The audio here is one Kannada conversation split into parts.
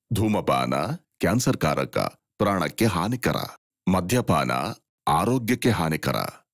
ಧೂಮಪಾನ ಕ್ಯಾನ್ಸರ್ ಕಾರಕ ಪ್ರಾಣಕ್ಕೆ ಹಾನಿಕರ ಮದ್ಯಪಾನ ಆರೋಗ್ಯಕ್ಕೆ ಹಾನಿಕರ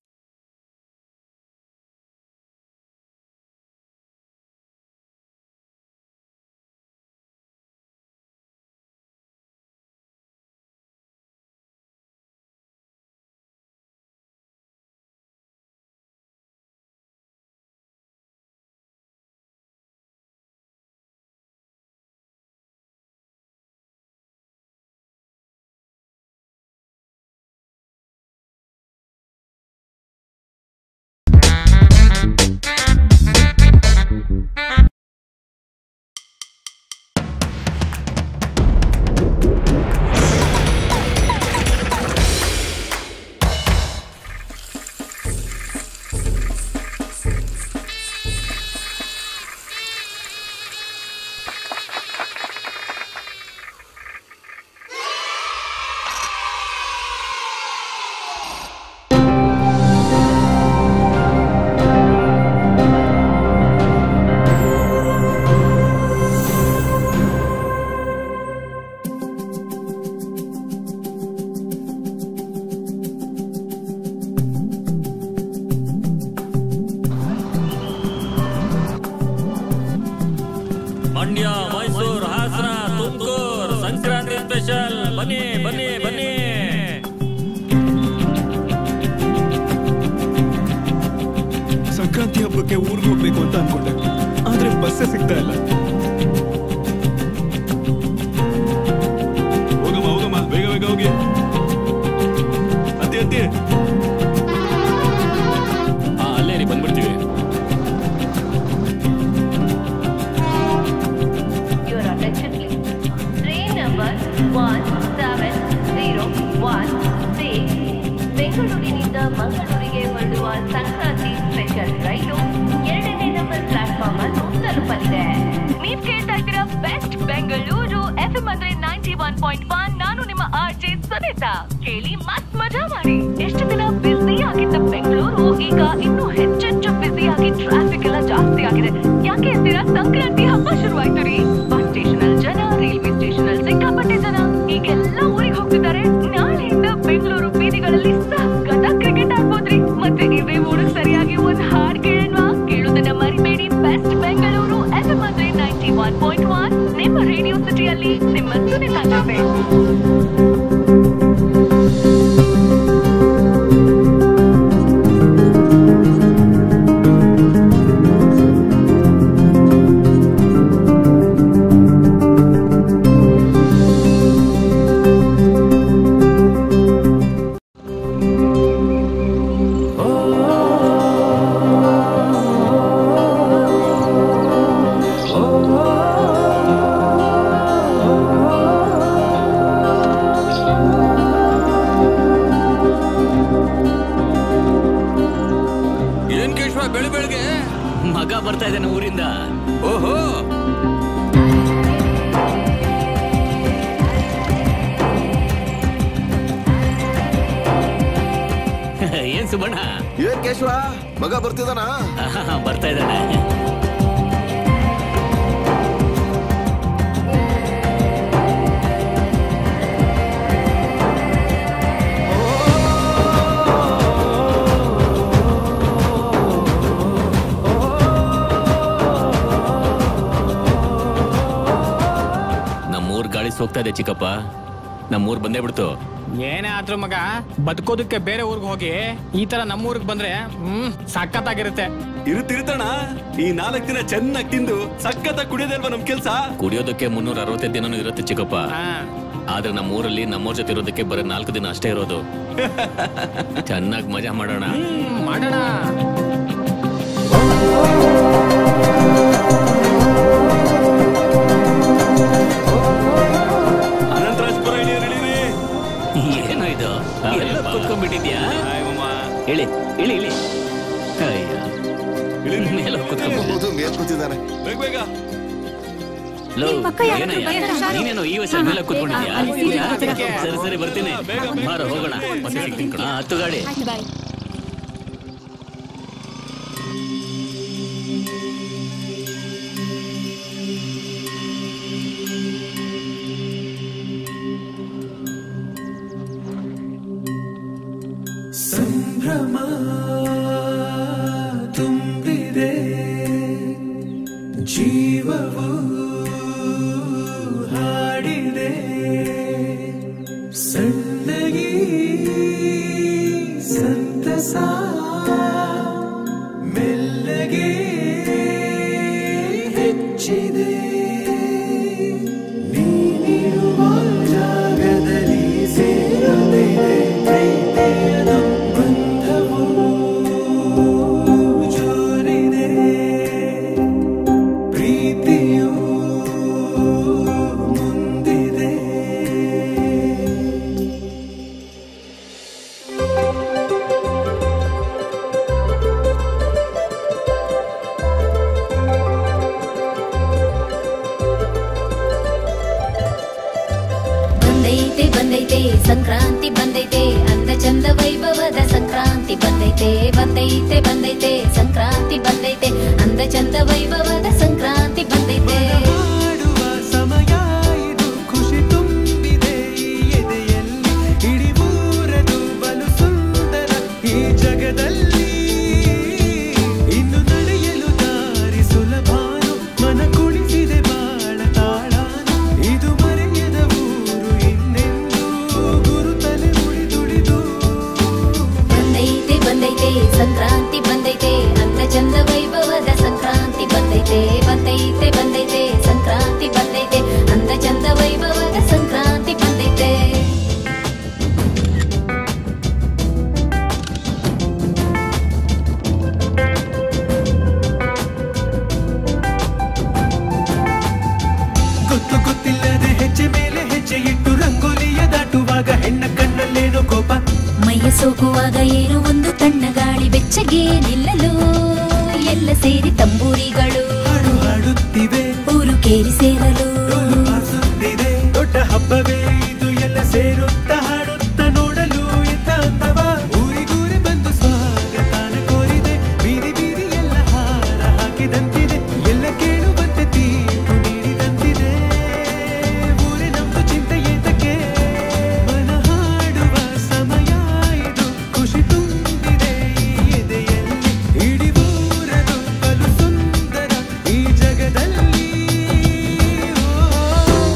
ಮಂಡ್ಯ ಮೈಸೂರು ಹಾಸನ ತುಮಕೂರು ಸಂಕ್ರಾಂತಿ ಸ್ಪೆಷಲ್ ಬನ್ನಿ ಬನ್ನಿ ಬನ್ನಿ ಸಂಕ್ರಾಂತಿ ಹಬ್ಬಕ್ಕೆ ಊರಿಗೆ ಹೋಗ್ಬೇಕು ಅಂತ ಅನ್ಕೊಂಡೆ ಆದ್ರೆ ಬಸ್ಸೇ ಸಿಗ್ತಾ ಇಲ್ಲ ಹೋಗಮ್ಮ ಹೋಗಮ್ಮ ಬೇಗ ಬೇಗ ಹೋಗಿ ಅತ್ತಿ ಅತ್ತಿ ಹಾ ಅಲ್ಲೇ ರೀ ಬಂದ್ಬಿಡ್ತೀವಿ Your attention please. Train number 1701 ಬೆಂಗಳೂರಿನಿಂದ ಮಂಗಳೂರಿಗೆ ಹೊರಡುವ ಸಂಕ್ರಾಂತಿ ಸ್ಪೆಷಲ್ ರೈಲು ಎರಡನೇ ನಂಬರ್ ಪ್ಲಾಟ್ಫಾರ್ಮ್ ಅನ್ನು ತಲುಪಲಿದೆ ನೀವ್ ಕೇಳ್ತಾ ಇದ್ದೀರಾ ಬೆಸ್ಟ್ ಬೆಂಗಳೂರು ಎಫ್ ಎಂ ಅಂದ್ರೆ ನೈಂಟಿ ಒನ್ ಪಾಯಿಂಟ್ ಒನ್ ನಾನು ನಿಮ್ಮ ಆರ್ ಜೆ ಸುನೀತಾ ಕೇಳಿ ಮಸ್ತ್ ಮಜಾ ಮಾಡಿ ಎಷ್ಟು ದಿನ ಬ್ಯುಸಿ ಆಗಿದ್ದ ಬೆಂಗಳೂರು ಈಗ ಇನ್ನೂ ಹೆಚ್ಚೆಚ್ಚು ಬ್ಯುಸಿ ಆಗಿ ಟ್ರಾಫಿಕ್ ಎಲ್ಲ ಜಾಸ್ತಿ ಆಗಿದೆ ಯಾಕೆ ಅಂತೀರಾ ಸಂಕ್ರಾಂತಿ ಹಬ್ಬ ಶುರುವಾಯ್ತು ರೀ ಬಸ್ ಸ್ಟೇಷನ್ ಅಲ್ಲಿ ಜನ ರೈಲ್ವೆ ಸ್ಟೇಷನ್ ಅಲ್ಲಿ ಸಿಕ್ಕಾಪಟ್ಟೆ ಜನ ಈಗೆಲ್ಲ ಊರಿಗೆ ಹೋಗ್ತಿದ್ದಾರೆ ನಾಳೆಯಿಂದ ಬೆಂಗಳೂರು ಬೀದಿಗಳಲ್ಲಿ ಸಖತ್ತ ಕ್ರಿಕೆಟ್ ಆಡ್ಬೋದ್ರಿ ಮತ್ತೆ ಇವೇ ಊರಿಗೆ ಸರಿಯಾಗಿ ಒಂದ್ ಹಾಡ್ ಕೇಳೋಣ ಕೇಳೋದನ್ನ ಮರಿಬೇಡಿ ಬೆಸ್ಟ್ ಬೆಂಗಳೂರು ಎಫ್ ಎಂ ಅಂದ್ರೆ ನೈಂಟಿ ಒನ್ ಪಾಯಿಂಟ್ ಒನ್ ನಿಮ್ಮ ರೇಡಿಯೋ ಸಿಟಿಯಲ್ಲಿ ನಿಮ್ಮ ಸುನಿತಾ ಜೊತೆ ಏನ್ ಕೇಶವ ಬೆಳೆ ಬೆಳಗ್ಗೆ ಮಗ ಬರ್ತಾ ಇದ್ದಾನೆ ಊರಿಂದ ಓಹೋ ಏನ್ ಸುಬಣ್ಣ ಏನ್ ಕೇಶವ ಮಗ ಬರ್ತಿದಾನ ಬರ್ತಾ ಇದ್ದಾನೆ ನಮ್ಮೂರ್ ಗಾಳಿ ಸೋಗ್ತಾ ಇದೆ ಚಿಕ್ಕಪ್ಪ ನಮ್ಮೂರ್ ಬಂದೇ ಬಿಡ್ತು ಏನೇ ಆದ್ರೂ ಮಗ ಬದುಕೋದಕ್ಕೆ ಬೇರೆ ಊರಿಗೆ ಹೋಗಿ ಈ ತರ ನಮ್ಮೂರಿಗೆ ಬಂದ್ರೆ ಹ್ಮ್ ಸಖತ್ತಾಗಿರುತ್ತೆ ಇರುತ್ತಿರುತ್ತಣ ಈ ನಾಲ್ಕು ದಿನ ಚೆನ್ನಾಗಿ ತಿಂದು ಸಖತ್ತಾಗಿ ಕುಡಿಯೋದಲ್ವಾ ನಮ್ ಕೆಲ್ಸ ಕುಡಿಯೋದಕ್ಕೆ ಮುನ್ನೂರ ಅರವತ್ತೈದು ದಿನನೂ ಇರುತ್ತೆ ಚಿಕ್ಕಪ್ಪ ಹಾ ಆದ್ರೆ ನಮ್ಮೂರಲ್ಲಿ ನಮ್ಮೂರ್ ಜೊತೆ ಇರೋದಕ್ಕೆ ಬರೀ ನಾಲ್ಕು ದಿನ ಅಷ್ಟೇ ಇರೋದು ಚೆನ್ನಾಗಿ ಮಜಾ ಮಾಡೋಣ ಹ್ಮ್, ಮಾಡೋಣ ಅನಂತರಾಜ್ಪುರ ಇಳಿಯರ್ ಇಳೀರಿ ಏನು ಇದು ಎಲ್ಲ ಕುತ್ಕೊಂಡ್ಬಿಟ್ಟಿದ್ಯಾ ಆಯ್ವಮ್ಮ. ಇಳಿ ಇಳಿ ಇಳಿ ಅಯ್ಯ ಇಳೀರಿ. ಮೇಲೆ ಕುತ್ಕೊಂಡ್ಬಿಟ್ಟಿದ್ಯಾ ಹೌದು ಮೇಲ್ ಕೂತಿದ್ದಾನೆ ಬೇಗ ಬೇಗ ಲೋ, ಏನಯ್ಯ? ನೀನೇನು ಈ ವಯಸ್ಸಲ್ಲಿ ಮೇಲೆ ಕೂತ್ಕೊಂಡಿದ್ಯಾ ಸರಿ ಸರಿ ಬರ್ತೀನಿ ಬಾರ ಹೋಗೋಣ ಮತ್ತೆ ಸಿಗ್ತೀನಿ ಕಣೋ. ಹಾ, ಹತ್ತು ಗಾಡಿ ಸಂಭ್ರಮ ತುಂಬಿದೆ ಜೀವವು ಹಾಡಿದೆ ಸಣ್ಣಗಿ ಸಂತಸ ಮೆಲ್ಲಗೆ ಹೆಚ್ಚಿದೆ ನೀನಿರುವ ಜಾಗದಲ್ಲಿ ಸೇರುತ್ತಿದೆ ಪ್ರೀತಿಯ ಬಂಧವು ಜೋರಿದೆ ಪ್ರೀತಿಯು ಮುಂದಿದೆ ಬಂದೈತೆ ಬಂದೈತೆ ಸಂಕ್ರಾಂತಿ ಬಂದೈತೆ ಅಂದ ಚಂದ ವೈಭವದ ಸಂಕ್ರಾಂತಿ ಬಂದೈತೆ ಬಂದೈತೆ ಬಂದೈತೆ ಸಂಕ್ರಾಂತಿ ಬಂದೈತೆ ಅಂದ ಚಂದ ವೈಭವದ ಸಂಕ್ರಾಂತಿ ಬಂದೈತೆ ಮಾಡುವ ಸಮಯ ಇದು ಖುಷಿ ತುಂಬಿದೆ ಈ ಎದೆಯಲ್ಲಿ ಇಡೀ ಊರದು ಬಲು ಸುಂದರ ಈ ಜಗದಲ್ಲಿ ಇನ್ನು ನಡೆಯಲು ದಾರಿ ಸುಲಭಾನು ಮನ ಕುಣಿಸಿದೆ ಬಾಳ ತಾಳಾನು ಇದು ಮರೆಯದ ಊರು ಇನ್ನೆಂದೂ ಗುರುತಲೆ ಉಳಿದುಳಿದು ಬಂದೈತೆ ಬಂದೈತೆ ಸಂಕ್ರಾಂತಿ ಬಂದೈತೆ ಅಂದ ಚಂದ ವೈಭವದ ಸಂಕ್ರಾಂತಿ ಬಂದೈತೆ ಬಂದೈತೆ ಬಂದೈತೆ ಸಂಕ್ರಾಂತಿ ಬಂದೈತೆ ಅಂದ ಚಂದ ವೈಭವದ ಸಂಕ್ರಾಂತಿ ಬಂದೈತೆ ಗೊತ್ತು ಗೊತ್ತಿಲ್ಲದೆ ಹೆಜ್ಜೆ ಮೇಲೆ ಹೆಜ್ಜೆ ಇಟ್ಟು ರಂಗೋಲಿಯ ದಾಟುವಾಗ ಹೆಣ್ಣ ಕಣ್ಣಲ್ಲೇನೋ ಕೋಪ ಮೈಯ ಸೋಕುವಾಗ ಏನೋ ಒಂದು ತಣ್ಣ ಗಾಳಿ ಬೆಚ್ಚಗೆ ನಿಲ್ಲಲು ಎಲ್ಲ ಸೇರಿ ತಂಬೂರಿಗಳು ಹಾಡು ಹಾಡುತ್ತಿವೆ ಊರು ಕೇರಿ ಸೇರಲು ಡೋಲು ಬಾರಿಸುತ್ತಿದೆ ದೊಡ್ಡ ಹಬ್ಬವೇ ಇದು ಎಲ್ಲ ಸೇರುತ್ತ ಹಾಡುತ್ತ ನೋಡಲು ಎಂತ ಅಂತವ ಊರಿಗೂರಿ ಬಂದು ಸ್ವಾಗತಾನ ಕೋರಿದೆ ಬೀದಿ ಬೀದಿ ಎಲ್ಲ ಹಾರ ಹಾಕಿದಂತಿದೆ ಎಲ್ಲ ಕೇಳುವಂತೆ ತೀರ್ಪು ನೀಡಿದಂತಿದೆ ಊರೇ ನಮ್ದು ಚಿಂತೆ ಏತಕ್ಕೆ ಮನ ಹಾಡುವ ಸಮಯ ಇದು ಖುಷಿ ತುಂಬಿದೆ ಈ ಎದೆಯಲ್ಲಿ ಇಡೀ ಊರದು ಬಲು ಸುಂದರ ಈ ಜಗದಲ್ಲಿ ಓ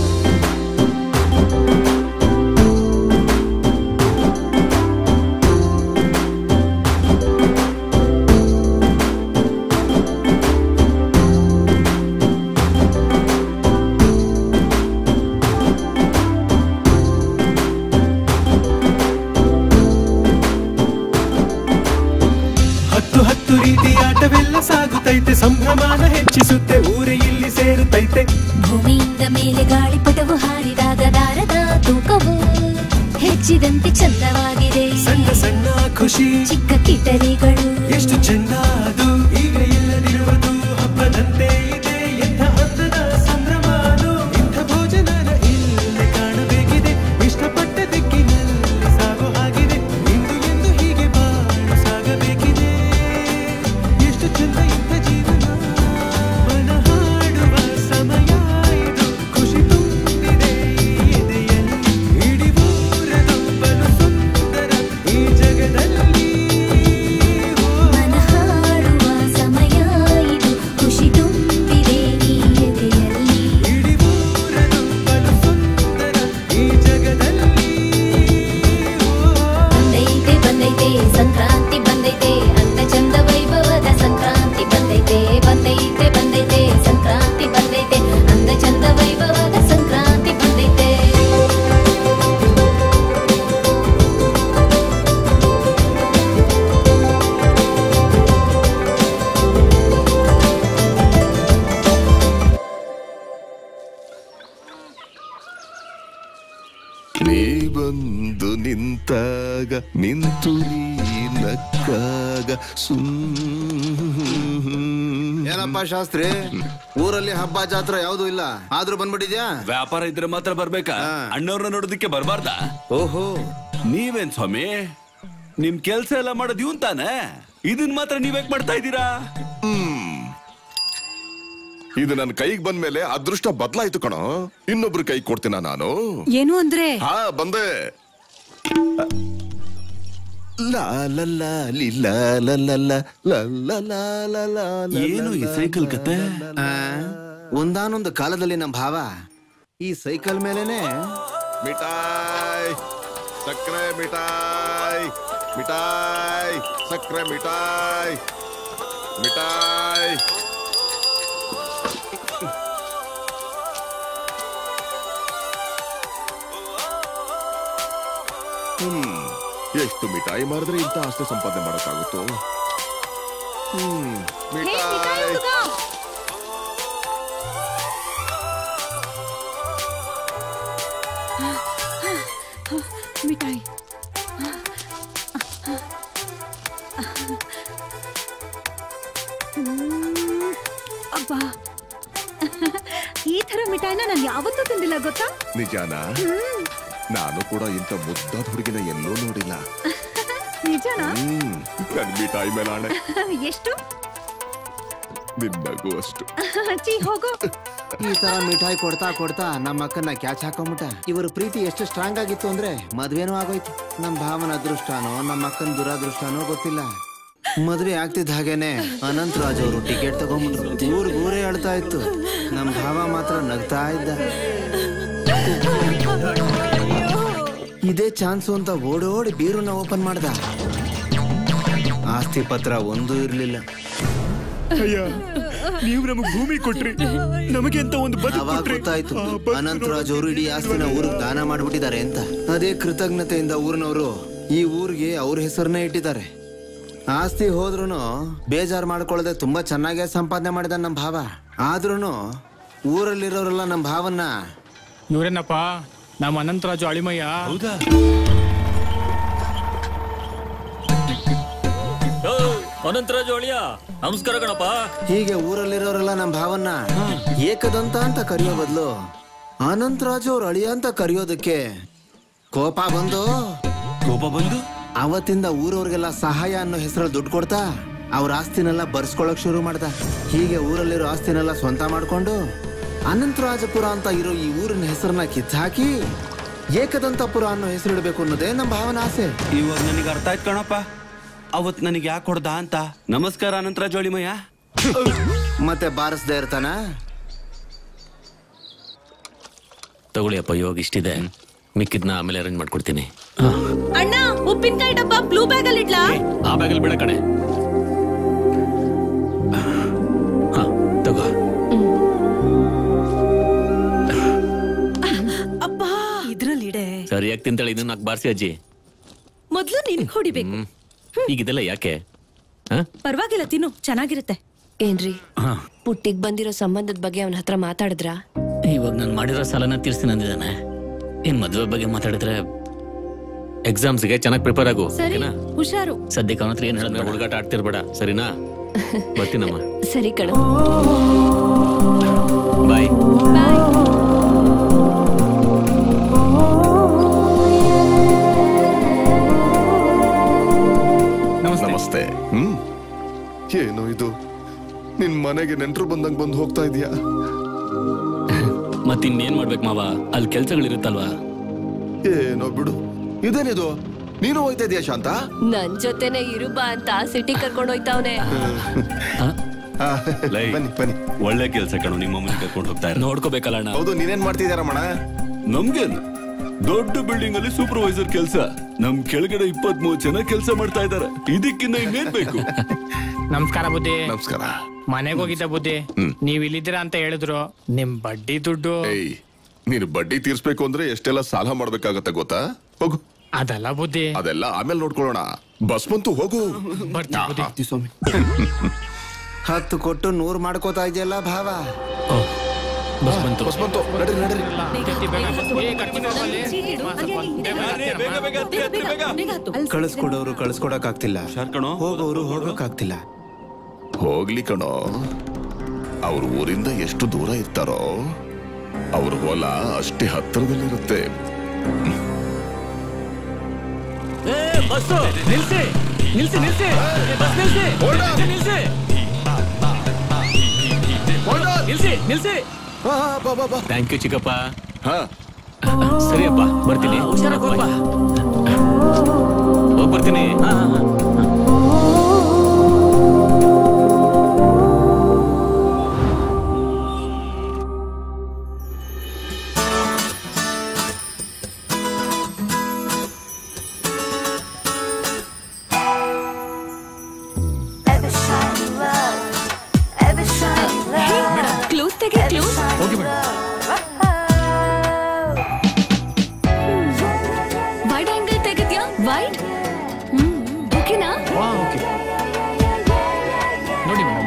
ಹತ್ತು ಹತ್ತು ರೀತಿ ಆಟವೆಲ್ಲ ಸಾಗುತ್ತೈತೆ ಸಂಭ್ರಮಾನ ಹೆಚ್ಚಿಸುತ್ತೆ ಊರೇ ಇಲ್ಲಿ ಸೇರುತ್ತೈತೆ ಭೂಮಿಯಿಂದ ಮೇಲೆ ಗಾಳಿಪಟವು ಹಾರಿದಾಗ ದಾರದ ತೂಕವು ಹೆಚ್ಚಿದಂತೆ ಚಂದವಾಗಿದೆ ಸಣ್ಣ ಸಣ್ಣ ಖುಷಿ ಚಿಕ್ಕ ಕಿಟರಿಗಳು ಎಷ್ಟು ಚೆನ್ನ ಅದು ಈಗ ಇಲ್ಲದಿರುವುದು ಹಬ್ಬದಂತೆ ಇದೆ ಎಂಥ ಹಬ್ಬದ ಸಂಭ್ರಮಾನು ಇಂಥ ಭೋಜನನ ಇಲ್ಲೇ ಕಾಣಬೇಕಿದೆ ಇಷ್ಟಪಟ್ಟ ದಿಕ್ಕಿನಲ್ಲಿ ಸಾಗೋ ಹಾಗಿದೆ ಇಂದು ಎಂದು ಹೀಗೆ ಬಾಳು ಸಾಗಬೇಕಿದೆ ಎಷ್ಟು ಚಂದ ಇಂಥ ಜೀವನ ಮನ ಹಾಡುವ ಸಮಯ ಇದು ಖುಷಿ ತುಂಬಿದೆ ಈ ಎದೆಯಲ್ಲಿ ಇಡೀ ಊರದು ಬಲು ಸುಂದರ ಈ ಜಗದಲ್ಲಿ ಮನ ಹಾಡುವ ಸಮಯ ಇದು ಖುಷಿ ತುಂಬಿದೆ ಈ ಎದೆಯಲ್ಲಿ ಇಡೀ ಊರದು ಬಲು ಸುಂದರ ಈ ಜಗದಲ್ಲಿ ಬಂದೈತೆ ಬಂದೈತೆ ಸಂಕ್ರಾಂತಿ ಬಂದೈತೆ ಅಂದ ಚಂದ ವೈಭವದ ಸಂಕ್ರಾಂತಿ ಬಂದೈತೆ ಬಂದೈತೆ ಬಂದೈತೆ ಸಂಕ್ರಾಂತಿ ಬಂದೈತೆ ಅಂದ ಚಂದ ವೈಭವದ ಸಂಕ್ರಾಂತಿ ಬಂದೈತೆ ನೀ ಬಂದು ನಿಂತಾಗ ನಿಂತು ನೀ ನಕ್ಕಾಗ ಸುಮ್ ಏನಪ್ಪ ಶಾಸ್ತ್ರಿ ಊರಲ್ಲಿ ಹಬ್ಬ ಜಾತ್ರೆ ಯಾವ್ದು ಇಲ್ಲ ಆದ್ರೂ ಬಂದ್ಬಿಟ್ಟಿದ್ಯಾ ವ್ಯಾಪಾರ ಇದ್ರೆ ಮಾತ್ರ ಬರ್ಬೇಕಾ ಹಾ. ಅಣ್ಣವ್ರನ್ನ ನೋಡೋದಕ್ಕೆ ಬರ್ಬಾರ್ದಾ ಓಹೋ ನೀವೇನ್ ಸ್ವಾಮಿ ನಿಮ್ ಕೆಲ್ಸ ಎಲ್ಲ ಮಾಡೋದ್ ಇವನ್ ತಾನೆ ಇದನ್ ಮಾತ್ರ ನೀವ್ಯಾಕ್ ಮಾಡ್ತಾ ಇದ್ದೀರಾ ಇದು ನನ್ನ ಕೈಗೆ ಬಂದ್ಮೇಲೆ ಅದೃಷ್ಟ ಬದಲಾಯ್ತು ಕಣೋ ಇನ್ನೊಬ್ರು ಕೈ ಕೊಡ್ತೀನ ನಾನು ಏನು ಅಂದ್ರೆ ಹಾ ಬಂದೆ ಲಾ ಲಾ ಲಾ ಲಿ ಲಾ ಲಾ ಲಾ ಲಾ ಲಾ ಲಾ ಲಾ ಲಾ ಲಾ ಲಾ ಏನು ಈ ಸೈಕಲ್ ಕತೆ ಆ, ಒಂದಾನೊಂದು ಕಾಲದಲ್ಲಿ ನಮ್ಮ ಭಾವ ಈ ಸೈಕಲ್ ಮೇಲೆನೆ ಮಿಠಾಯ್ ಸಕ್ಕರೆ ಮಿಠಾಯ್ ಮಿಠಾಯ್ ಸಕ್ಕರೆ ಮಿಠಾಯ್ ಮಿಠಾಯ್ ಹ್ಮ್ ಎಷ್ಟು ಮಿಠಾಯಿ ಮಾರಿದ್ರೆ ಇಂಥ ಆಸ್ತಿ ಸಂಪಾದನೆ ಮಾಡಕ್ಕಾಗುತ್ತೋ ಹ್ಮ್ ಮಿಠಾಯ್ ಮಿಠಾಯಿ ಹ್ಮ್. ಅಬ್ಬಾ ಈ ತರ ಮಿಠಾಯಿನ ನಾನು ಯಾವತ್ತೂ ತಿಂದಿಲ್ಲ ಗೊತ್ತಾ ನಿಜಾನ ನಾನು ಕೂಡ ಇಂಥ ಮುದ್ದಾದ ಹುಡುಗಿನ ಎಲ್ಲೂ ನೋಡಿಲ್ಲ ನಿಜನಾ ಹ್ಮ್ ನನ್ ಮಿಠಾಯಿ ಮೇಲಾಣೆ ಎಷ್ಟು ನಿನ್ನಗೂ ಅಷ್ಟು ಚೀ ಹೋಗು ಈ ತರ ಮಿಠಾಯಿ ಕೊಡ್ತಾ ಕೊಡ್ತಾ ನಮ್ಮ ಅಕ್ಕನ ಕ್ಯಾಚ್ ಹಾಕೊಂಬಿಟ್ಟ ಇವ್ರ ಪ್ರೀತಿ ಎಷ್ಟು ಸ್ಟ್ರಾಂಗ್ ಆಗಿತ್ತು ಅಂದ್ರೆ ಮದ್ವೆನೂ ಆಗೋಯ್ತು ನಮ್ ಭಾವನ ಅದೃಷ್ಟನೋ ನಮ್ಮ ಅಕ್ಕನ ದುರಾದೃಷ್ಟನೋ ಗೊತ್ತಿಲ್ಲ ಮದ್ವೆ ಆಗ್ತಿದ್ದ ಹಾಗೇನೆ ಅನಂತ್ ರಾಜ್ ಅವರು ಟಿಕೆಟ್ ತಗೊಂಡ್ಬಿಟ್ರು ಊರ್ ಊರೇ ಅಳ್ತಾ ಇತ್ತು ನಮ್ ಭಾವ ಮಾತ್ರ ನಗ್ತಾ ಇದ್ದ ಇದೇ ಚಾನ್ಸು ಅಂತ ಓಡೋಡಿ ಬೀರನ್ನ ಓಪನ್ ಮಾಡ್ದ ಆಸ್ತಿ ಪತ್ರ ಒಂದೂ ಇರ್ಲಿಲ್ಲ ಅಯ್ಯ ನೀವು ನಮಗ್ ಭೂಮಿ ಕೊಟ್ರಿ ನಮಗೆ ಅಂತ ಒಂದು ಬದುಕು ಅವಾಗ ಕೊಟ್ರಿ ಗೊತ್ತಾಯ್ತು ಆ ಬದುಕು ಅನಂತರಾಜ್ ಅವರು ಇಡೀ ಆಸ್ತಿನ ಊರಿಗೆ ದಾನ ಮಾಡ್ಬಿಟ್ಟಿದ್ದಾರೆ ಅಂತ ಅದೇ ಕೃತಜ್ಞತೆಯಿಂದ ಊರಿನವರು ಈ ಊರಿಗೆ ಅವ್ರ ಹೆಸರನ್ನೇ ಇಟ್ಟಿದ್ದಾರೆ ಆಸ್ತಿ ಹೋದ್ರೂ ಬೇಜಾರ್ ಮಾಡ್ಕೊಳ್ಳದೆ ತುಂಬಾ ಚೆನ್ನಾಗೇ ಸಂಪಾದನೆ ಮಾಡಿದ ನಮ್ಮ ಭಾವ ಆದ್ರೂನು ಊರಲ್ಲಿರೋರೆಲ್ಲ ನಮ್ಮ ಭಾವನ್ನ ಇವ್ರೇನಪ್ಪ ನಮ್ಮ ಅನಂತರಾಜು ಅಳಿಮಯ್ಯ ಹೌದಾ ಓ, ಅನಂತರಾಜು ಅಳಿಯ ನಮಸ್ಕಾರ ಕಣಪ್ಪ ಹೀಗೆ ಊರಲ್ಲಿರೋರೆಲ್ಲ ನಮ್ಮ ಭಾವನ್ನ ಏಕದಂತ ಅಂತ ಕರೆಯೋ ಬದಲು ಅನಂತರಾಜು ಅವ್ರ ಅಳಿಯ ಅಂತ ಕರೆಯೋದಕ್ಕೆ ಕೋಪ ಬಂದು ಕೋಪ ಬಂದು ಅವತ್ತಿಂದ ಊರವ್ರಿಗೆಲ್ಲ ಸಹಾಯ ಅನ್ನೋ ಹೆಸರಲ್ಲಿ ದುಡ್ಡು ಕೊಡ್ತಾ ಅವ್ರ ಆಸ್ತಿನೆಲ್ಲ ಬರ್ಸ್ಕೊಳಕ್ ಶುರು ಮಾಡ್ದ ಹೀಗೆ ಊರಲ್ಲಿರೋ ಆಸ್ತಿನೆಲ್ಲ ಸ್ವಂತ ಮಾಡ್ಕೊಂಡು ಅನಂತರಾಜಪುರ ಅಂತ ಇರೋ ಈ ಊರಿನ ಹೆಸರನ್ನ ಕಿತ್ತಾಕಿ ಏಕದಂತಪುರ ಅನ್ನೋ ಹೆಸರಿಡಬೇಕು ಅನ್ನೋದೇ ನಮ್ಮ ಭಾವನ ಆಸೆ ಇವಾಗ ನನಗೆ ಅರ್ಥ ಆಯ್ತು ಕಣಪ್ಪ ಅವತ್ ನನಗೆ ಯಾಕೆ ಹೊಡ್ದ ಅಂತ ನಮಸ್ಕಾರ ಅನಂತರ ಜೋಳಿಮಯ್ಯ ಮತ್ತೆ ಬಾರಿಸ್ದೇ ಇರ್ತಾನ ತಗೊಳ್ಳಿ ಅಪ್ಪ ಇವಾಗ ಇಷ್ಟಿದೆ ಮಿಕ್ಕಿದ್ನ ಆಮೇಲೆ ಅರೇಂಜ್ ಮಾಡ್ಕೊಡ್ತೀನಿ ಅಣ್ಣ ಉಪ್ಪಿನಕಾಯಿ ಡಬ್ಬ ಬ್ಲೂ ಬ್ಯಾಗ್ ಅಲ್ಲಿ ಇಡ್ಲಾ ಆ ಬ್ಯಾಗಲ್ಲಿ ಬೇಡ ಕಣೆ ಹಾ ತಗೋ ಅಪ್ಪ ಇದ್ರಲ್ಲಿ ಇಡೆ ಸರಿಯಾಗಿ ತಿಂತಾಳೆ ಇದನ್ನ ನಾಲ್ಕು ಬಾರ್ಸಿ ಅಜ್ಜಿ ಮೊದ್ಲು ನಿನ್ ಹೊಡಿಬೇಕು ಹ್ಮ್ ಈಗ ಇದೆಲ್ಲ ಯಾಕೆ ಹಾ ಪರವಾಗಿಲ್ಲ ತಿನ್ನು ಚೆನ್ನಾಗಿರುತ್ತೆ ಏನ್ರಿ ಹಾ ಪುಟ್ಟಿಗ್ ಬಂದಿರೋ ಸಂಬಂಧದ ಬಗ್ಗೆ ಅವನ ಹತ್ರ ಮಾತಾಡಿದ್ರಾ ಇವಾಗ ನಾನು ಮಾಡಿರೋ ಸಾಲನ ತೀರ್ಸ್ತೀನಿ ಅಂದಿದ್ದಾನೆ ಇನ್ ಮದುವೆ ಬಗ್ಗೆ ಮಾತಾಡಿದ್ರೆ ಎಕ್ಸಾಮ್ಸ್ಗೆ ಚೆನ್ನಾಗಿ ಪ್ರಿಪೇರ್ ಆಗು ಸರಿ ಓಕೆನಾ ಹುಷಾರು ಸದ್ಯಕ್ಕೆ ಅವನ ಹತ್ರ ಏನ್ ಹೇಳಿದ್ರೆ ಹುಡುಗಾಟ ಆಡ್ತಿರ್ಬೇಡ ಸರಿನಾ ಬರ್ತೀನಮ್ಮ ಸರಿ ಕಣ ಬಾಯ್ ಬಾಯ್ ನಮಸ್ತೆ ನಮಸ್ತೆ ಹ್ಮ್ ಏನು ಇದು ನಿನ್ ಮನೆಗೆ ನೆಂಟ್ರು ಬಂದಂಗ್ ಬಂದು ಹೋಗ್ತಾ ಇದೀಯಾ ಮತ್ತಿನ್ನೇನ್ ಮಾಡ್ಬೇಕು ಮಾವ ಅಲ್ಲಿ ಕೆಲ್ಸಗಳಿರುತ್ತಲ್ವಾ ಏನೋ ಬಿಡು ಇದೇನಿದು ನೀನು ಹೋಯ್ತಾ ಇದೀಯಾ ಶಾಂತ ನನ್ ಜೊತೆನೆ ಇರು ಬಾ ಅಂತ ಸಿಟಿ ಕರ್ಕೊಂಡ್ ಹೋಯ್ತಾವ್ನೆ ಆ, ಲೈ. ಬನ್ನಿ ಬನ್ನಿ ಒಳ್ಳೆ ಕೆಲ್ಸ ಕಣು ನಿಮ್ಮ ಮನೆ ಕರ್ಕೊಂಡು ಹೋಗ್ತಾ ಇರೋ ನೋಡ್ಕೋಬೇಕಲ್ಲ ಅಣ್ಣ ಹೌದು ನೀನೇನ್ ಮಾಡ್ತಿದ್ಯಾ ರಮಣ ನಮ್ಗೇನು ದೊಡ್ಡ ಬಿಲ್ಡಿಂಗ್ ಅಲ್ಲಿ ಸೂಪರ್ವೈಸರ್ ಕೆಲಸ ನಮ್ ಕೆಳಗಡೆ ಇಪ್ಪತ್ತ್ ಮೂವತ್ ಜನ ಕೆಲಸ ಮಾಡ್ತಾ ಇದಾರೆ ಇದಕ್ಕಿನ್ನ ಇನ್ನೇನ್ ಬೇಕು ನಮಸ್ಕಾರ ಬುದ್ಧಿ ನಮಸ್ಕಾರ ಮನೆಗೆ ಹೋಗಿದ್ದ ಬುದ್ಧಿ ನೀವ್ ಇಲ್ಲಿದ್ದೀರಾ ಅಂತ ಹೇಳಿದ್ರು ನಿಮ್ ಬಡ್ಡಿ ದುಡ್ಡು ಏಯ್ ನೀನು ಬಡ್ಡಿ ತೀರ್ಸ್ಬೇಕು ಅಂದ್ರೆ ಎಷ್ಟೆಲ್ಲ ಸಾಲ ಮಾಡ್ಬೇಕಾಗತ್ತೆ ಗೊತ್ತಾ ಹೋಗು ಅದಲ್ಲ ಬುದ್ಧಿ ಅದೆಲ್ಲ ಆಮೇಲೆ ನೋಡ್ಕೊಳ್ಳೋಣ ಬಸ್ ಬಂತು ಹೋಗು ಬರ್ತೀನಿ ಬುದ್ಧಿ ಸ್ವಾಮಿ ಹತ್ತು ಕೊಟ್ಟು ನೂರ್ ಮಾಡ್ಕೋತಾ ಇದೆಯಲ್ಲ ಭಾವ ಬಸ್ ಬಂತು ಬಸ್ ಬಂತು ನಡ್ರಿ ನಡ್ರಿ ಕತ್ತಿ ಬೇಗ ಬಸ್- ಏ, ಕತ್ತಿ ಬೇಗ ಬಲ್ಲಿ. ಸ್ವಲ್ಪ ಬೇಗ ಹತ್ತೀರಮ್ಮ. ಕಳಿಸ್ಕೊಡೋರು ಕಳಿಸ್ಕೊಡಕ್ ಆಗ್ತಿಲ್ಲ ಹುಷಾರ್ ಕಣೋ ಹೋಗೋರು ಹೋಗಕ್ ಆಗ್ತಿಲ್ಲ ಹೋಗ್ಲಿ ಕಣೋ ಅವ್ರ ಊರಿಂದ ಎಷ್ಟು ದೂರ ಇರ್ತಾರೋ ಅವ್ರ ಹೊಲ ಅಷ್ಟೇ ಹತ್ತಿರದಲ್ಲಿರುತ್ತೆ ಏ ಬಸ್ಸು ನಿಲ್ಸಿ ನಿಲ್ಸಿ ನಿಲ್ಸಿ ಏ, ಬಸ್ ನಿಲ್ಸಿ ನಿಲ್ಸಿ ನಿಲ್ಸಿ ನಿಲ್ಸಿ ನಿಲ್ಸಿ ಹಾ, ಬಾ, ಬಾ, ಬಾ. ಥ್ಯಾಂಕ್ ಯು ಚಿಕ್ಕಪ್ಪ ಹಾ ಸರಿಯಪ್ಪ ಬರ್ತೀನಿ ಹುಷಾರಾಗಿ ಹೋಗ್ಬಾ ಹೋಗ್ ಬರ್ತೀನಿ ಹಾ ಹಾ ಓಕೆ ನೋಡಿ ಮೇಡಮ್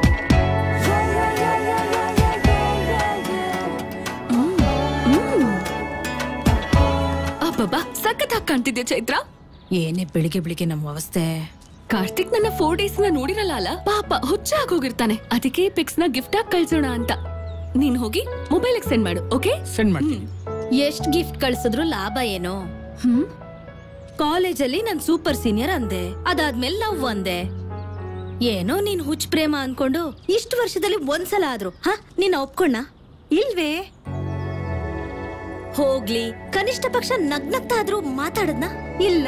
ಅಬ್ಬಬ್ಬಾ ಸಖತ್ ಕಾಣ್ತಿದ್ಯಾ ಚೈತ್ರ ಏನೇ ಬೆಳಿಗ್ಗೆ ಬೆಳಿಗ್ಗೆ ನಮ್ಮ ಅವಸ್ಥೆ ಕಾರ್ತಿಕ್ ನನ್ನ ಫೋರ್ ಡೇಸ್ ನ ನೋಡಿರಲ್ಲ ಅಲ್ಲ ಪಾಪ ಹುಚ್ಚ ಹೋಗಿರ್ತಾನೆ ಅದಕ್ಕೆ ಪಿಕ್ಸ್ ನ ಗಿಫ್ಟ್ ಆಗಿ ಕಳ್ಸೋಣ ಅಂತ ನೀನ್ ಹೋಗಿ ಮೊಬೈಲ್ ಸೆಂಡ್ ಮಾಡು ಓಕೆ ಸೆಂಡ್ ಮಾಡ್ತೀನಿ ಎಷ್ಟ್ ಗಿಫ್ಟ್ ಕಳ್ಸಿದ್ರು ಲಾಭ ಏನು ಹ್ಮ್ ಕಾಲೇಜಲ್ಲಿ ನಾನ್ ಸೂಪರ್ ಸೀನಿಯರ್ ಅಂದೆ ಅದಾದ್ಮೇಲೆ ಲವ್ ಅಂದೆ ಏನೋ ನೀನ್ ಹುಚ್ಚ ಪ್ರೇಮ ಅನ್ಕೊಂಡು ಇಷ್ಟು ವರ್ಷದಲ್ಲಿ ಒಂದ್ಸಲ ಆದ್ರು ಹ ನೀನ್ ಒಪ್ಕೊಂಡ ಇಲ್ವೇ ಹೋಗ್ಲಿ ಕನಿಷ್ಠ ಪಕ್ಷ ನಗ್ನಗ್ತಾದ್ರೂ ಮಾತಾಡದ್ನ ಇಲ್ಲ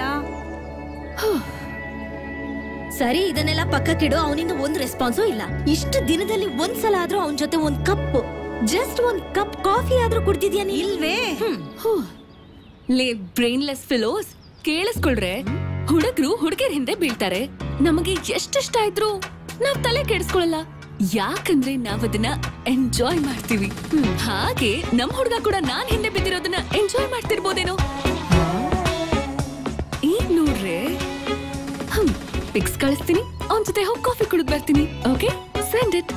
ಸರಿ ಇದನ್ನೆಲ್ಲ ಪಕ್ಕಕ್ಕಿಡು ಅವನಿಂದ ಒಂದ್ ರೆಸ್ಪಾನ್ಸು ಇಲ್ಲ ಇಷ್ಟು ದಿನದಲ್ಲಿ ಒಂದ್ಸಲ ಆದ್ರೂ ಅವನ್ ಜೊತೆ ಒಂದ್ ಕಪ್ ಜಸ್ಟ್ ಒಂದ್ ಕಪ್ ಕಾಫಿ ಆದ್ರೂ ಕುಡ್ದಿದ್ಯಾ ನೀನ್ ಇಲ್ವೇ ಲೇ ಬ್ರೈನ್ಲೆಸ್ ಫಿಲೋಸ್ ಕೇಳಿಸ್ಕೊಳ್ರೆ ಹುಡುಗರು ಹುಡುಗಿಯರ್ ಹಿಂದೆ ಬೀಳ್ತಾರೆ ನಮಗೆ ಎಷ್ಟಿಷ್ಟ ಇದ್ರು ನಾವ್ ತಲೆ ಕೆಡಿಸ್ಕೊಳಲ್ಲ ಯಾಕಂದ್ರೆ ನಾವ್ ಅದನ್ನ ಎಂಜಾಯ್ ಮಾಡ್ತೀವಿ ಹಾಗೆ ನಮ್ ಹುಡುಗ ಕೂಡ ನಾನ್ ಹಿಂದೆ ಬಿದ್ದಿರೋದನ್ನ ಎಂಜಾಯ್ ಮಾಡ್ತಿರ್ಬೋದೇನೋ ಈಗ ನೋಡ್ರೆ ಹ್ಮ್ ಪಿಕ್ಸ್ ಕಳಿಸ್ತೀನಿ ಅವನ್ ಜೊತೆ ಹೋಗಿ ಕಾಫಿ ಕುಡಿದ್ ಬರ್ತೀನಿ ಓಕೆ ಸೆಂಡ್ ಇಟ್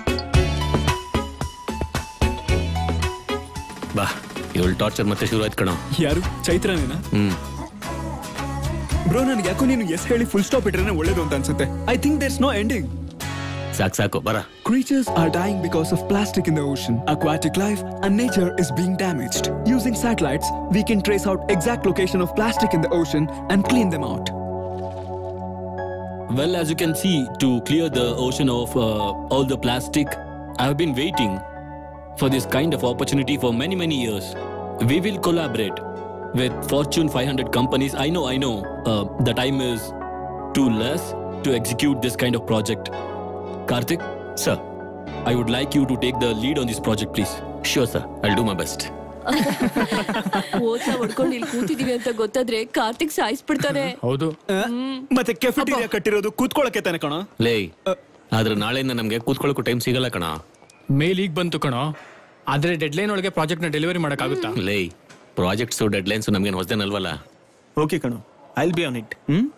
ಬಾ ಇವಳು ಟಾರ್ಚರ್ ಮತ್ತೆ ಶುರು ಆಯ್ತು ಕಣೋ ಯಾರು ಚೈತ್ರನೇನಾ ಹ್ಮ್ ಬ್ರೋ ನನ್ಗೆ ಯಾಕೋ ನೀನು ಎಸ್ ಹೇಳಿ ಫುಲ್ ಸ್ಟಾಪ್ ಇಟ್ರೆ ಒಳ್ಳೇದು ಅಂತ ಅನ್ಸುತ್ತೆ I think there's no ending ಸಾಕು ಸಾಕು ಬರ Creatures are dying because of plastic in the ocean. Aquatic life and nature is being damaged. Using satellites, we can trace out exact location of plastic in the ocean and clean them out. Well, as you can see, to clear the ocean of uh, all the plastic, I have been waiting for this kind of opportunity for many, many years. We will collaborate with Fortune 500 companies. I know, I know, uh, the time is too less to execute this kind of project. Karthik, sir, I would like you to take the lead on this project, please. Sure, sir. I'll do my best. ಓದ್ತಾ ಹೊಡ್ಕೊಂಡು ಇಲ್ಲಿ ಕೂತಿದೀವಿ ಅಂತ ಗೊತ್ತಾದ್ರೆ ಕಾರ್ತಿಕ್ ಸಾಯಿಸ್ಬಿಡ್ತಾನೆ ಹೌದು ಮತ್ತೆ ಕೆಫೆಟೇರಿಯಾ ಕಟ್ಟಿರೋದು ಕೂತ್ಕೊಳ್ಳಕ್ಕೆ ತಾನೆ ಕಣ ಲೇ ಆದ್ರೆ ನಾಳೆಯಿಂದ ನಮ್ಗೆ ಕೂತ್ಕೊಳ್ಳೋಕು ಟೈಮ್ ಸಿಗಲ್ಲ ಕಣ ಮೇಲ್ ಈಗ ಬಂತು ಕಣೋ ಆದ್ರೆ ಡೆಡ್ಲೈನ್ ಒಳಗೆ ಪ್ರಾಜೆಕ್ಟ್ ನ ಡೆಲಿವರಿ ಮಾಡಕ್ಕಾಗುತ್ತಾ ಲೇ ಪ್ರಾಜೆಕ್ಟ್ಸ್ ಡೆಡ್ಲೈನ್ಸ್ ನಮ್ಗೇನು ಹೊಸದೇನಲ್ವಲ್ಲ ಓಕೆ ಕಣು I be on it hmm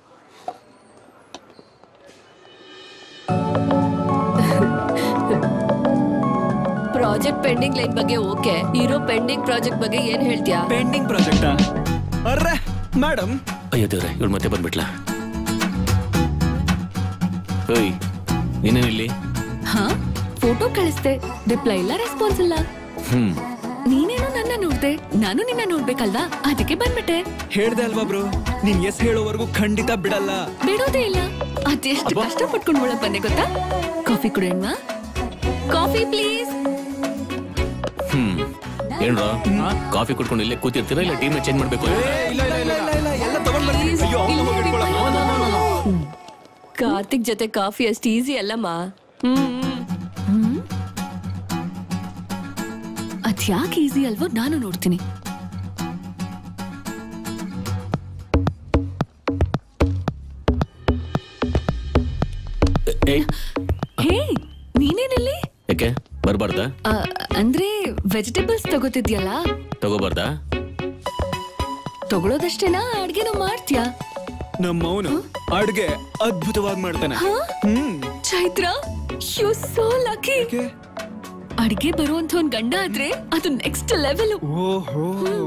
project pending line ಬಗ್ಗೆ ಓಕೆ ಇರೋ ಪೆಂಡಿಂಗ್ ಪ್ರಾಜೆಕ್ಟ್ ಬಗ್ಗೆ ಏನ್ ಹೇಳ್ತೀಯಾ ಪೆಂಡಿಂಗ್ ಪ್ರಾಜೆಕ್ಟಾ ಅರ್ರೆ ಮೇಡಮ್ ಅಯ್ಯೋ ದೇವ್ರೆ ಇವಳು ಮತ್ತೆ ಬಂದ್ಬಿಟ್ಲಾ ಓಯ್ ನೀನೇನಿಲ್ಲಿ ಹಾ ಫೋಟೋ ಕಳಿಸ್ದೆ ರಿಪ್ಲೈ ಇಲ್ಲ ರೆಸ್ಪಾನ್ಸ್ ಇಲ್ಲ ಹ್ಮ್ ನೀನೇನೋ ನನ್ನ ನೋಡ್ದೆ ನಾನು ನಿನ್ನ ನೋಡ್ಬೇಕಲ್ವಾ ಅದಕ್ಕೆ ಬಂದ್ಬಿಟ್ಟೆ ಹೇಳ್ದೆ ಅಲ್ವಾ ಬ್ರೋ ನೀನ್ ಎಸ್ ಹೇಳೋವರೆಗೂ ಖಂಡಿತ ಬಿಡಲ್ಲ ಬಿಡೋದೇ ಇಲ್ಲ ಅದೆಷ್ಟು ಕಷ್ಟ ಪಟ್ಕೊಂಡು ಒಳಗ್ ಬಂದೆ ಗೊತ್ತಾ ಕಾಫಿ ಕುಡಿಯೋಣ ಕಾಫಿ ಪ್ಲೀಸ್ ಹ್ಮ್ ಏನ್ರ ಕಾಫಿ ಕುಡ್ಕೊಂಡು ಇಲ್ಲೇ ಕೂತಿರ್ತೀರಾ ಇಲ್ಲ ಟೀಮ್ ಚೇಂಜ್ ಮಾಡ್ಬೇಕು ಕಾರ್ತಿಕ್ ಜೊತೆ ಕಾಫಿ ಅಷ್ಟು ಈಸಿ ಅಲ್ಲಮ್ಮ ಅದ್ಯಾಕೆ ಈಸಿ ಅಲ್ವೋ ನಾನು ನೋಡ್ತೀನಿ ಏಯ್ ಹೇ ನೀನೇನಲ್ಲಿ ಯಾಕೆ ಬರ್ಬಾರ್ದಾ ಆ, ಅಂದ್ರೆ ವೆಜಿಟೇಬಲ್ಸ್ ತಗೋತಿದ್ಯಲ್ಲ ತಗೋಬಾರ್ದಾ ತಗೊಳೋದಷ್ಟೇನಾ ಅಡ್ಗೆನೂ ಮಾಡ್ತೀಯಾ ನಮ್ಮ ಅವನು ಅಡ್ಗೆ ಅದ್ಭುತವಾಗಿ ಮಾಡ್ತಾನೆ ಹಾ? ಹ್ಮ್ ಚೈತ್ರ ಯು ಸೋ ಲಕ್ಕಿ ಅಡ್ಗೆ ಬರುವಂತ ಒಂದ್ ಗಂಡ ಆದ್ರೆ ಅದು ನೆಕ್ಸ್ಟ್ ಲೆವೆಲ್ ಓಹೋ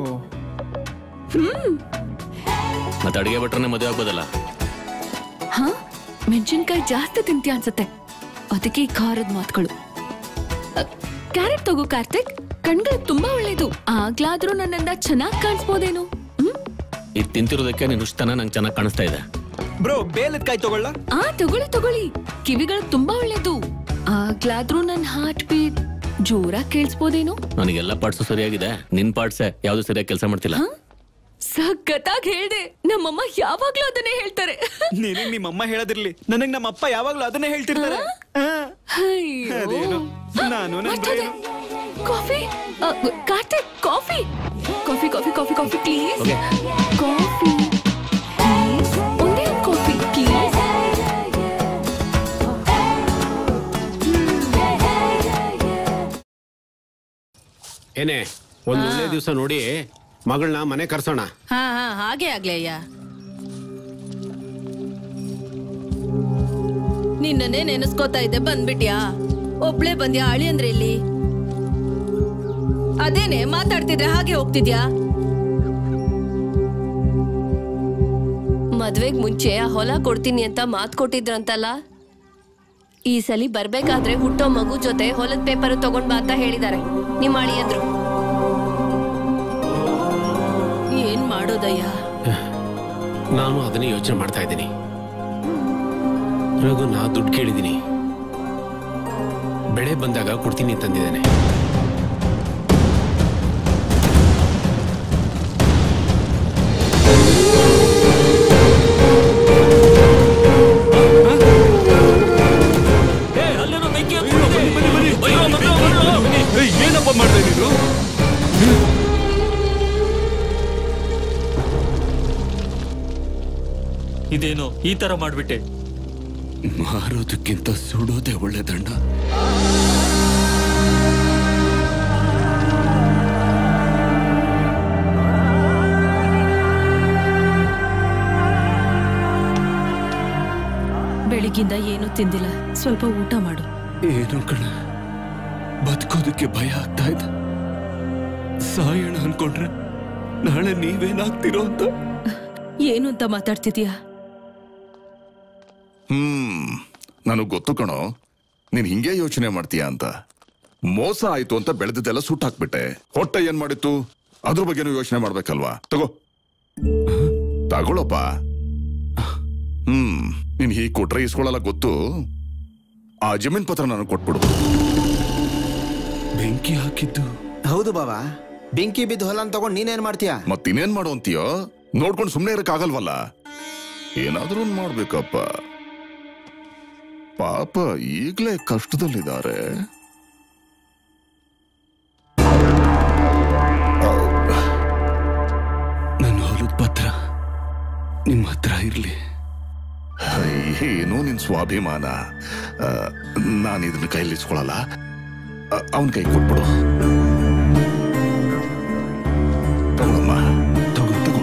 ಹ್ಮ್ ಮತ್ತೆ ಅಡಿಗೆ ಭಟ್ರನ್ನೇ ಮದುವೆ ಆಗ್ಬೋದಲ್ಲ ಹಾ ಮೆಣಸಿನ್ಕಾಯಿ ಜಾಸ್ತಿ ತಿಂತೀಯ ಅನ್ಸತ್ತೆ ಅದಕ್ಕೆ ಈ ಖಾರದ ಮಾತುಗಳು ಕ್ಯಾರೆಟ್ ತಗೋ ಕಾರ್ತಿಕ್ ಕಣ್ಗಳು ತುಂಬಾ ಒಳ್ಳೇದು ಆಗ್ಲಾದ್ರೂ ನನ್ನಿಂದ ಚೆನ್ನಾಗ್ ಕಾಣಿಸ್ಬೋದೇನು ಇದು ತಿಂತಿರೋದಕ್ಕೆ ನೀನು ಉಷ್ಟನ ನಂಗೆ ಚೆನ್ನಾಗಿ ಕಾಣಿಸ್ತಾ ಇದೆ ಬ್ರೋ ಬೇಲದ ಕಾಯಿ ತಗೊಳ್ಳ ಆ ತಗೊಳ್ಳಿ ತಗೊಳ್ಳಿ ಕಿವಿಗಳು ತುಂಬಾ ಒಳ್ಳೇದು ಆಗ್ಲಾದ್ರೂ ನನ್ ಹಾರ್ಟ್ ಬೀಟ್ ಜೋರಾಗಿ ಕೇಳಿಸ್ಬೋದೇನು ನನಗೆಲ್ಲ ಪಾರ್ಟ್ಸು ಸರಿಯಾಗಿದೆ ನಿನ್ ಪಾರ್ಟ್ಸೆ ಯಾವ್ದು ಸರಿಯಾಗಿ ಕೆಲಸ ಮಾಡ್ತಿಲ್ಲ ಸಖತ್ತಾಗಿ ಹೇಳ್ದೆ ನಮ್ಮಮ್ಮ ಯಾವಾಗ್ಲೂ ಅದನ್ನೇ ಹೇಳ್ತಾರೆ ನಿನಗ್ ನಿಮ್ಮಮ್ಮ ಹೇಳದಿರ್ಲಿ ನನಗ್ ನಮ್ಮ ಅಪ್ಪ ಯಾವಾಗ್ಲೂ ಅದನ್ನೇ ಹೇಳ್ತಿರ್ತಾರೆ ಅಯ್ಯೋ. ಅದೇನು ನಾನು ನನ್ ಮರ್ತೋದೆ. ಕಾಫಿ ಅ, Karthik coffee coffee coffee coffee coffee please coffee please ಒಂದೇ ಒಂದು ಕಾಫಿ ಪ್ಲೀಸ್ ಏನೇ ಒಂದ್ ಒಳ್ಳೆ ದಿವಸ ನೋಡಿ ಮಗಳನ್ನ ಮನೆ ಕರ್ಸೋಣ ಹಾ ಹಾ ಹಾಗೆ ಆಗ್ಲಿ ಅಯ್ಯ ನಿನ್ನನ್ನೇ ನೆನೆಸ್ಕೋತಾ ಇದ್ದೆ ಬಂದ್ಬಿಟ್ಯಾ ಒಬ್ಳೆ ಬಂದ್ಯಾ ಅಳಿ ಅಂದ್ರೆ ಇಲ್ಲಿ ಅದೇನೆ ಮಾತಾಡ್ತಿದ್ರೆ ಹಾಗೆ ಹೋಗ್ತಿದ್ಯಾ ಮದ್ವೆಗ್ ಮುಂಚೆ ಆ ಹೊಲ ಕೊಡ್ತೀನಿ ಅಂತ ಮಾತ್ ಕೊಟ್ಟಿದ್ರಂತಲ್ಲ ಈ ಸಲಿ ಬರ್ಬೇಕಾದ್ರೆ ಹುಟ್ಟೋ ಮಗು ಜೊತೆ ಹೊಲದ ಪೇಪರ್ ತಗೊಂಡ್ ಬಾ ಅಂತ ಹೇಳಿದಾರೆ ನಿಮ್ ಅಳಿಯಂದ್ರು ಏನ್ ಮಾಡೋದಯ್ಯ ನಾನು ಅದನ್ನೇ ಯೋಚನೆ ಮಾಡ್ತಾ ಇದ್ದೀನಿ ರಘು ನಾ ದುಡ್ಡು ಕೇಳಿದ್ದೀನಿ ಬೆಳೆ ಬಂದಾಗ ಕೊಡ್ತೀನಿ ಅಂತಂದಿದ್ದಾನೆ ಏನಪ್ಪ ಮಾಡ್ದೆ ನೀನು ಇದೇನು ಈ ತರ ಮಾಡ್ಬಿಟ್ಟೆ ಮಾರೋದಕ್ಕಿಂತ ಸುಡೋದೇ ಒಳ್ಳೆ ದಂಡ ಬೆಳಿಗ್ಗಿಂದ ಏನು ತಿಂದಿಲ್ಲ ಸ್ವಲ್ಪ ಊಟ ಮಾಡು ಏನು ಕಣ ಬದುಕೋದಕ್ಕೆ ಭಯ ಆಗ್ತಾ ಇದೆ ಸಾಯೋಣ ಅನ್ಕೊಂಡ್ರೆ ನಾಳೆ ನೀವೇನಾಗ್ತಿರೋ ಅಂತ ಏನು ಅಂತ ಮಾತಾಡ್ತಿದ್ಯಾ ಹ್ಮ್ ನನಗ್ ಗೊತ್ತು ಕಣೋ ನೀನ್ ಹಿಂಗೆ ಯೋಚನೆ ಮಾಡ್ತೀಯ ಅಂತ ಮೋಸ ಆಯ್ತು ಅಂತ ಬೆಳೆದಿದ್ದೆಲ್ಲ ಸುಟ್ಟು ಹಾಕ್ಬಿಟ್ಟೆ ಹೊಟ್ಟೆ ಏನ್ ಮಾಡಿತ್ತು ಅದ್ರ ಬಗ್ಗೆನೂ ಯೋಚನೆ ಮಾಡ್ಬೇಕಲ್ವಾ ತಗೋ ತಗೊಳಪ್ಪ ಹ್ಮ್ ನೀನ್ ಹೀಗ್ ಕೊಟ್ರೆ ಇಸ್ಕೊಳ್ಳಲ್ಲ ಗೊತ್ತು ಆ ಜಮೀನ್ ಪತ್ರ ನನಗೆ ಕೊಟ್ಬಿಡು ಬೆಂಕಿ ಹಾಕಿದ್ದು ಹೌದು ಬಾಬಾ ಬೆಂಕಿ ಬಿದ್ದು ಹೊಲ ತಗೊಂಡ್ ನೀನೇನ್ ಮಾಡ್ತೀಯಾ ಮತ್ತಿನ್ನೇನ್ ಮಾಡು ಅಂತೀಯೋ ನೋಡ್ಕೊಂಡು ಸುಮ್ನೆ ಇರಕ್ಕಾಗಲ್ವಲ್ಲ ಏನಾದ್ರೂ ಒಂದ್ ಮಾಡ್ಬೇಕಪ್ಪ ಪಾಪ ಈಗ್ಲೇ ಕಷ್ಟದಲ್ಲಿದ್ದಾರೆ ನನ್ನ ಹೊಲದ ಪತ್ರ ನಿಮ್ಮ ಹತ್ರ ಇರ್ಲಿ ಏನು ನಿನ್ ಸ್ವಾಭಿಮಾನ ನಾನು ಇದನ್ನ ಕೈಲಿ ಇಸ್ಕೊಳಲ್ಲ ಅವನ ಕೈ ಕೊಟ್ಬಿಡು ತಗೊಳಮ್ಮ ತಗೋ ತಗೋ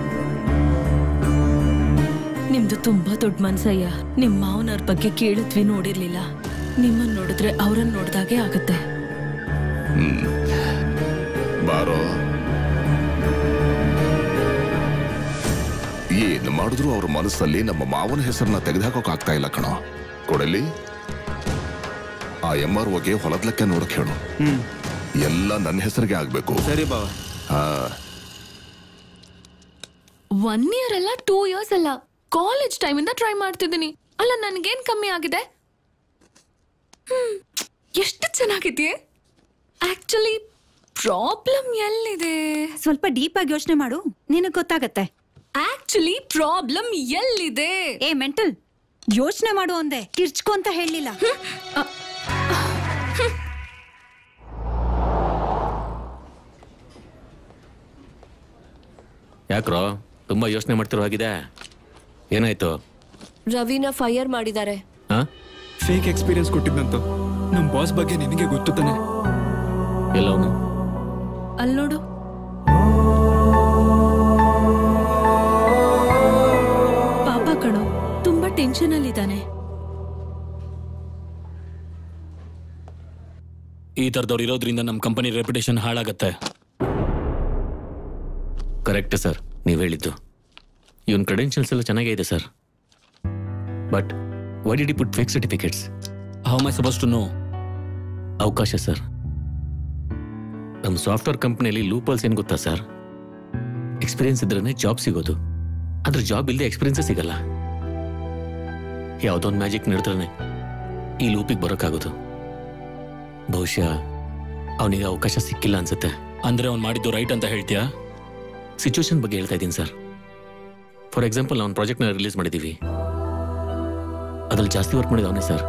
ನಿಮ್ದು ತುಂಬಾ ದೊಡ್ಡ ಮನ್ಸಯ್ಯ ನಿಮ್ ಮಾವನವ್ರ ಬಗ್ಗೆ ಕೇಳಿದ್ವಿ ನೋಡಿರ್ಲಿಲ್ಲ ನಿಮ್ಮನ್ ನೋಡಿದ್ರೆ ಅವ್ರನ್ನ ನೋಡ್ದಾಗೆ ಆಗುತ್ತೆ ಹ್ಮ್ ಬಾರೋ ಏನ್ ಮಾಡಿದ್ರು ಅವ್ರ ಮನಸ್ಸಲ್ಲಿ ನಮ್ಮ ಮಾವನ ಹೆಸರನ್ನ ತೆಗೆದುಹಾಕೋಕ್ ಆಗ್ತಾ ಇಲ್ಲ ಕಣೋ ಕೊಡಲಿ ಆ ಎಂ ಆರ್ ಒಗೆ ಹೊಲದ ಲೆಕ್ಕ ನೋಡಕ್ ಹೇಳು ಎಲ್ಲ ನನ್ನ ಹೆಸರಿಗೆ ಆಗ್ಬೇಕು ಸರಿ ಬಾವ ಹಾ ಒನ್ ಇಯರ್ ಅಲ್ಲ ಟೂ ಇಯರ್ಸ್ ಅಲ್ಲ ಕಾಲೇಜ್ ಟೈಮಿಂದ ಟ್ರೈ ಮಾಡ್ತಿದ್ದೀನಿ ಅಲ್ಲ ನನ್ಗೇನ್ ಕಮ್ಮಿ ಆಗಿದೆ ಹ್ಮ್, ಎಷ್ಟು ಚೆನ್ನಾಗಿದೆಯೇ ಆಕ್ಚುಲಿ ಪ್ರಾಬ್ಲಮ್ ಎಲ್ಲಿದೆ ಸ್ವಲ್ಪ ಡೀಪ್ ಆಗಿ ಯೋಚನೆ ಮಾಡು ನಿನಗ್ ಗೊತ್ತಾಗತ್ತೆ ಆಕ್ಚುಲಿ ಪ್ರಾಬ್ಲಮ್ ಎಲ್ಲಿದೆ ಏ ಮೆಂಟಲ್ ಯೋಚನೆ ಮಾಡು ಅಂದೆ ಕಿರ್ಚ್ಕೊ ಅಂತ ಹೇಳಿಲ್ಲ ಯಾಕ್ರೋ ತುಂಬಾ ಯೋಚನೆ ಮಾಡ್ತಿರೋ ಹಾಗಿದೆ ಏನಾಯ್ತು ರವಿನ ಫೈರ್ ಮಾಡಿದ್ದಾರೆ ಹಾ ಫೇಕ್ ಎಕ್ಸ್ಪೀರಿಯನ್ಸ್ ಕೊಟ್ಟಿದ್ದಂತ ನಮ್ ಬಾಸ್ ಬಗ್ಗೆ ನಿನಗೆ ಗೊತ್ತು ತಾನೆ ಎಲ್ಲವನು ಅಲ್ ನೋಡು ಪಾಪ ಕಣೋ ತುಂಬಾ ಟೆನ್ಷನ್ ಅಲ್ಲಿದ್ದಾನೆ ಈ ತರದವ್ರು ಇರೋದ್ರಿಂದ ನಮ್ಮ ಕಂಪನಿ ರೆಪ್ಯುಟೇಷನ್ ಹಾಳಾಗತ್ತೆ ಕರೆಕ್ಟ್ ಸರ್ ನೀವು ಹೇಳಿದ್ದು ಇವನ್ ಕ್ರೆಡೆನ್ಷಿಯಲ್ಸ್ ಎಲ್ಲ ಚೆನ್ನಾಗೇ ಇದೆ sir but why did put fake certificates how my suppose to know ಅವಕಾಶ ಸರ್ ನಮ್ಮ ಸಾಫ್ಟ್ವೇರ್ ಕಂಪ್ನಿಯಲ್ಲಿ ಲೂಪಲ್ಸ್ ಏನು ಗೊತ್ತಾ ಸರ್ ಎಕ್ಸ್ಪೀರಿಯನ್ಸ್ ಇದ್ರೇ ಜಾಬ್ ಸಿಗೋದು ಆದ್ರೆ ಜಾಬ್ ಇಲ್ಲದೆ ಎಕ್ಸ್ಪೀರಿಯನ್ಸೇ ಸಿಗಲ್ಲ ಯಾವುದೋ ಒಂದು ಮ್ಯಾಜಿಕ್ ನಡೆದ್ರೆ ಈ ಲೂಪಿಗೆ ಬರೋಕ್ಕಾಗೋದು ಬಹುಶಃ ಅವನಿಗೆ ಅವಕಾಶ ಸಿಕ್ಕಿಲ್ಲ ಅನ್ಸುತ್ತೆ ಅಂದ್ರೆ ಅವ್ನು ಮಾಡಿದ್ದು ರೈಟ್ ಅಂತ ಹೇಳ್ತೀಯಾ ಸಿಚುವೇಶನ್ ಬಗ್ಗೆ ಹೇಳ್ತಾ ಇದ್ದೀನಿ ಸರ್ ಫಾರ್ ಎಕ್ಸಾಂಪಲ್ ನಾವು ಪ್ರಾಜೆಕ್ಟ್ನ ರಿಲೀಸ್ ಮಾಡಿದ್ದೀವಿ ಅದ್ರಲ್ಲಿ ಜಾಸ್ತಿ ವರ್ಕ್ ಮಾಡಿದ ಅವನೇ ಸರ್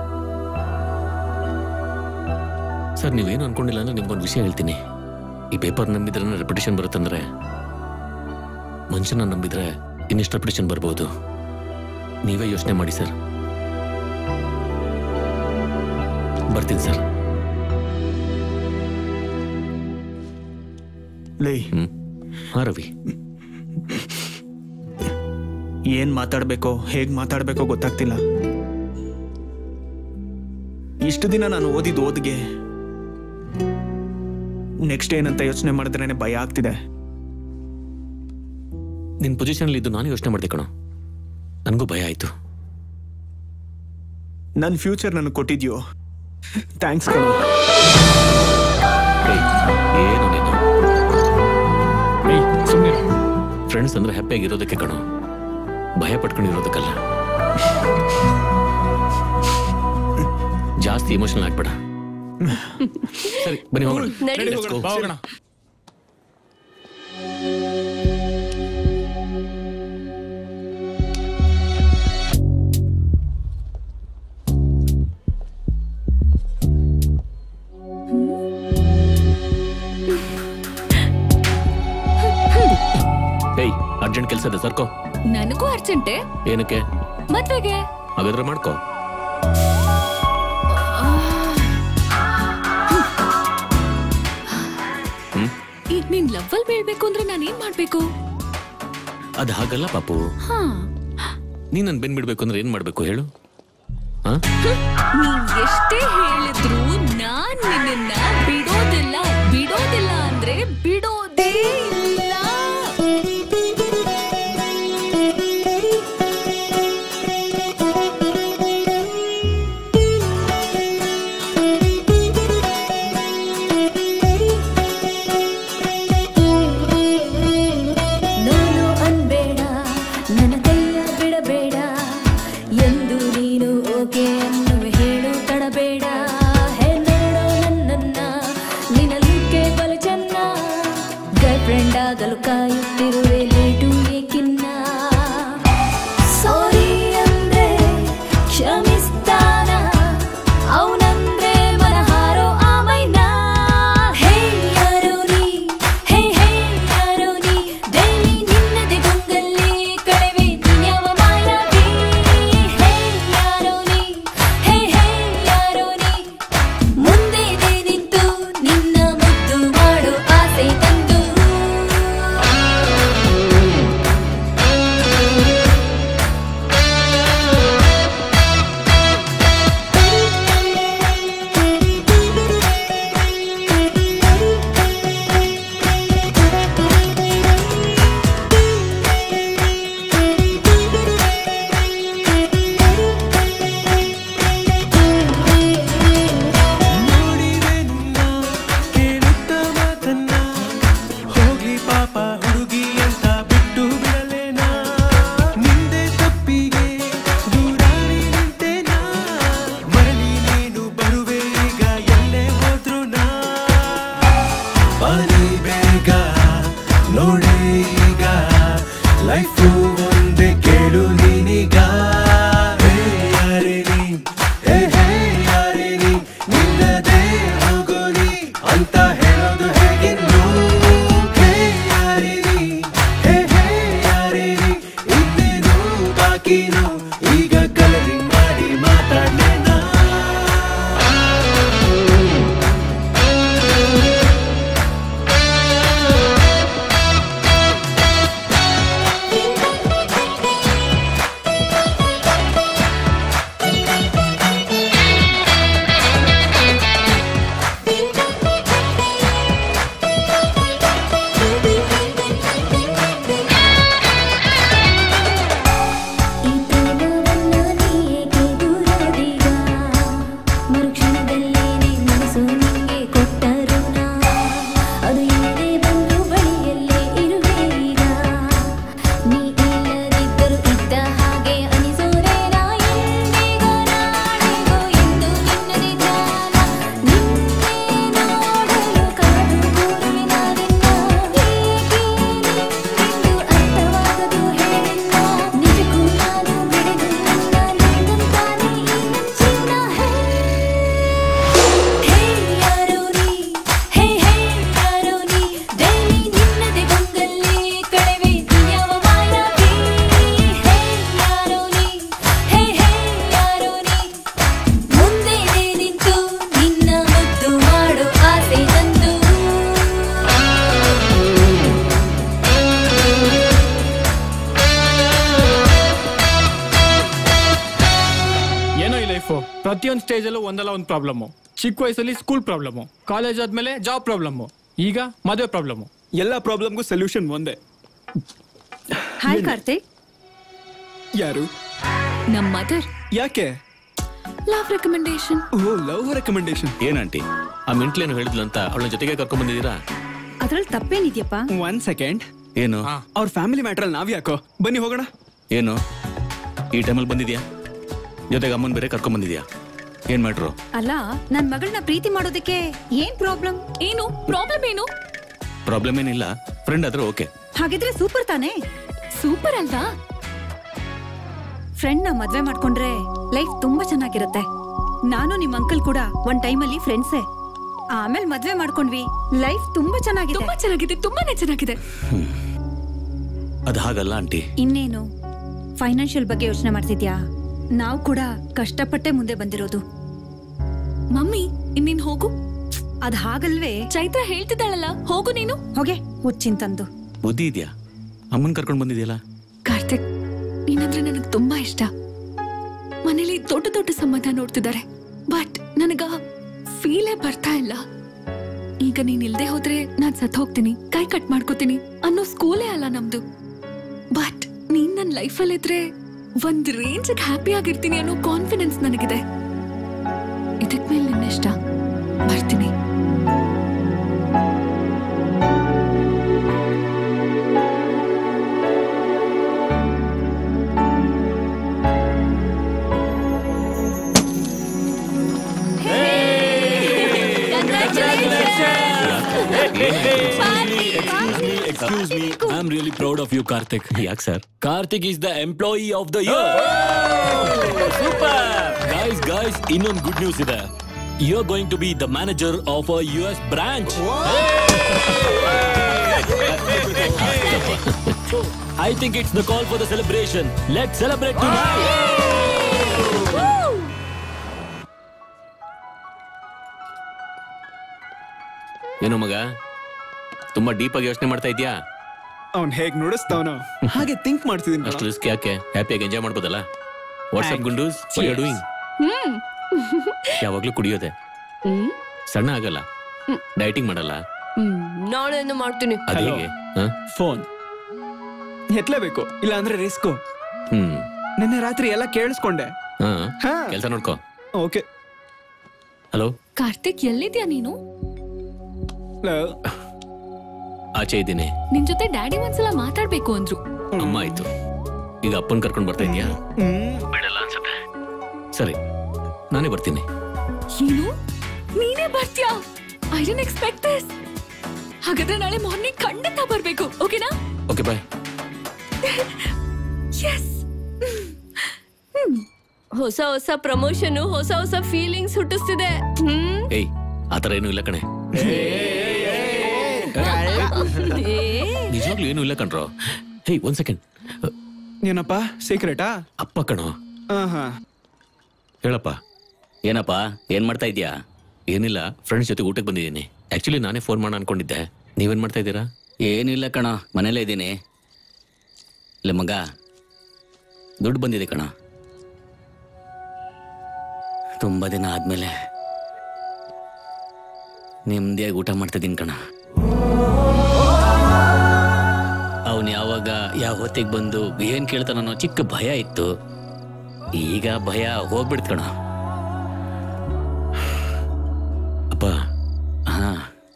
ಸರ್ ನೀವೇನು ಅನ್ಕೊಂಡಿಲ್ಲ ಅಂದ್ರೆ ನಿಮ್ಗೊಂದು ವಿಷಯ ಹೇಳ್ತೀನಿ ಈ ಪೇಪರ್ ನಂಬಿದ್ರೆ ರೆಪ್ಯುಟೇಷನ್ ಬರುತ್ತಂದ್ರೆ ಮನುಷ್ಯನ ನಂಬಿದ್ರೆ ಇನ್ನಿಷ್ಟು ರೆಪ್ಯುಟೇಷನ್ ಬರ್ಬೋದು ನೀವೇ ಯೋಚನೆ ಮಾಡಿ ಸರ್ ಬರ್ತೀನಿ ಸರ್ ಲೈ ಹಾ ರವಿ ಏನ್ ಮಾತಾಡ್ಬೇಕೋ ಹೇಗ್ ಮಾತಾಡ್ಬೇಕೋ ಗೊತ್ತಾಗ್ತಿಲ್ಲ ಇಷ್ಟು ದಿನ ನಾನು ಓದಿದ್ದು ಓದಿಗೆ ನೆಕ್ಸ್ಟ್ ಏನಂತ ಯೋಚನೆ ಮಾಡಿದ್ರೇನೆ ಭಯ ಆಗ್ತಿದೆ ನಿನ್ನ ಪೊಸಿಷನಲ್ಲಿ ಇದ್ದು ನಾನು ಯೋಚನೆ ಮಾಡಿದೆ ಕಣೋ ನನಗೂ ಭಯ ಆಯಿತು ನನ್ನ ಫ್ಯೂಚರ್ ನನಗೆ ಕೊಟ್ಟಿದ್ಯೋ ಥ್ಯಾಂಕ್ಸ್ ಕಣೋ ಏನು ನೀನು ಫ್ರೆಂಡ್ಸ್ ಅಂದ್ರೆ ಹ್ಯಾಪಿಯಾಗಿರೋದಕ್ಕೆ ಕಣೋ ಭಯ ಪಟ್ಕೊಂಡಿರೋದಕ್ಕಲ್ಲ ಜಾಸ್ತಿ ಇಮೋಷನಲ್ ಆಗ್ಬೇಡ ಸರಿ ಬನ್ನಿ ಹೋಗೋಣ ನಡಿ. Let's go. ಬಾ ಹೋಗೋಣ. ಏಯ್ ಅರ್ಜೆಂಟ್ ಕೆಲಸ ಇದೆ ಸರ್ಕೋ ನನಗೂ ಅರ್ಜೆಂಟೆ ಏನಕ್ಕೆ ಮದ್ವೆಗೆ ಹಾಗಾದ್ರೆ ಮಾಡ್ಕೋ ಈಗ ನೀನ್ ಲವ್ವಲ್ ಬೀಳ್ಬೇಕು ಅಂದ್ರೆ ನಾನು ಏನ್ ಮಾಡ್ಬೇಕು ಅದು ಹಾಗಲ್ಲ ಪಾಪು ಹಾ ನೀನ್ ನನ್ ಬೆನ್ ಬಿಡ್ಬೇಕು ಅಂದ್ರೆ ಏನ್ ಮಾಡ್ಬೇಕು ಹೇಳು ಹಾ ನೀನ್ ಎಷ್ಟೇ ಹೇಳಿದ್ರು ನಾನ್ ನಿನ್ನ ಬಿಡೋದಿಲ್ಲ ಬಿಡೋದಿಲ್ಲ ಅಂದ್ರೆ ಬಿಡೋದೇ ಇಲ್ಲ ನೋನು ಅನ್ಬೇಡ ನನ್ನ ಕೈಯ ಬಿಡಬೇಡ ಎಂದು ನೀನು ಓಕೆ ಅನ್ನುವೆ ಹೇಳು ತಡಬೇಡ ಹೇ ನೋಡೋ ನನ್ನನ್ನ ನಿನ್ನಲಿಕ್ಕೆ ಬಲು ಚೆನ್ನ ಗರ್ಲ್ ಫ್ರೆಂಡ್ ಆಗಲು ಕಾಯುತ್ತಿರುವೆ ಲೇಟು ಏಕಿನ್ನ ಸಾರಿ ಅಂದ್ರೆ ಕ್ಷಮಿಸ್ತಾನ ಅವನಂದ್ರೆ ಮನಹಾರೋ ಆಮೈನ ಹೇ ಯಾರೋ ನೀ ಹೇ ಹೇ ಯಾರೋ ನೀ ಡೈಲಿ ನಿನ್ನದೆ ಗಂಗಲ್ಲಿ ಕಳೆವೆ ಯಾವ ಮಾಯಾವಿ ಹೇ ಯಾರೋ ನೀ ಹೇ ಹೇ ಯಾರೋ ನೀ ಮುಂದೆ ನಿಂತು ನಿನ್ನ ಮುದ್ದು ಮಾಡೋ ಆಸೆ ತಂದು ಕೇಳುತ್ತ ಮಾತನ್ನ ಹೋಗಿ ಪಾಪ ಹುಡುಗಿ ಅಂತ ಬಿಟ್ಟು ಬಿಡಲೇನಾ ನಿಂದೆ ತಪ್ಪಿಗೆ ದೂರಾಡಿ ನಿಂತೇನಾ ಮರಳಿ ನೀನು ಬರುವೆ ಈಗ ಎಲ್ಲೇ ಹೋದ್ರು ನಾ ಬನ್ನಿ ಬೇಗ ನೋಡೇ ಈಗ ಲೈಫು ಒಂದೇ ಕೇಳು ನೀನೀಗ ಹೇ ಯಾರೇ ನೀ ಹೇ ಹೇ ಯಾರೇ ನೀ ನಿಲ್ಲದೆ ಹೋಗು ನೀ ಅಂತ ಹೇಳೋದು ಹೇಗಿನ್ನು ಹೇ ಯಾರೇ ನೀ ಹೇ ಹೇ ಯಾರೇ ನೀ ಇನ್ನೇನು ಬಾಕಿನು ಈಗ ಕಲರಿಂಗ್ ಮಾಡಿ ಮಾತಾಡ್ಲೇನಾ ಮರುಕ್ಷಣದಲ್ಲೇನೆ ಮನಸ್ಸು ನಿಂಗೆ ಕೊಟ್ಟರು ನಾ ಅದು ಏನೇ ಬಂದು ಬಳಿಯಲ್ಲೇ ಇರುವೆ ಈಗ ನೀ ಇಲ್ಲದಿದ್ದರೂ ಇದ್ದ ಹಾಗೆ ಅನಿಸೋರೆ ನಾ ಎಂದಿಗೋ ನಾಳೆಗೋ ಎಂದು ನಿನ್ನದೇ ಧ್ಯಾನ ನಿನ್ನೆ ನೋಡಲು ಕಾದು ಕೂರುವೆ ನಾನಿನ್ನ ಹೇಗೆ ನಿಂದು ಅರ್ಥವಾಗದು ಹೇಳಿನ್ನ ನಿಜಕ್ಕೂ ನಾನು ಬಿಡೆದು ನನ್ನ ನಿನ್ನಂತಾನೆ ಈ ನಂಚಿನ ಹೇ ಹೇ ಯಾರೋ ನೀ ಹೇ ಹೇ ಯಾರೋ ನೀ ಡೈಲಿ ನಿನ್ನದೆ ಗಂಗಲ್ಲಿ ಕಳೆವೆ ಯಾವ ಮಾಯಾವಿ ಹೇ ಯಾರೋ ನೀ ಹೇ ಹೇ ಯಾರೋ ನೀ ಮುಂದೆ ನಿಂತು ನಿನ್ನ ಮುದ್ದು ಮಾಡೋ ಆಸೆ ತಂದು ಏನೋ ಈ ಲೈಫು ಪ್ರತಿಯೊಂದು ಸ್ಟೇಜಲ್ಲೂ ಒಂದಲ್ಲ ಒಂದು ಪ್ರಾಬ್ಲಮ್ಮು ಚಿಕ್ಕ ವಯಸ್ಸಲ್ಲಿ ಸ್ಕೂಲ್ ಪ್ರಾಬ್ಲಮ್ಮು ಕಾಲೇಜ್ ಆದ್ಮೇಲೆ ಜಾಬ್ ಪ್ರಾಬ್ಲಮ್ಮು ಈಗ ಮದುವೆ ಪ್ರಾಬ್ಲಮ್ಮು ಎಲ್ಲ ಪ್ರಾಬ್ಲಮ್ಗೂ ಸೊಲ್ಯೂಷನ್ ಒಂದೇ ಹಾಯ್ ಕಾರ್ತಿಕ್ ಯಾರು ನಮ್ ಮದರ್ ಯಾಕೆ love recommendation oh love recommendation ಏನಂಟಿ ಆ ಮಿಂಟ್ಲೇನು ಹೇಳಿದ್ಲು ಅಂತ ಅವಳ ಜೊತೆಗೆ ಕರ್ಕೊಂಡ್ ಬಂದಿದ್ದೀರಾ ಅದ್ರಲ್ಲಿ ತಪ್ಪೇನಿದ್ಯಪ್ಪ ಒನ್ ಸೆಕೆಂಡ್ ಏನು ಅವ್ರ ಫ್ಯಾಮಿಲಿ ಮ್ಯಾಟ್ರಲ್ಲಿ ನಾವ್ ಯಾಕೋ ಬನ್ನಿ ಹೋಗೋಣ ಏನು ಈ ಟೈಮಲ್ಲಿ ಬಂದಿದ್ಯಾ ಜೊತೆಗೆ ಅಮ್ಮನ್ ಬೇರೆ ಕರ್ಕೊಂಡ್ ಬಂದಿದ್ಯಾ ಏನ್ ಮಾಡ್ರು ಅಲ್ಲ ನನ್ ಮಗಳನ್ನ ಪ್ರೀತಿ ಮಾಡೋದಕ್ಕೆ ಏನ್ ಪ್ರಾಬ್ಲಮ್ ಏನು ಪ್ರಾಬ್ಲಮ್ ಏನು ಪ್ರಾಬ್ಲಮ್ ಏನಿಲ್ಲ ಫ್ರೆಂಡ್ ಆದ್ರೆ ಓಕೆ ಹಾಗಿದ್ರೆ ಸೂಪರ್ ತಾನೇ ಸೂಪರ್ ಅಲ್ವಾ ಫ್ರೆಂಡ್ ನ ಮದ್ವೆ ಮಾಡ್ಕೊಂಡ್ರೆ ಲೈಫ್ ತುಂಬಾ ಚೆನ್ನಾಗಿರುತ್ತೆ ನಾನು ನಿಮ್ ಅಂಕಲ್ ಕೂಡ ಒಂದ್ ಟೈಮಲ್ಲಿ ಫ್ರೆಂಡ್ಸೇ ಆಮೇಲೆ ಮದ್ವೆ ಮಾಡ್ಕೊಂಡ್ವಿ ಲೈಫ್ ತುಂಬಾ ಚೆನ್ನಾಗಿದೆ ತುಂಬಾ ಚೆನ್ನಾಗಿದೆ ತುಂಬಾನೇ ಚೆನ್ನಾಗಿದೆ ಅದು ಹಾಗಲ್ಲ ಆಂಟಿ ಇನ್ನೇನು ಫೈನಾನ್ಷಿಯಲ್ ಬಗ್ಗೆ ಯೋಚನೆ ಮಾಡ್ತಿದ್ಯಾ ನಾವು ಕೂಡ ಕಷ್ಟಪಟ್ಟೆ ಮುಂದೆ ಬಂದಿರೋದು ಮಮ್ಮಿ ಇನ್ನೇನ್ ಹೋಗು ಅದ್ ಹಾಗಲ್ವೇ ಚೈತ್ರ ಹೇಳ್ತಿದ್ದಾಳಲ್ಲ ಹೋಗು ನೀನು ಹೋಗೆ ಹುಚ್ಚಿನ್ ತಂದು ಬುದ್ಧಿ ಇದೆಯಾ ಅಮ್ಮನ್ ಕರ್ಕೊಂಡ್ ಬಂದಿದ್ಯಲ್ಲ ಕಾರ್ತಿಕ್ ನೀನಂದ್ರೆ ನನಗ್ ತುಂಬಾ ಇಷ್ಟ ಮನೇಲಿ ದೊಡ್ಡ ದೊಡ್ಡ ಸಂಬಂಧ ನೋಡ್ತಿದ್ದಾರೆ ಬಟ್ ನನಗ ಫೀಲೇ ಬರ್ತಾ ಇಲ್ಲ ಈಗ ನೀನ್ ಇಲ್ದೆ ಹೋದ್ರೆ ನಾನ್ ಸತ್ ಹೋಗ್ತೀನಿ ಕೈ ಕಟ್ ಮಾಡ್ಕೋತೀನಿ ಅನ್ನೋ ಸ್ಕೂಲೇ ಅಲ್ಲ ನಮ್ದು ಬಟ್ ನೀನ್ ನನ್ ಲೈಫಲ್ಲಿ ಇದ್ರೆ ಒಂದ್ ರೇಂಜ್ ಹ್ಯಾಪಿ ಆಗಿರ್ತೀನಿ ಅನ್ನೋ ಕಾನ್ಫಿಡೆನ್ಸ್ ನನಗಿದೆ ಇದಕ್ ಮೇಲೆ ನಿನ್ನಿಷ್ಟ ಬರ್ತೀನಿ Excuse me, I'm really proud of you, Karthik. ಯಾಕೆ sir Karthik is the employee of the year. Super! Guys, guys, ಇನ್ನೊಂದು ಗುಡ್ ನ್ಯೂಸ್ ಇದೆ You're going to be the manager of a US branch. I think it's the call for the celebration. Let's celebrate tonight. ಏನು ಮಗ ತುಂಬಾ ಡೀಪ್ ಆಗಿ ಯೋಚನೆ ಮಾಡ್ತಾ ಇದ್ಯಾ ಅವ್ನ್ ಹೇಗ್ ನುಡಿಸ್ತಾವನೋ ಹಾಗೆ ಥಿಂಕ್ ಮಾಡ್ತಿದ್ದೀನಿ ಅಷ್ಟು ರಿಸ್ಕ್ ಯಾಕೆ ಹ್ಯಾಪಿಯಾಗಿ ಎಂಜಾಯ್ ಮಾಡ್ಬೋದಲ್ಲ ವಾಟ್ಸ್ಆಪ್ Thanks. ಗುಂಡೂಸ್ Cheers. ಡೂಯಿಂಗ್ ಯಾವಾಗ್ಲೂ ಕುಡಿಯೋದೆ ಹ್ಮ್ ಸಣ್ಣ ಆಗಲ್ಲ ಡೈಟಿಂಗ್ ಮಾಡಲ್ಲ ಹ್ಮ್ ನಾಳೆಯಿಂದ ಮಾಡ್ತೀನಿ ಅದ್ ಹೇಗೆ ಹ? ಫೋನ್ ಎತ್ಲೇಬೇಕು ಇಲ್ಲ ಅಂದ್ರೆ ರಿಸ್ಕು ಹ್ಮ್ ನಿನ್ನೆ ರಾತ್ರಿ ಎಲ್ಲ ಕೇಳಿಸ್ಕೊಂಡೆ ಹಾ ಹಾ. ಕೆಲಸ ನೋಡ್ಕೋ ಓಕೆ ಹಲೋ ಕಾರ್ತಿಕ್ ಎಲ್ಲಿದ್ಯಾ ನೀನು ಆಚೆ ಇದ್ದೀನಿ ನಿನ್ ಜೊತೆ ಡ್ಯಾಡಿ ಒಂದ್ಸಲ ಮಾತಾಡ್ಬೇಕು ಅಂದ್ರು ಅಮ್ಮ ಆಯ್ತು ಈಗ ಅಪ್ಪನ್ ಕರ್ಕೊಂಡ್ ಬರ್ತಾ ಇದೀಯಾ ಬಿಡಲ್ಲ ಅನ್ಸುತ್ತೆ ಸರಿ ನಾನೇ ಬರ್ತೀನಿ ಏನು ನೀನೇ ಬರ್ತ್ಯಾ ಐ ಡೋಂಟ್ ಎಕ್ಸ್ಪೆಕ್ಟ್ ದಿಸ್ ಹಾಗಾದ್ರೆ ನಾಳೆ ಮಾರ್ನಿಂಗ್ ಖಂಡಿತ ಬರ್ಬೇಕು ಓಕೆನಾ ಓಕೆ ಬಾಯ್ ಎಸ್ ಹೊಸ ಹೊಸ ಪ್ರಮೋಷನ್ ಹೊಸ ಹೊಸ ಫೀಲಿಂಗ್ಸ್ ಹುಟ್ಟಿಸ್ತಿದೆ ಹ್ಮ್ ಏಯ್ ಆತರ ಏನೂ ಇಲ್ಲ ಕಣೆ ಏ, ನಿಜವಾಗ್ಲೂ ಏನೂ ಇಲ್ಲ ಕಣ್ರೋ ಹೇಯ್ ಒಂದ್ ಸೆಕೆಂಡ್ ಏನಪ್ಪ ಸೀಕ್ರೆಟಾ ಅಪ್ಪ ಕಣೋ ಹಾ ಹೇಳಪ್ಪ ಏನಪ್ಪ ಏನ್ ಮಾಡ್ತಾ ಇದ್ಯಾ ಏನಿಲ್ಲ ಫ್ರೆಂಡ್ಸ್ ಜೊತೆ ಊಟಕ್ಕೆ ಬಂದಿದ್ದೀನಿ ಆಕ್ಚುಲಿ ನಾನೇ ಫೋನ್ ಮಾಡೋಣ ಅನ್ಕೊಂಡಿದ್ದೆ ನೀವೇನ್ ಮಾಡ್ತಾ ಇದ್ದೀರಾ ಏನಿಲ್ಲ ಕಣ ಮನೇಲೇ ಇದ್ದೀನಿ ಇಲ್ಲ ಮಗ ದುಡ್ಡು ಬಂದಿದೆ ಕಣ ತುಂಬಾ ದಿನ ಆದ್ಮೇಲೆ ನೆಮ್ಮದಿಯಾಗಿ ಊಟ ಮಾಡ್ತಿದ್ದೀನಿ ಕಣ ಅವನು ಯಾವಾಗ ಯಾವ ಹೊತ್ತಿಗೆ ಬಂದು ಏನ್ ಕೇಳ್ತಾನ ಅನ್ನೋ ಚಿಕ್ಕ ಭಯ ಇತ್ತು ಈಗ ಭಯ ಹೋಗ್ಬಿಡ್ತು ಕಣ ಅಪ್ಪ ಹಾ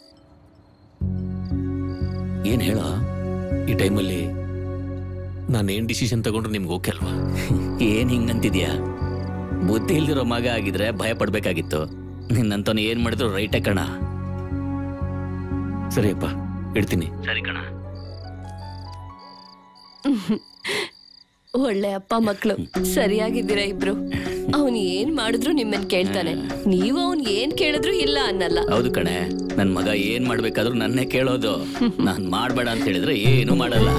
ಏನ್ ಹೇಳೋ ಈ ಟೈಮಲ್ಲಿ ನಾನು ಏನ್ ಡಿಸಿಷನ್ ತಗೊಂಡ್ರೆ ನಿಮ್ಗೆ ಓಕೆ ಅಲ್ವಾ ಏನ್ ಹಿಂಗಂತಿದ್ಯಾ ಬುದ್ಧಿ ಇಲ್ದಿರೋ ಮಗ ಆಗಿದ್ರೆ ಭಯ ಪಡ್ಬೇಕಾಗಿತ್ತು ನಿನ್ನಂತವನು ಏನ್ ಮಾಡಿದ್ರು ರೈಟೇ ಕಣ ಸರಿ ಅಪ್ಪ ಇಡ್ತೀನಿ ಸರಿ ಕಣ ಒಳ್ಳೆ ಅಪ್ಪ ಮಕ್ಳು ಸರಿಯಾಗಿದ್ದೀರಾ ಇಬ್ರು ಅವನ್ ಏನ್ ಮಾಡಿದ್ರು ನಿಮ್ಮನ್ ಕೇಳ್ತಾನೆ ನೀವು ಅವನ್ ಏನ್ ಕೇಳಿದ್ರು ಇಲ್ಲ ಅನ್ನಲ್ಲ ಹೌದು ಕಣೆ ನನ್ ಮಗ ಏನ್ ಮಾಡ್ಬೇಕಾದ್ರೂ ನನ್ನೇ ಕೇಳೋದು ನಾನ್ ಮಾಡ್ಬೇಡ ಅಂತ ಹೇಳಿದ್ರೆ ಏನು ಮಾಡಲ್ಲ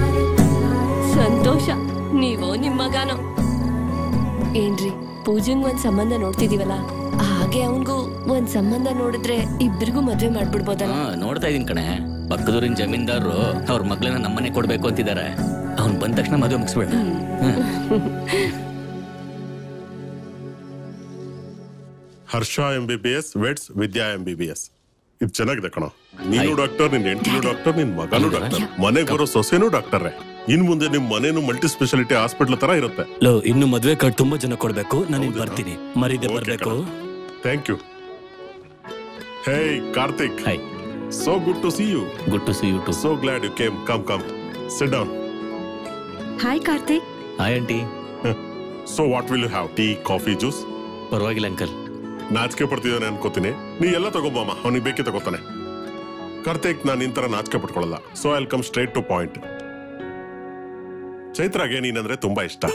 ಸಂತೋಷ ನೀವು ನಿಮ್ ಮಗನೋ ಏನ್ರಿ ಪೂಜಂಗ್ ಒಂದ್ ಸಂಬಂಧ ನೋಡ್ತಿದೀವಲ್ಲ ಹಾಗೆ ಅವನ್ಗೂ ಒಂದ್ ಸಂಬಂಧ ನೋಡಿದ್ರೆ ಇಬ್ರಿಗೂ ಮದ್ವೆ ಮಾಡ್ಬಿಡ್ಬೋದಲ್ಲ ಹಾ ನೋಡ್ತಾ ಇದೀನಿ ಕಣೆ ಪಕ್ಕದೂರಿನ ಜಮೀನ್ದಾರರು ಅವ್ರ ಮಗ್ಳನ್ನ ನಮ್ಮನೆ ಕೊಡ್ಬೇಕು ಅಂತಿದ್ದಾರೆ ಅವ್ನ್ ಬಂದ ತಕ್ಷಣ ಮದುವೆ ಮುಗಿಸ್ಬೇಡ Harsha M B B S weds Vidya M B B S ಇದು ಚೆನ್ನಾಗಿದೆ ಕಣೋ ನೀನು ಡಾಕ್ಟರ್ ನಿನ್ ಹೆಂಡತಿನೂ ಡಾಕ್ಟರ್ ನಿನ್ ಮಗನೂ ಡಾಕ್ಟರ್ ಮನೆಗೆ ಬರೋ ಸೊಸೆನೂ ಡಾಕ್ಟರ್ ಇನ್ ಮುಂದೆ ನಿಮ್ ಮನೇನು ಮಲ್ಟಿ ಸ್ಪೆಷಾಲಿಟಿ ಹಾಸ್ಪಿಟಲ್ ತರ ಇರುತ್ತೆ ಲೋ ಇನ್ನು ಮದ್ವೆ ಕಾರ್ಡ್ ತುಂಬಾ ಜನ ಕೊಡ್ಬೇಕು ನಾನು ಇಲ್ಲಿ ಬರ್ತೀನಿ ಮರಿದೆ ಬರ್ಬೇಕು thank you hey Karthik hi so good to see you good to see you too so glad you came come come sit down hi Karthik hi aunty so what will you have tea coffee juice ಪರವಾಗಿಲ್ಲ ಅಂಕಲ್ ನಾಚಿಕೆ ಪಡ್ತಿದ್ದಾನೆ ಅನ್ಕೋತೀನಿ ನೀ ಎಲ್ಲ ತಗೋಬಮ್ಮ ಅವನಿಗೆ ಬೇಕೇ ತಗೋತಾನೆ ಕಾರ್ತಿಕ್ ನಾನು ನಿನ್ ತರ ನಾಚಿಕೆ ಪಟ್ಕೊಳ್ಳಲ್ಲ so I'll come straight to point ಚೈತ್ರಾಗೆ ನೀನಂದ್ರೆ ತುಂಬಾ ಇಷ್ಟ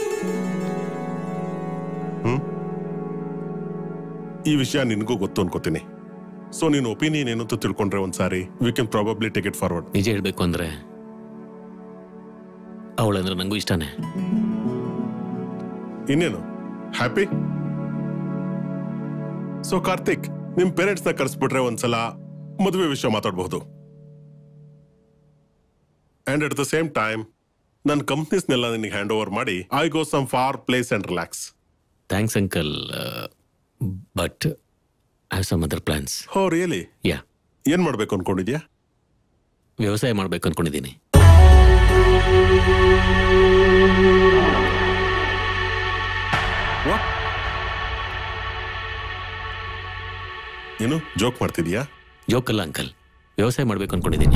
ಹ್ಮ್ ಈ ವಿಷಯ ನಿನಗೂ ಗೊತ್ತು ಅನ್ಕೋತೀನಿ ಸೊ ನಿನ್ ಒಪಿನಿಯನ್ ಏನು ಅಂತ ತಿಳ್ಕೊಂಡ್ರೆ ಒಂದ್ಸಾರಿ we can probably take it forward ನಿಜ ಹೇಳ್ಬೇಕು ಅಂದ್ರೆ ಅವಳಂದ್ರೆ ನಂಗೂ ಇಷ್ಟನೇ ಇನ್ನೇನು ಹ್ಯಾಪಿ ಸೊ ಕಾರ್ತಿಕ್ ನಿಮ್ ಪೇರೆಂಟ್ಸ್ ನ ಕರೆಸ್ಬಿಟ್ರೆ ಒಂದ್ಸಲ ಮದುವೆ ವಿಷಯ ಮಾತಾಡಬಹುದು and at the same time ನನ್ನ ಕಂಪ್ನೀಸ್ನೆಲ್ಲ ನಿನಗೆ ಹ್ಯಾಂಡ್ ಓವರ್ ಮಾಡಿ I go some far place and relax thanks uncle but I have some other plans oh really yeah ಏನ್ ಮಾಡ್ಬೇಕು ಅನ್ಕೊಂಡಿದ್ಯಾ ವ್ಯವಸಾಯ ಮಾಡ್ಬೇಕು ಅನ್ಕೊಂಡಿದ್ದೀನಿ ಏನು ಜೋಕ್ ಮಾಡ್ತಿದ್ಯಾ ಜೋಕಲ್ಲ ಅಂಕಲ್ ವ್ಯವಸಾಯ ಮಾಡ್ಬೇಕು ಅನ್ಕೊಂಡಿದ್ದೀನಿ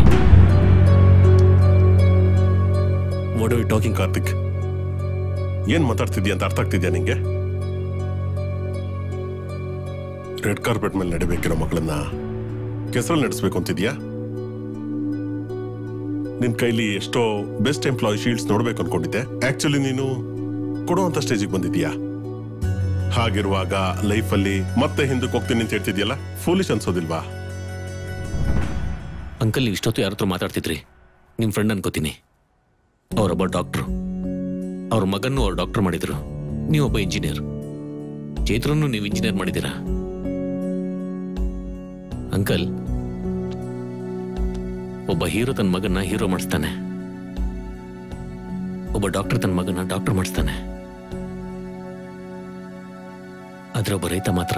ವಾಟ್ ಯು ಟಾಕಿಂಗ್ ಕಾರ್ತಿಕ್ ಏನ್ ಮಾತಾಡ್ತಿದ್ಯಾ ಅಂತ ಅರ್ಥ ಆಗ್ತಿದ್ಯಾ ನಿಂಗೆ ರೆಡ್ ಕಾರ್ಪೆಟ್ ಮೇಲೆ ನಡಿಬೇಕಿರೋ ಮಕ್ಕಳನ್ನ ಕೆಸರಲ್ಲಿ ನಡೆಸ್ಬೇಕು ಅಂತಿದ್ಯಾ ನಿನ್ ಕೈಲಿ ಎಷ್ಟೋ ಬೆಸ್ಟ್ ಎಂಪ್ಲಾಯ್ ಶೀಲ್ಡ್ಸ್ ನೋಡ್ಬೇಕು ಅನ್ಕೊಂಡಿದ್ದೆ ಆಕ್ಚುಲಿ ನೀನು ಕೊಡುವಂತ ಸ್ಟೇಜಿಗೆ ಬಂದಿದ್ಯಾ ಹಾಗಿರುವಾಗ ಲೈಫಲ್ಲಿ ಮತ್ತೆ ಹಿಂದಕ್ಕೆ ಹೋಗ್ತೀನಿ ಅಂತ ಹೇಳ್ತಿದ್ಯಲ್ಲ ಫೂಲಿಶ್ ಅನ್ಸೋದಿಲ್ವಾ ಅಂಕಲ್ ನೀವು ಇಷ್ಟೊತ್ತು ಯಾರ ಹತ್ರ ಮಾತಾಡ್ತಿದ್ರಿ ನಿಮ್ಮ ಫ್ರೆಂಡ್ ಅನ್ಕೋತೀನಿ ಅವರೊಬ್ಬ ಡಾಕ್ಟ್ರು ಅವ್ರ ಮಗನ್ನು ಅವ್ರು ಡಾಕ್ಟರ್ ಮಾಡಿದ್ರು ನೀವೊಬ್ಬ ಇಂಜಿನಿಯರ್ ಚೈತ್ರನ್ನು ನೀವು ಇಂಜಿನಿಯರ್ ಮಾಡಿದ್ದೀರಾ ಅಂಕಲ್ ಒಬ್ಬ ಹೀರೋ ತನ್ನ ಮಗನ್ನ ಹೀರೋ ಮಾಡಿಸ್ತಾನೆ ಒಬ್ಬ ಡಾಕ್ಟರ್ ತನ್ನ ಮಗನ್ನ ಡಾಕ್ಟರ್ ಮಾಡಿಸ್ತಾನೆ ಆದ್ರೆ ಒಬ್ಬ ರೈತ ಮಾತ್ರ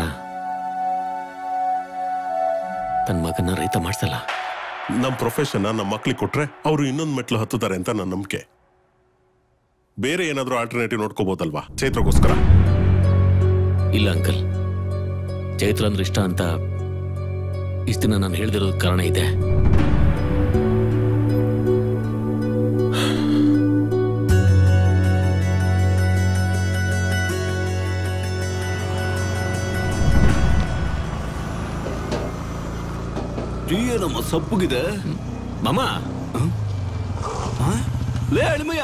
ತನ್ನ ಮಗನ್ನ ರೈತ ಮಾಡಿಸಲ್ಲ ನಮ್ ಪ್ರೊಫೆಷನ್ ನಮ್ಮ ಮಕ್ಳಿಗೆ ಕೊಟ್ರೆ ಅವರು ಇನ್ನೊಂದು ಮೆಟ್ಲು ಹತ್ತುತ್ತಾರೆ ಅಂತ ನನ್ನ ನಂಬಿಕೆ ಬೇರೆ ಏನಾದ್ರೂ ಆಲ್ಟರ್ನೇಟಿವ್ ನೋಡ್ಕೋಬಹುದಲ್ವಾ ಚೈತ್ರಗೋಸ್ಕರ ಇಲ್ಲ ಅಂಕಲ್ ಚೈತ್ರ ಅಂದ್ರೆ ಇಷ್ಟ ಅಂತ ಇಷ್ಟ ದಿನ ನಾನು ಹೇಳ್ದಿರೋದ್ ಕಾರಣ ಇದೆ ಟೀ ಏನಮ್ಮ ಸಪ್ಪಗಿದೆ ಮಾಮ ಲೇ ಅಳಿಮಯ್ಯ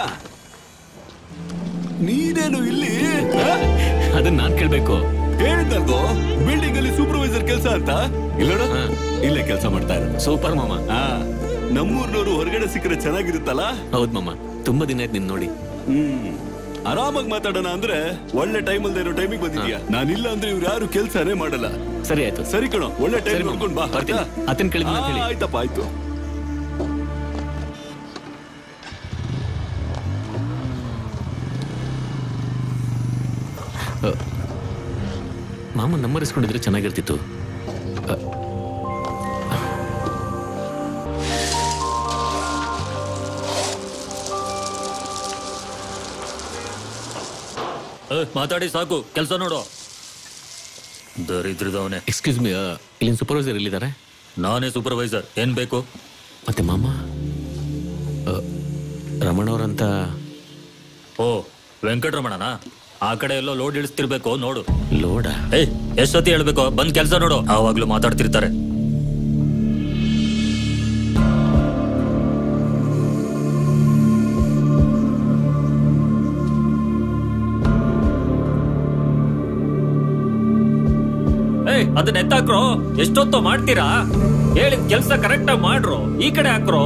ನೀನೇನು ಇಲ್ಲಿ ಅದನ್ನ ನಾನ್ ಕೇಳ್ಬೇಕು ಹೇಳಿದ್ದಲ್ವೋ ಬಿಲ್ಡಿಂಗ್ ಅಲ್ಲಿ ಸೂಪರ್ವೈಸರ್ ಕೆಲಸ ಅಂತ ಇಲ್ಲ ಇಲ್ಲೇ ಕೆಲಸ ಮಾಡ್ತಾ ಇರೋದು ಸೂಪರ್ ಮಾಮ ನಮ್ಮೂರ್ನವರು ಹೊರಗಡೆ ಸಿಕ್ಕರೆ ಚೆನ್ನಾಗಿರುತ್ತಲ್ಲ ಹೌದ್ ಮಾಮ ತುಂಬಾ ದಿನ ಆಯ್ತು ನಿನ್ ನೋಡಿ ಹ್ಮ್ ಆರಾಮಾಗಿ ಮಾತಾಡೋಣ ಅಂದ್ರೆ ಒಳ್ಳೆ ಟೈಮ್ ಅಲ್ದೇ ಇರೋ ಟೈಮಿಗೆ ಬಂದಿದ್ಯಾ ನಾನಿಲ್ಲ ಅಂದ್ರೆ ಇವ್ರು ಯಾರು ಕೆಲ್ಸನೇ ಮಾಡಲ್ಲ ಸರಿ ಆಯ್ತು ಸರಿ ಕಣೋ ಒಳ್ಳೆ ಸರಿ ಟೈಮ್ ಮಾಮ, ನೋಡ್ಕೊಂಡ್ ಬಾ ಬರ್ತೀನಿ. ಆಯ್ತಾ? ಅತ್ತನ್ ಕೇಳಿದ್ನ ಅಂತ ಹೇಳಿ. ಆ, ಆಯ್ತಪ್ಪ ಆಯ್ತು ಮಾಮ ನಂಬರ್ ಇಸ್ಕೊಂಡಿದ್ರೆ ಚೆನ್ನಾಗಿರ್ತಿತ್ತು ಅ, ಮಾತಾಡಿ ಸಾಕು ಕೆಲಸ ನೋಡು ದರಿದ್ರದವನೇ ಎಕ್ಸ್ಕ್ಯೂಸ್ ಮಿ ಇಲ್ಲಿನ ಸೂಪರ್ವೈಸರ್ ಎಲ್ಲಿದ್ದಾರೆ ನಾನೇ ಸೂಪರ್ವೈಸರ್ ಏನ್ ಬೇಕು ಮತ್ತೆ ಮಾಮ ಅ, ರಮಣವ್ರಂತ ಓ ವೆಂಕಟರಮಣನ ಆ ಕಡೆ ಎಲ್ಲೋ ಲೋಡ್ ಇಳಿಸ್ತಿರ್ಬೇಕು ನೋಡು ಲೋಡ ಏಯ್ ಎಷ್ಟೊತ್ತಿ ಹೇಳ್ಬೇಕು ಬಂದ್ ಕೆಲಸ ನೋಡು ಆವಾಗ್ಲೂ ಮಾತಾಡ್ತಿರ್ತಾರೆ ಏಯ್ ಅದನ್ನ ಎತ್ತಾಕ್ರೋ ಎಷ್ಟೊತ್ತು ಮಾಡ್ತೀರಾ ಹೇಳಿದ ಕೆಲ್ಸ ಕರೆಕ್ಟ್ ಆಗಿ ಮಾಡ್ರು ಈ ಕಡೆ ಹಾಕ್ರೋ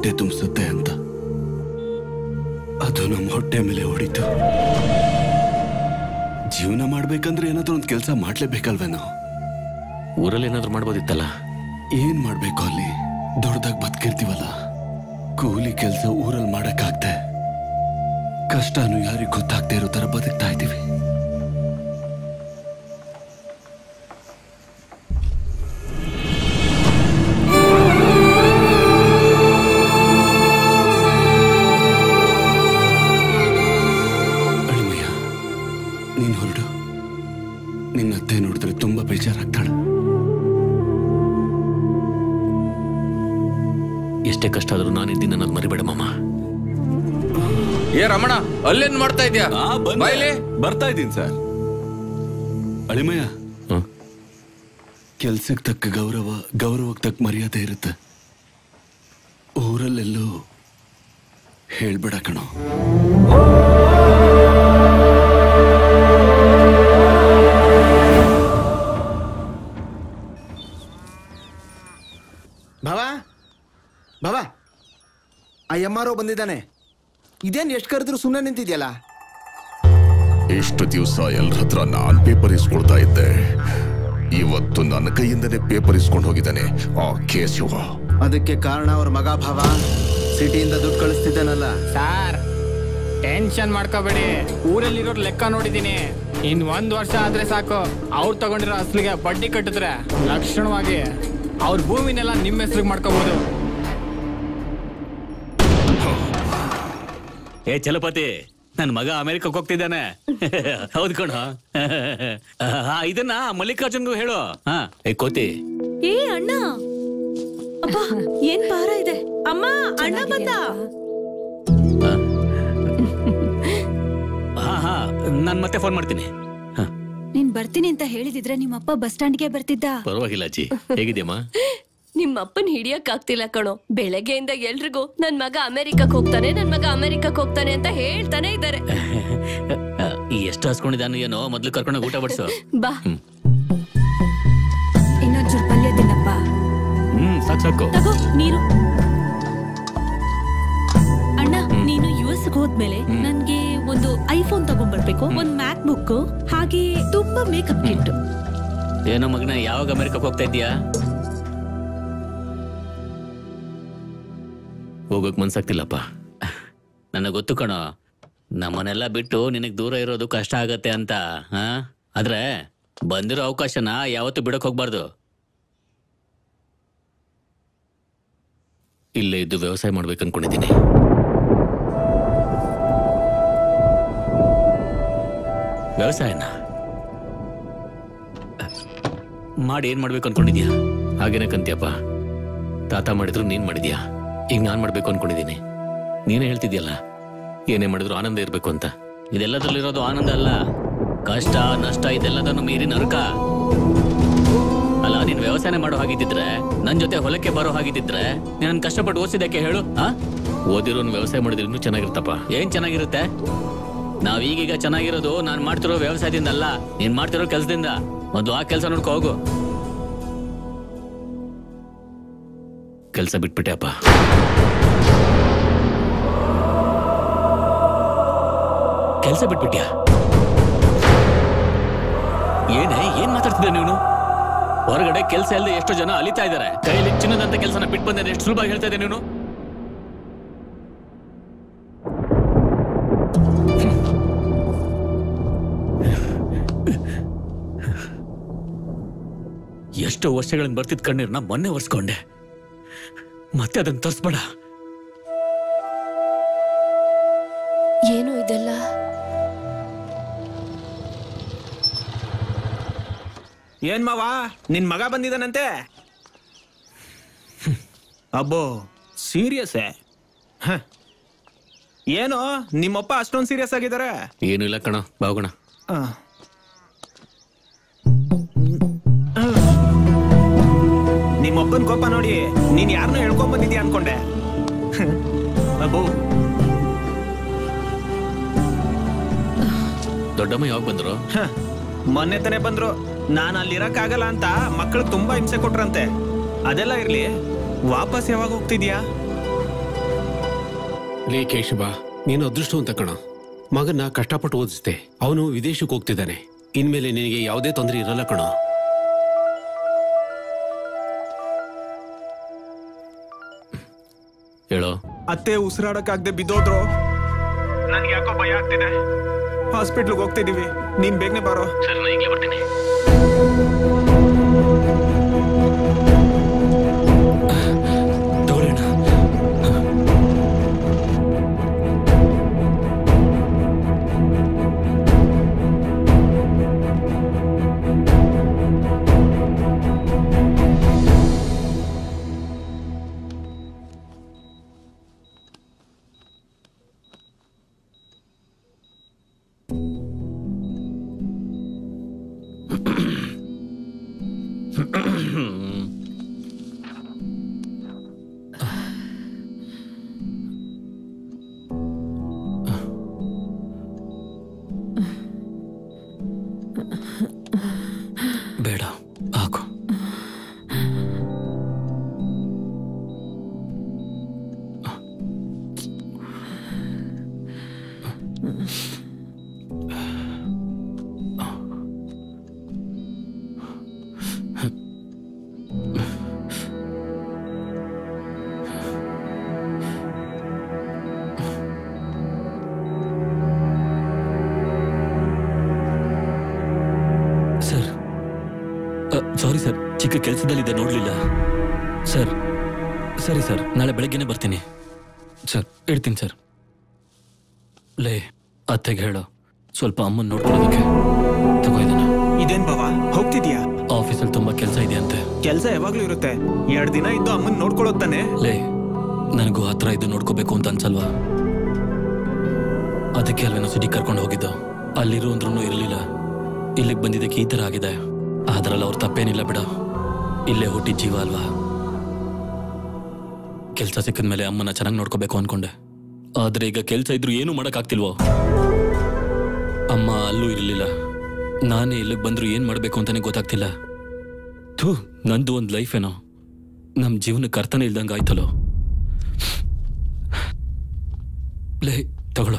ಹೊಟ್ಟೆ ತುಂಬಿಸುತ್ತೆ ಅಂತ ಅದು ನಮ್ಮ ಹೊಟ್ಟೆ ಮೇಲೆ ಹೊಡಿತು ಜೀವನ ಮಾಡ್ಬೇಕಂದ್ರೆ ಏನಾದ್ರೂ ಒಂದು ಕೆಲಸ ಮಾಡ್ಲೇಬೇಕಲ್ವೇನೋ ಊರಲ್ಲಿ ಏನಾದ್ರು ಮಾಡ್ಬೋದಿತ್ತಲ್ಲ ಏನ್ ಮಾಡ್ಬೇಕು ಅಲ್ಲಿ ದೊಡ್ಡದಾಗಿ ಬದುಕಿರ್ತೀವಲ್ಲ ಕೂಲಿ ಕೆಲಸ ಊರಲ್ಲಿ ಮಾಡಕ್ಕಾಗ್ದೆ ಕಷ್ಟನು ಯಾರಿಗ್ ಗೊತ್ತಾಗ್ದೇ ಇರೋ ತರ ಬದುಕ್ತಾ ಇದ್ದೀವಿ ಅಳಿಮಯ್ಯ ನೀನ್ ಹೊರಡು ನಿನ್ನ ಅತ್ತೆ ನೋಡಿದ್ರೆ ತುಂಬಾ ಬೇಜಾರಾಗ್ತಾಳೆ ಎಷ್ಟೇ ಕಷ್ಟ ಆದ್ರೂ ನಾನು ಇದ್ದೀನಿ ಅನ್ನೋದು ಮರಿಬೇಡ ಮಾಮ ಏ ರಮಣ ಅಲ್ಲೇನ್ ಮಾಡ್ತಾ ಇದ್ಯಾ ಬಾಯ್ಲಿ ಬರ್ತಾ ಇದ್ದೀನಿ ಸರ್ ಅಳಿಮಯ್ಯ ಕೆಲ್ಸಕ್ಕೆ ತಕ್ಕ ಗೌರವ ಗೌರವಕ್ಕೆ ತಕ್ಕ ಮರ್ಯಾದೆ ಇರುತ್ತೆ ಊರಲ್ಲೆಲ್ಲೂ ಹೇಳ್ಬೇಡ ಕಣೋ ಭವ ಭವ ಆ ಎಮ್ ಆರ್ ಬಂದಿದ್ದಾನೆ ಇದೇನ್ ಎಷ್ಟು ಕರೆದ್ರು ಸುಮ್ಮನೆ ನಿಂತಿದ್ಯಲ್ಲ ಇಷ್ಟು ದಿವಸ ಎಲ್ರ ಹತ್ರ ನಾನ್ ಪೇಪರ್ ಇಸ್ಕೊಳ್ತಾ ಇದ್ದೆ ಇವತ್ತು ನನ್ನ ಕೈಯಿಂದನೇ ಪೇಪರ್ ಇಸ್ಕೊಂಡು ಹೋಗಿದ್ದಾನೆ ಆ ಕೇಶವ ಅದಕ್ಕೆ ಕಾರಣ ಅವ್ರ ಮಗ ಭಾವ ಸಿಟಿಯಿಂದ ದುಡ್ಡು ಕಳಿಸ್ತಿದ್ದಾನಲ್ಲ ಸಾರ್ ಟೆನ್ಷನ್ ಮಾಡ್ಕೋಬೇಡಿ ಊರಲ್ಲಿರೋರ್ ಲೆಕ್ಕ ನೋಡಿದೀನಿ ಇನ್ ಒಂದ್ ವರ್ಷ ಆದ್ರೆ ಸಾಕು ಅವ್ರು ತಗೊಂಡಿರೋ ಅಸ್ಲಿಗೆ ಬಡ್ಡಿ ಕಟ್ಟಿದ್ರೆ ಲಕ್ಷಣವಾಗಿ ಅವ್ರ ಭೂಮಿನೆಲ್ಲ ನಿಮ್ಮ ಹೆಸ್ರಿಗೆ ಮಾಡ್ಕೋಬಹುದು ಏ ಚಲಪತಿ ನನ್ ಮಗ ಅಮೆರಿಕಕ್ಕೆ ಹೋಗ್ತಿದ್ದಾನೆ ಹೌದು ಕಣ ಇದನ್ನ ಮಲ್ಲಿಕಾರ್ಜುನ್ಗೂ ಹೇಳು ಹಾ ಏ ಕೋತಿ ಏ ಅಣ್ಣ ಅಪ್ಪ ಏನ್ ಭಾರ ಇದೆ ಅಮ್ಮ ಅಣ್ಣ ಬಂದ ಹಾ ಹಾ ನಾನ್ ಮತ್ತೆ ಫೋನ್ ಮಾಡ್ತೀನಿ ನೀನ್ ಬರ್ತೀನಿ ಅಂತ ಹೇಳಿದಿದ್ರೆ ನಿಮ್ಮಪ್ಪ ಬಸ್ ಸ್ಟ್ಯಾಂಡ್ಗೆ ಬರ್ತಿದ್ದ ಪರವಾಗಿಲ್ಲ ಅಜ್ಜಿ ಹೇಗಿದ್ಯಮ್ಮ ನಿಮ್ಮ ಅಪ್ಪನ್ ಹಿಡಿಯಕ್ ಆಗ್ತಿಲ್ಲ ಕಣೋ ಬೆಳಗ್ಗೆಯಿಂದ ಎಲ್ರಿಗೂ ನನ್ ಮಗ ಅಮೆರಿಕಕ್ ಹೋಗ್ತಾನೆ ನನ್ ಮಗ ಅಮೆರಿಕಕ್ ಹೋಗ್ತಾನೆ ಅಂತ ಹೇಳ್ತಾನೆ ಇದ್ದಾರೆ ಈ ಎಷ್ಟು ಹಸ್ಕೊಂಡಿದ್ದಾನು ಏನೋ ಮೊದ್ಲು ಕರ್ಕೊಂಡೋಗಿ ಊಟ ಬಡ್ಸು ಬಾ ಇನ್ನೊಂದ್ ಚೂರು ಪಲ್ಯ ತಿನ್ನಪ್ಪ ಹ್ಮ್ ಸಾಕು ಸಾಕು ತಗೋ ನೀರು ಅಣ್ಣ ನೀನು ಯು ಎಸ್ ಹೋದ್ಮೇಲೆ ನನ್ಗೆ ಒಂದು ಐಫೋನ್ ತಗೊಂಡ್ಬರ್ಬೇಕು ಒಂದ್ ಮ್ಯಾಕ್ ಬುಕ್ ಹಾಗೆ ತುಂಬಾ ಮೇಕಪ್ ಕಿಟ್ ಏನೋ ಮಗನ ಯಾವಾಗ ಅಮೆರಿಕಕ್ಕೆ ಹೋಗ್ತಾ ಇದ್ದೀಯಾ ಹೋಗೋಕ್ ಮನ್ಸಾಗ್ತಿಲ್ಲಪ್ಪ ನನಗೆ ಗೊತ್ತು ಕಣೋ ನಮ್ಮನ್ನೆಲ್ಲ ಬಿಟ್ಟು ನಿನಗೆ ದೂರ ಇರೋದು ಕಷ್ಟ ಆಗತ್ತೆ ಅಂತ ಹಾ ಆದ್ರೆ ಬಂದಿರೋ ಅವಕಾಶನ ಯಾವತ್ತೂ ಬಿಡಕ್ ಹೋಗ್ಬಾರ್ದು ಇಲ್ಲೇ ಇದ್ದು ವ್ಯವಸಾಯ ಮಾಡ್ಬೇಕು ಅನ್ಕೊಂಡಿದ್ದೀನಿ ವ್ಯವಸಾಯನ ಮಾಡಿ ಏನ್ ಮಾಡ್ಬೇಕು ಅನ್ಕೊಂಡಿದ್ಯಾ ಹಾಗೇನೆ ಕಂತ್ಯಪ್ಪ ತಾತ ಮಾಡಿದ್ರು ನೀನ್ ಮಾಡಿದ್ಯಾ ಈಗ ನಾನ್ ಮಾಡ್ಬೇಕು ಅನ್ಕೊಂಡಿದ್ದೀನಿ ನೀನೇ ಹೇಳ್ತಿದ್ಯಲ್ಲ ಏನೇ ಮಾಡಿದ್ರು ಆನಂದ ಇರ್ಬೇಕು ಅಂತ ಇದೆಲ್ಲದ್ರಲ್ಲಿರೋದು ಆನಂದ ಅಲ್ಲ ಕಷ್ಟ ನಷ್ಟ ಇದೆಲ್ಲದನ್ನು ಮೀರಿ ನರಕ ಅಲ್ಲ ನೀನ್ ವ್ಯವಸಾಯ ಮಾಡೋ ಹಾಗಿದ್ದಿದ್ರೆ ನನ್ ಜೊತೆ ಹೊಲಕ್ಕೆ ಬರೋ ಹಾಗಿದ್ದಿದ್ರೆ ನೀನ್ ಕಷ್ಟಪಟ್ಟು ಓದಿಸಿದಕ್ಕೆ ಹೇಳು ಆ ಓದಿರೋನ್ ವ್ಯವಸಾಯ ಮಾಡಿದ್ರೆ ಇನ್ನೂ ಚೆನ್ನಾಗಿರ್ತಪ್ಪ ಏನ್ ಚೆನ್ನಾಗಿರುತ್ತೆ ನಾವ್ ಈಗೀಗ ಚೆನ್ನಾಗಿರೋದು ನಾನ್ ಮಾಡ್ತಿರೋ ವ್ಯವಸಾಯದಿಂದ ಅಲ್ಲ ನೀನ್ ಮಾಡ್ತಿರೋ ಕೆಲ್ಸದಿಂದ ಮೊದ್ಲು ಆ ಕೆಲಸ ನೋಡ್ಕೊ ಹೋಗು ಕೆಲಸ ಬಿಟ್ಬಿಟ್ಟೆ ಅಪ್ಪ ಕೆಲಸ ಬಿಟ್ಬಿಟ್ಯಾ ಏನೇ ಏನ್ ಮಾತಾಡ್ತಿದ್ದೆ ನೀನು ಹೊರಗಡೆ ಕೆಲಸ ಇಲ್ಲದೆ ಎಷ್ಟೋ ಜನ ಅಲಿತಾ ಇದ್ದಾರೆ ಕೈಯಲ್ಲಿ ಚಿನ್ನದಂತ ಕೆಲಸನ ಬಿಟ್ಟು ಬಂದ್ರೆ ಎಷ್ಟು ಸುಲಭ ಹೇಳ್ತಾ ಇದ್ದೆ ನೀನು ಎಷ್ಟೋ ವರ್ಷಗಳಿಂದ ಬರ್ತಿದ್ ಕಣ್ಣೀರ್ನ ಮೊನ್ನೆ ಒರೆಸ್ಕೊಂಡೆ ಮತ್ತೆ ಅದನ್ನ ತರ್ಸ್ಬೇಡ ಏನು ಇದೆಲ್ಲ ಏನ್ ಮಾವ ನಿನ್ ಮಗ ಬಂದಿದ್ದಾನಂತೆ ಅಬ್ಬೋ ಸೀರಿಯಸ್ ಏನು ನಿಮ್ಮಪ್ಪ ಅಷ್ಟೊಂದು ಸೀರಿಯಸ್ ಆಗಿದ್ದಾರೆ ಏನು ಇಲ್ಲ ಕಣ ಬಾಗೋಣ ಆ. ನಿಮ್ಮಪ್ಪನ್ ಕೋಪ ನೋಡಿ ನೀನ್ ಯಾರನ್ನೋ ಹೇಳ್ಕೊಂಡ್ ಬಂದಿದ್ಯಾ ಅನ್ಕೊಂಡೆ ಅಬ್ಬೋ ದೊಡ್ಡಮ್ಮ ಯಾವಾಗ ಬಂದ್ರು ಹ, ಮೊನ್ನೆ ತಾನೇ ಬಂದ್ರು ನಾನು ಅಲ್ಲಿರಕ್ಕಾಗಲ್ಲ ಅಂತ ಮಕ್ಕಳು ತುಂಬಾ ಹಿಂಸೆ ಕೊಟ್ರಂತೆ ಅದೆಲ್ಲ ಇರ್ಲಿ ವಾಪಸ್ ಯಾವಾಗ ಹೋಗ್ತಿದ್ಯಾ ಲೇ ಕೇಶವ ನೀನು ಅದೃಷ್ಟವಂತ ಕಣ ಮಗನ ಕಷ್ಟಪಟ್ಟು ಓದಿಸ್ದೆ ಅವನು ವಿದೇಶಕ್ಕೆ ಹೋಗ್ತಿದ್ದಾನೆ ಇನ್ಮೇಲೆ ನಿನಗೆ ಯಾವುದೇ ತೊಂದರೆ ಇರಲ್ಲ ಕಣ ಹೇಳೋ ಅತ್ತೆ ಉಸಿರಾಡಕ್ಕಾಗದೆ ಬಿದ್ದೋದ್ರು ನನ್ಗೆ ಯಾಕೋ ಭಯ ಆಗ್ತಿದೆ ಹಾಸ್ಪಿಟ್ಲ್ಗೆ ಹೋಗ್ತಿದೀವಿ ನೀನ್ ಬೇಗನೆ ಬಾರೋ ಸರ್ ನಾನು ಈಗಲೇ ಬರ್ತೀನಿ ಬೇಡ ಹಾಕು ಸರ್ ಸಾರಿ ಸರ್ ಚಿಕ್ಕ ಕೆಲಸದಲ್ಲಿದೆ ನೋಡಲಿಲ್ಲ ಸರ್ ಸರಿ ಸರ್ ನಾಳೆ ಬೆಳಗ್ಗೆನೆ ಬರ್ತೀನಿ ಸರ್ ಇಡ್ತೀನಿ ಸರ್ ಲೇ ಅತ್ತೆಗೆ ಹೇಳು ಸ್ವಲ್ಪ ಅಮ್ಮನ್ ನೋಡ್ಕೊಳ್ಳೋದಕ್ಕೆ ತಗೋ ಇದನ್ನ ಇದೇನ್ ಬಾವ ಹೋಗ್ತಿದ್ಯಾ ಆಫೀಸಲ್ಲಿ ತುಂಬಾ ಕೆಲಸ ಇದೆ ಅಂತೆ ಕೆಲ್ಸ ಯಾವಾಗ್ಲೂ ಇರುತ್ತೆ ಎರಡ್ ದಿನ ಇದ್ದು ಅಮ್ಮನ್ ನೋಡ್ಕೊಳ್ಳೋದ್ ತಾನೆ ಲೇ ನನಗೂ ಹತ್ರ ಇದ್ದು ನೋಡ್ಕೋಬೇಕು ಅಂತ ಅನ್ಸಲ್ವಾ ಅದಕ್ಕೆ ಅಲ್ವೇನೋ ಸಿಟಿ ಕರ್ಕೊಂಡು ಹೋಗಿದ್ದು ಅಲ್ಲಿರು ಅಂದ್ರೂ ಇರಲಿಲ್ಲ ಇಲ್ಲಿಗೆ ಬಂದಿದ್ದಕ್ಕೆ ಈ ಥರ ಆಗಿದೆ ಅದ್ರಲ್ಲಿ ಅವ್ರ ತಪ್ಪೇನಿಲ್ಲ ಬಿಡ ಇಲ್ಲೇ ಹುಟ್ಟಿದ ಜೀವ ಅಲ್ವಾ ಕೆಲಸ ಸಿಕ್ಕಿದ ಮೇಲೆ ಅಮ್ಮನ ಚೆನ್ನಾಗಿ ನೋಡ್ಕೋಬೇಕು ಅನ್ಕೊಂಡೆ ಆದ್ರೆ ಈಗ ಕೆಲಸ ಇದ್ರು ಏನು ಮಾಡೋಕ್ಕಾಗ್ತಿಲ್ವೋ ಅಮ್ಮ ಅಲ್ಲೂ ಇರಲಿಲ್ಲ ನಾನೇ ಇಲ್ಲಿಗೆ ಬಂದ್ರು ಏನ್ ಮಾಡ್ಬೇಕು ಅಂತಾನೆ ಗೊತ್ತಾಗ್ತಿಲ್ಲ ಥೂ ನಂದು ಒಂದು ಲೈಫ್ ಏನೋ ನಮ್ ಜೀವನಕ್ಕೆ ಅರ್ಥನೇ ಇಲ್ದಂಗೆ ಆಯ್ತಲ್ಲೋ ಲೇ ತಗೊಳ್ಳೋ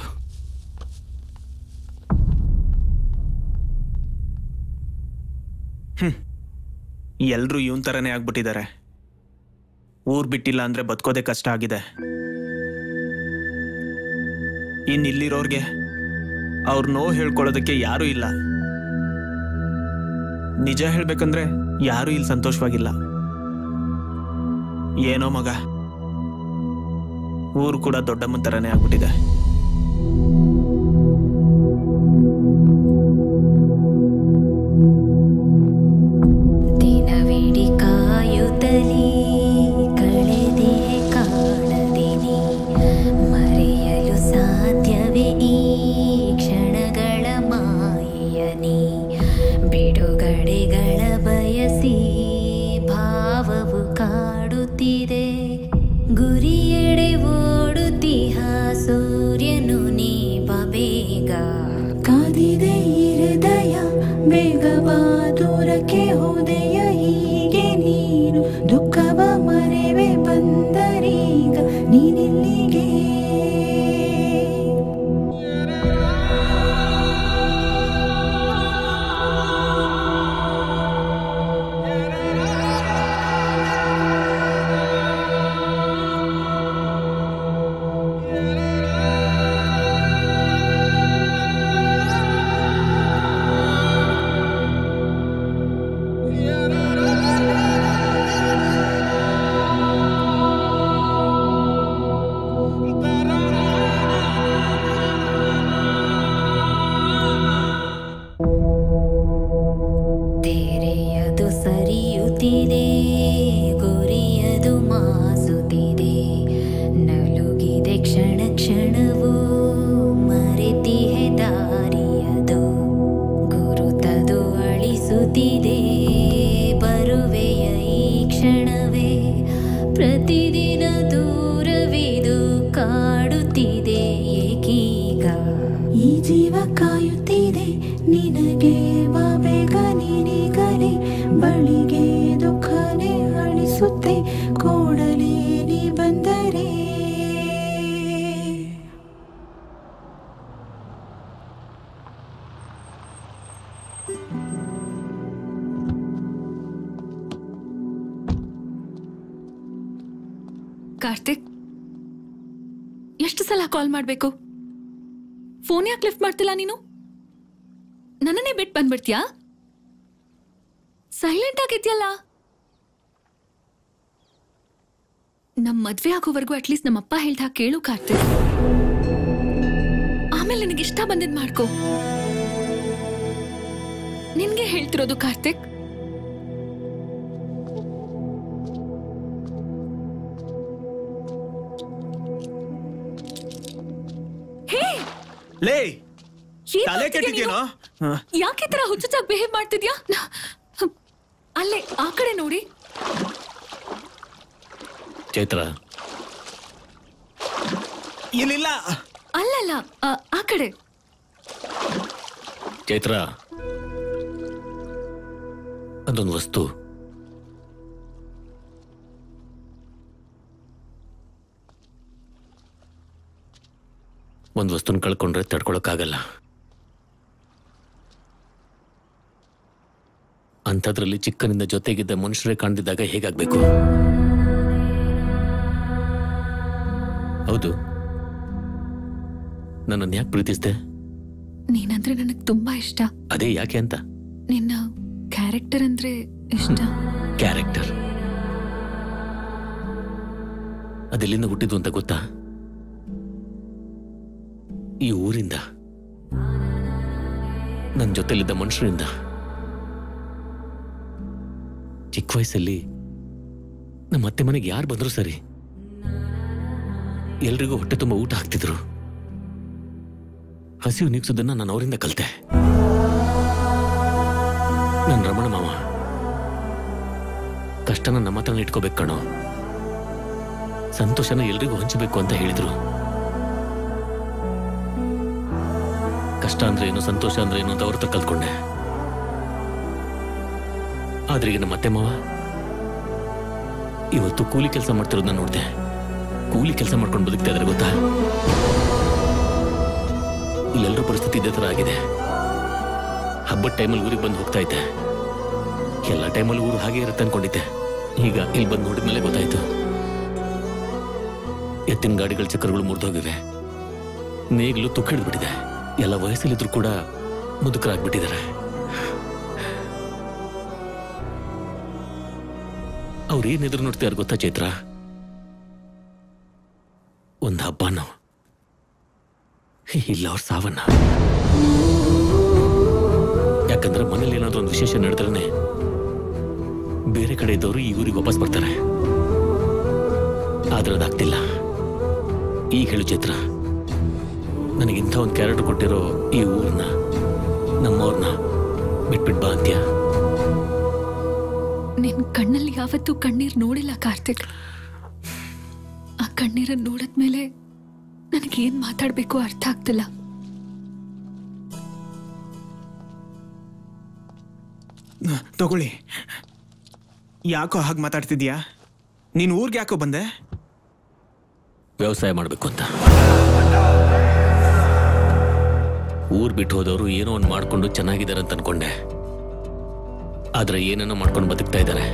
ಎಲ್ರೂ ಇವನ್ ತರನೇ ಆಗ್ಬಿಟ್ಟಿದ್ದಾರೆ ಊರ್ ಬಿಟ್ಟಿಲ್ಲ ಅಂದ್ರೆ ಬದುಕೋದೇ ಕಷ್ಟ ಆಗಿದೆ ಇನ್ ಇಲ್ಲಿರೋರ್ಗೆ ಅವ್ರ ನೋವು ಹೇಳ್ಕೊಳ್ಳೋದಕ್ಕೆ ಯಾರೂ ಇಲ್ಲ ನಿಜ ಹೇಳ್ಬೇಕಂದ್ರೆ ಯಾರೂ ಇಲ್ಲಿ ಸಂತೋಷವಾಗಿಲ್ಲ ಏನೋ ಮಗ ಊರು ಕೂಡ ದೊಡ್ಡಮ್ಮನ ತರನೇ ಆಗ್ಬಿಟ್ಟಿದೆ ದಿನವಿಡಿ ಕಾಯುತ್ತಲೀ ಕಳೆದೆ ಕಾಣದಿನಿ ಮರೆಯಲು ಸಾಧ್ಯವೇ ಈ ಕ್ಷಣಗಳ ಮಾಯನಿ ಬಿಡುಗಡೆಗಳ ಬಯಸಿ ಭಾವವು ಕಾಡುತ್ತಿದೆ ಗುರಿಯೆಡೆ ಓಡುತ್ತಿಹ ಸೂರ್ಯನು ನೀಪ ಬೇಗ ಕಾದಿದೆ ಈ ಹೃದಯ ಬೇಗವಾ ದೂರಕ್ಕೆ ಹೋದೆಯ ಹೀಗೆ ನೀನು ದುಃಖವ ಮರೆವೆ ಬಂದರೀಗ ನೀನಿಲ್ಲಿಗೆ ತೆರೆಯದು ಸರಿಯುತ್ತಿದೆ ಗುರಿಯದು ಮಾಸುತ್ತಿದೆ ನಲುಗಿದೆ ಕ್ಷಣ ಕ್ಷಣವೂ ಮರೆತಿಹೆ ದಾರಿಯದು ಗುರುತದು ಅಳಿಸುತ್ತಿದೆ ಬರುವೆಯ ಈ ಕ್ಷಣವೇ ಪ್ರತಿದಿನ ದೂರವಿದು ಕಾಡುತ್ತಿದೆ ಏಕೀಗ ಈ ಜೀವ ಕಾಯುತ್ತಿದೆ ನಿನಗೆ ಬಾ ಬೇಗ ನೀನಿಗಲಿ ಬಳಿಗೆ ದುಃಖನೇ ಅಳಿಸುತ್ತೆ ಕೂಡಲೇ ನೀ ಬಂದರೆ ಕಾರ್ತಿಕ್ ಎಷ್ಟು ಸಲ ಕಾಲ್ ಮಾಡ್ಬೇಕು ಫೋನ್ ಯಾಕೆ ಲಿಫ್ಟ್ ಮಾಡ್ತಿಲ್ಲ ನೀನು ನನ್ನನ್ನೇ ಬಿಟ್ಟು ಬಂದ್ಬಿಡ್ತೀಯಾ ಸೈಲೆಂಟ್ ಆಗಿದ್ಯಲ್ಲ ನಮ್ ಮದ್ವೆ ಆಗೋವರೆಗೂ ಅಟ್ಲೀಸ್ಟ್ ನಮ್ಮಪ್ಪ ಹೇಳ್ದ ಕೇಳು ಕಾರ್ತಿಕ್ ಆಮೇಲೆ ನಿನಗೆ ಇಷ್ಟ ಬಂದಿದ್ ಮಾಡ್ಕೋ ನಿನ್ಗೆ ಹೇಳ್ತಿರೋದು ಕಾರ್ತಿಕ್ ಹೇ ಲೇ ಏನ್ ತಲೆ ಮಾಡ್ತಿದ್ಯಾ ಕೆಟ್ಟಿದ್ಯೇನೋ ಹ. ಯಾಕೆ ಈ ತರ ಹುಚ್ಚುಚ್ಚಾಗಿ ಬಿಹೇವ್ ಮಾಡ್ತಿದ್ಯಾ ಅಲ್ಲೇ ಆ ಕಡೆ ನೋಡಿ ಚೈತ್ರ ಇಲ್ಲಿಲ್ಲ ಅಲ್ಲಲ್ಲ ಆ, ಆ ಕಡೆ ಚೈತ್ರ ಅದೊಂದು ವಸ್ತು ಒಂದು ವಸ್ತುನ ಕಳ್ಕೊಂಡ್ರೆ ತಡ್ಕೊಳಕ್ಕಾಗಲ್ಲ ಅಂಥದ್ರಲ್ಲಿ ಚಿಕ್ಕನಿಂದ ಜೊತೆಗಿದ್ದ ಮನುಷ್ಯರೇ ಕಾಣ್ದಿದ್ದಾಗ ಹೇಗಾಗ್ಬೇಕು ಹೌದು ನನ್ನನ್ನು ಯಾಕೆ ಪ್ರೀತಿಸ್ದೆ ನೀನಂದ್ರೆ ನನಗ್ ತುಂಬಾ ಇಷ್ಟ ಅದೇ ಯಾಕೆ ಅಂತ ನಿನ್ನ ಕ್ಯಾರೆಕ್ಟರ್ ಅಂದ್ರೆ ಇಷ್ಟ ಕ್ಯಾರೆಕ್ಟರ್ ಅದೆಲ್ಲಿಂದ ಹುಟ್ಟಿದ್ದು ಅಂತ ಗೊತ್ತಾ ಈ ಊರಿಂದ ನನ್ನ ಜೊತೆಲಿದ್ದ ಮನುಷ್ಯರಿಂದ ಚಿಕ್ಕ ವಯಸ್ಸಲ್ಲಿ ನಮ್ಮ ಅತ್ತೆ ಮನೆಗೆ ಯಾರು ಬಂದ್ರು ಸರಿ ಎಲ್ರಿಗೂ ಹೊಟ್ಟೆ ತುಂಬ ಊಟ ಹಾಕ್ತಿದ್ರು ಹಸಿವು ನೀಗ್ಸೋದನ್ನ ನಾನು ಅವರಿಂದ ಕಲಿತೆ ನನ್ನ ರಮಣ ಮಾವ ಕಷ್ಟನ ನಮ್ಮ ಹತ್ರನೇ ಇಟ್ಕೋಬೇಕು ಕಣೋ ಸಂತೋಷನ ಎಲ್ರಿಗೂ ಹಂಚಬೇಕು ಅಂತ ಹೇಳಿದ್ರು ಕಷ್ಟ ಅಂದ್ರೆ ಏನು ಸಂತೋಷ ಅಂದ್ರೆ ಏನು ಅಂತ ಅವ್ರ ಹತ್ರ ಕಲ್ತ್ಕೊಂಡೆ ಆದ್ರೆ ಈಗ ನಮ್ಮ ಅತ್ತೆ ಮಾವ ಇವತ್ತು ಕೂಲಿ ಕೆಲಸ ಮಾಡ್ತಿರೋದನ್ನ ನೋಡ್ದೆ ಕೂಲಿ ಕೆಲಸ ಮಾಡ್ಕೊಂಡು ಬದುಕ್ತಾ ಇದಾರೆ ಗೊತ್ತಾ ಇಲ್ಲೆಲ್ಲರೂ ಪರಿಸ್ಥಿತಿ ಇದೇ ತರ ಆಗಿದೆ ಹಬ್ಬದ ಟೈಮಲ್ಲಿ ಊರಿಗೆ ಬಂದು ಹೋಗ್ತಾ ಇದ್ದೆ ಎಲ್ಲ ಟೈಮಲ್ಲಿ ಊರು ಹಾಗೆ ಇರುತ್ತೆ ಅನ್ಕೊಂಡಿದ್ದೆ ಈಗ ಇಲ್ಲಿ ಬಂದು ನೋಡಿದ್ಮೇಲೆ ಗೊತ್ತಾಯ್ತು ಎತ್ತಿನ ಗಾಡಿಗಳ ಚಕ್ರಗಳು ಮುರಿದೋಗಿವೆ ನೇಗ್ಲು ತುಕ್ಕಿಡ್ಬಿಟ್ಟಿದೆ ಎಲ್ಲ ವಯಸ್ಸಲ್ಲಿದ್ರು ಕೂಡ ಮುದುಕರಾಗ್ಬಿಟ್ಟಿದ್ದಾರೆ ಅವ್ರು ಏನ್ ಎದುರು ನೋಡ್ತಿದಾರೆ ಗೊತ್ತಾ ಚೈತ್ರ ಒಂದು ಹಬ್ಬನ ಇಲ್ಲ ಅವ್ರ ಸಾವನ್ನ ಯಾಕಂದ್ರೆ ಮನೇಲಿ ಏನಾದ್ರೂ ಒಂದು ವಿಶೇಷ ನಡೆದ್ರೆ ಬೇರೆ ಕಡೆ ಇದ್ದವರು ಈ ಊರಿಗೆ ವಾಪಸ್ ಬರ್ತಾರೆ ಆದ್ರೆ ಅದಾಗ್ತಿಲ್ಲ ಈಗ ಹೇಳು ಚೈತ್ರ ನನಗೆ ಇಂಥ ಒಂದು ಕ್ಯಾರೆಕ್ಟರ್ ಕೊಟ್ಟಿರೋ ಈ ಊರನ್ನ ನಮ್ಮವ್ರನ್ನ ಬಿಟ್ಬಿಟ್ ಬಾ ಅಂತ್ಯ ನಿನ್ ಕಣ್ಣಲ್ಲಿ ಯಾವತ್ತೂ ಕಣ್ಣೀರ್ ನೋಡಿಲ್ಲ ಕಾರ್ತಿಕ್ ಆ ಕಣ್ಣೀರನ್ನ ನೋಡಿದ್ಮೇಲೆ ನನಗೇನ್ ಮಾತಾಡ್ಬೇಕು ಅರ್ಥ ಆಗ್ತಿಲ್ಲ ತಗೊಳ್ಳಿ ಯಾಕೋ ಹಾಗೆ ಮಾತಾಡ್ತಿದ್ಯಾ ನೀನ್ ಊರ್ಗೆ ಯಾಕೋ ಬಂದೆ ವ್ಯವಸಾಯ ಮಾಡಬೇಕು ಅಂತ ಊರ್ ಬಿಟ್ಟು ಹೋದವರು ಏನೋ ಒಂದು ಮಾಡ್ಕೊಂಡು ಚೆನ್ನಾಗಿದ್ದಾರೆ ಅಂತ ಅನ್ಕೊಂಡೆ ಆದ್ರೆ ಏನೇನೋ ಮಾಡ್ಕೊಂಡು ಬದುಕ್ತಾ ಇದ್ದಾರೆ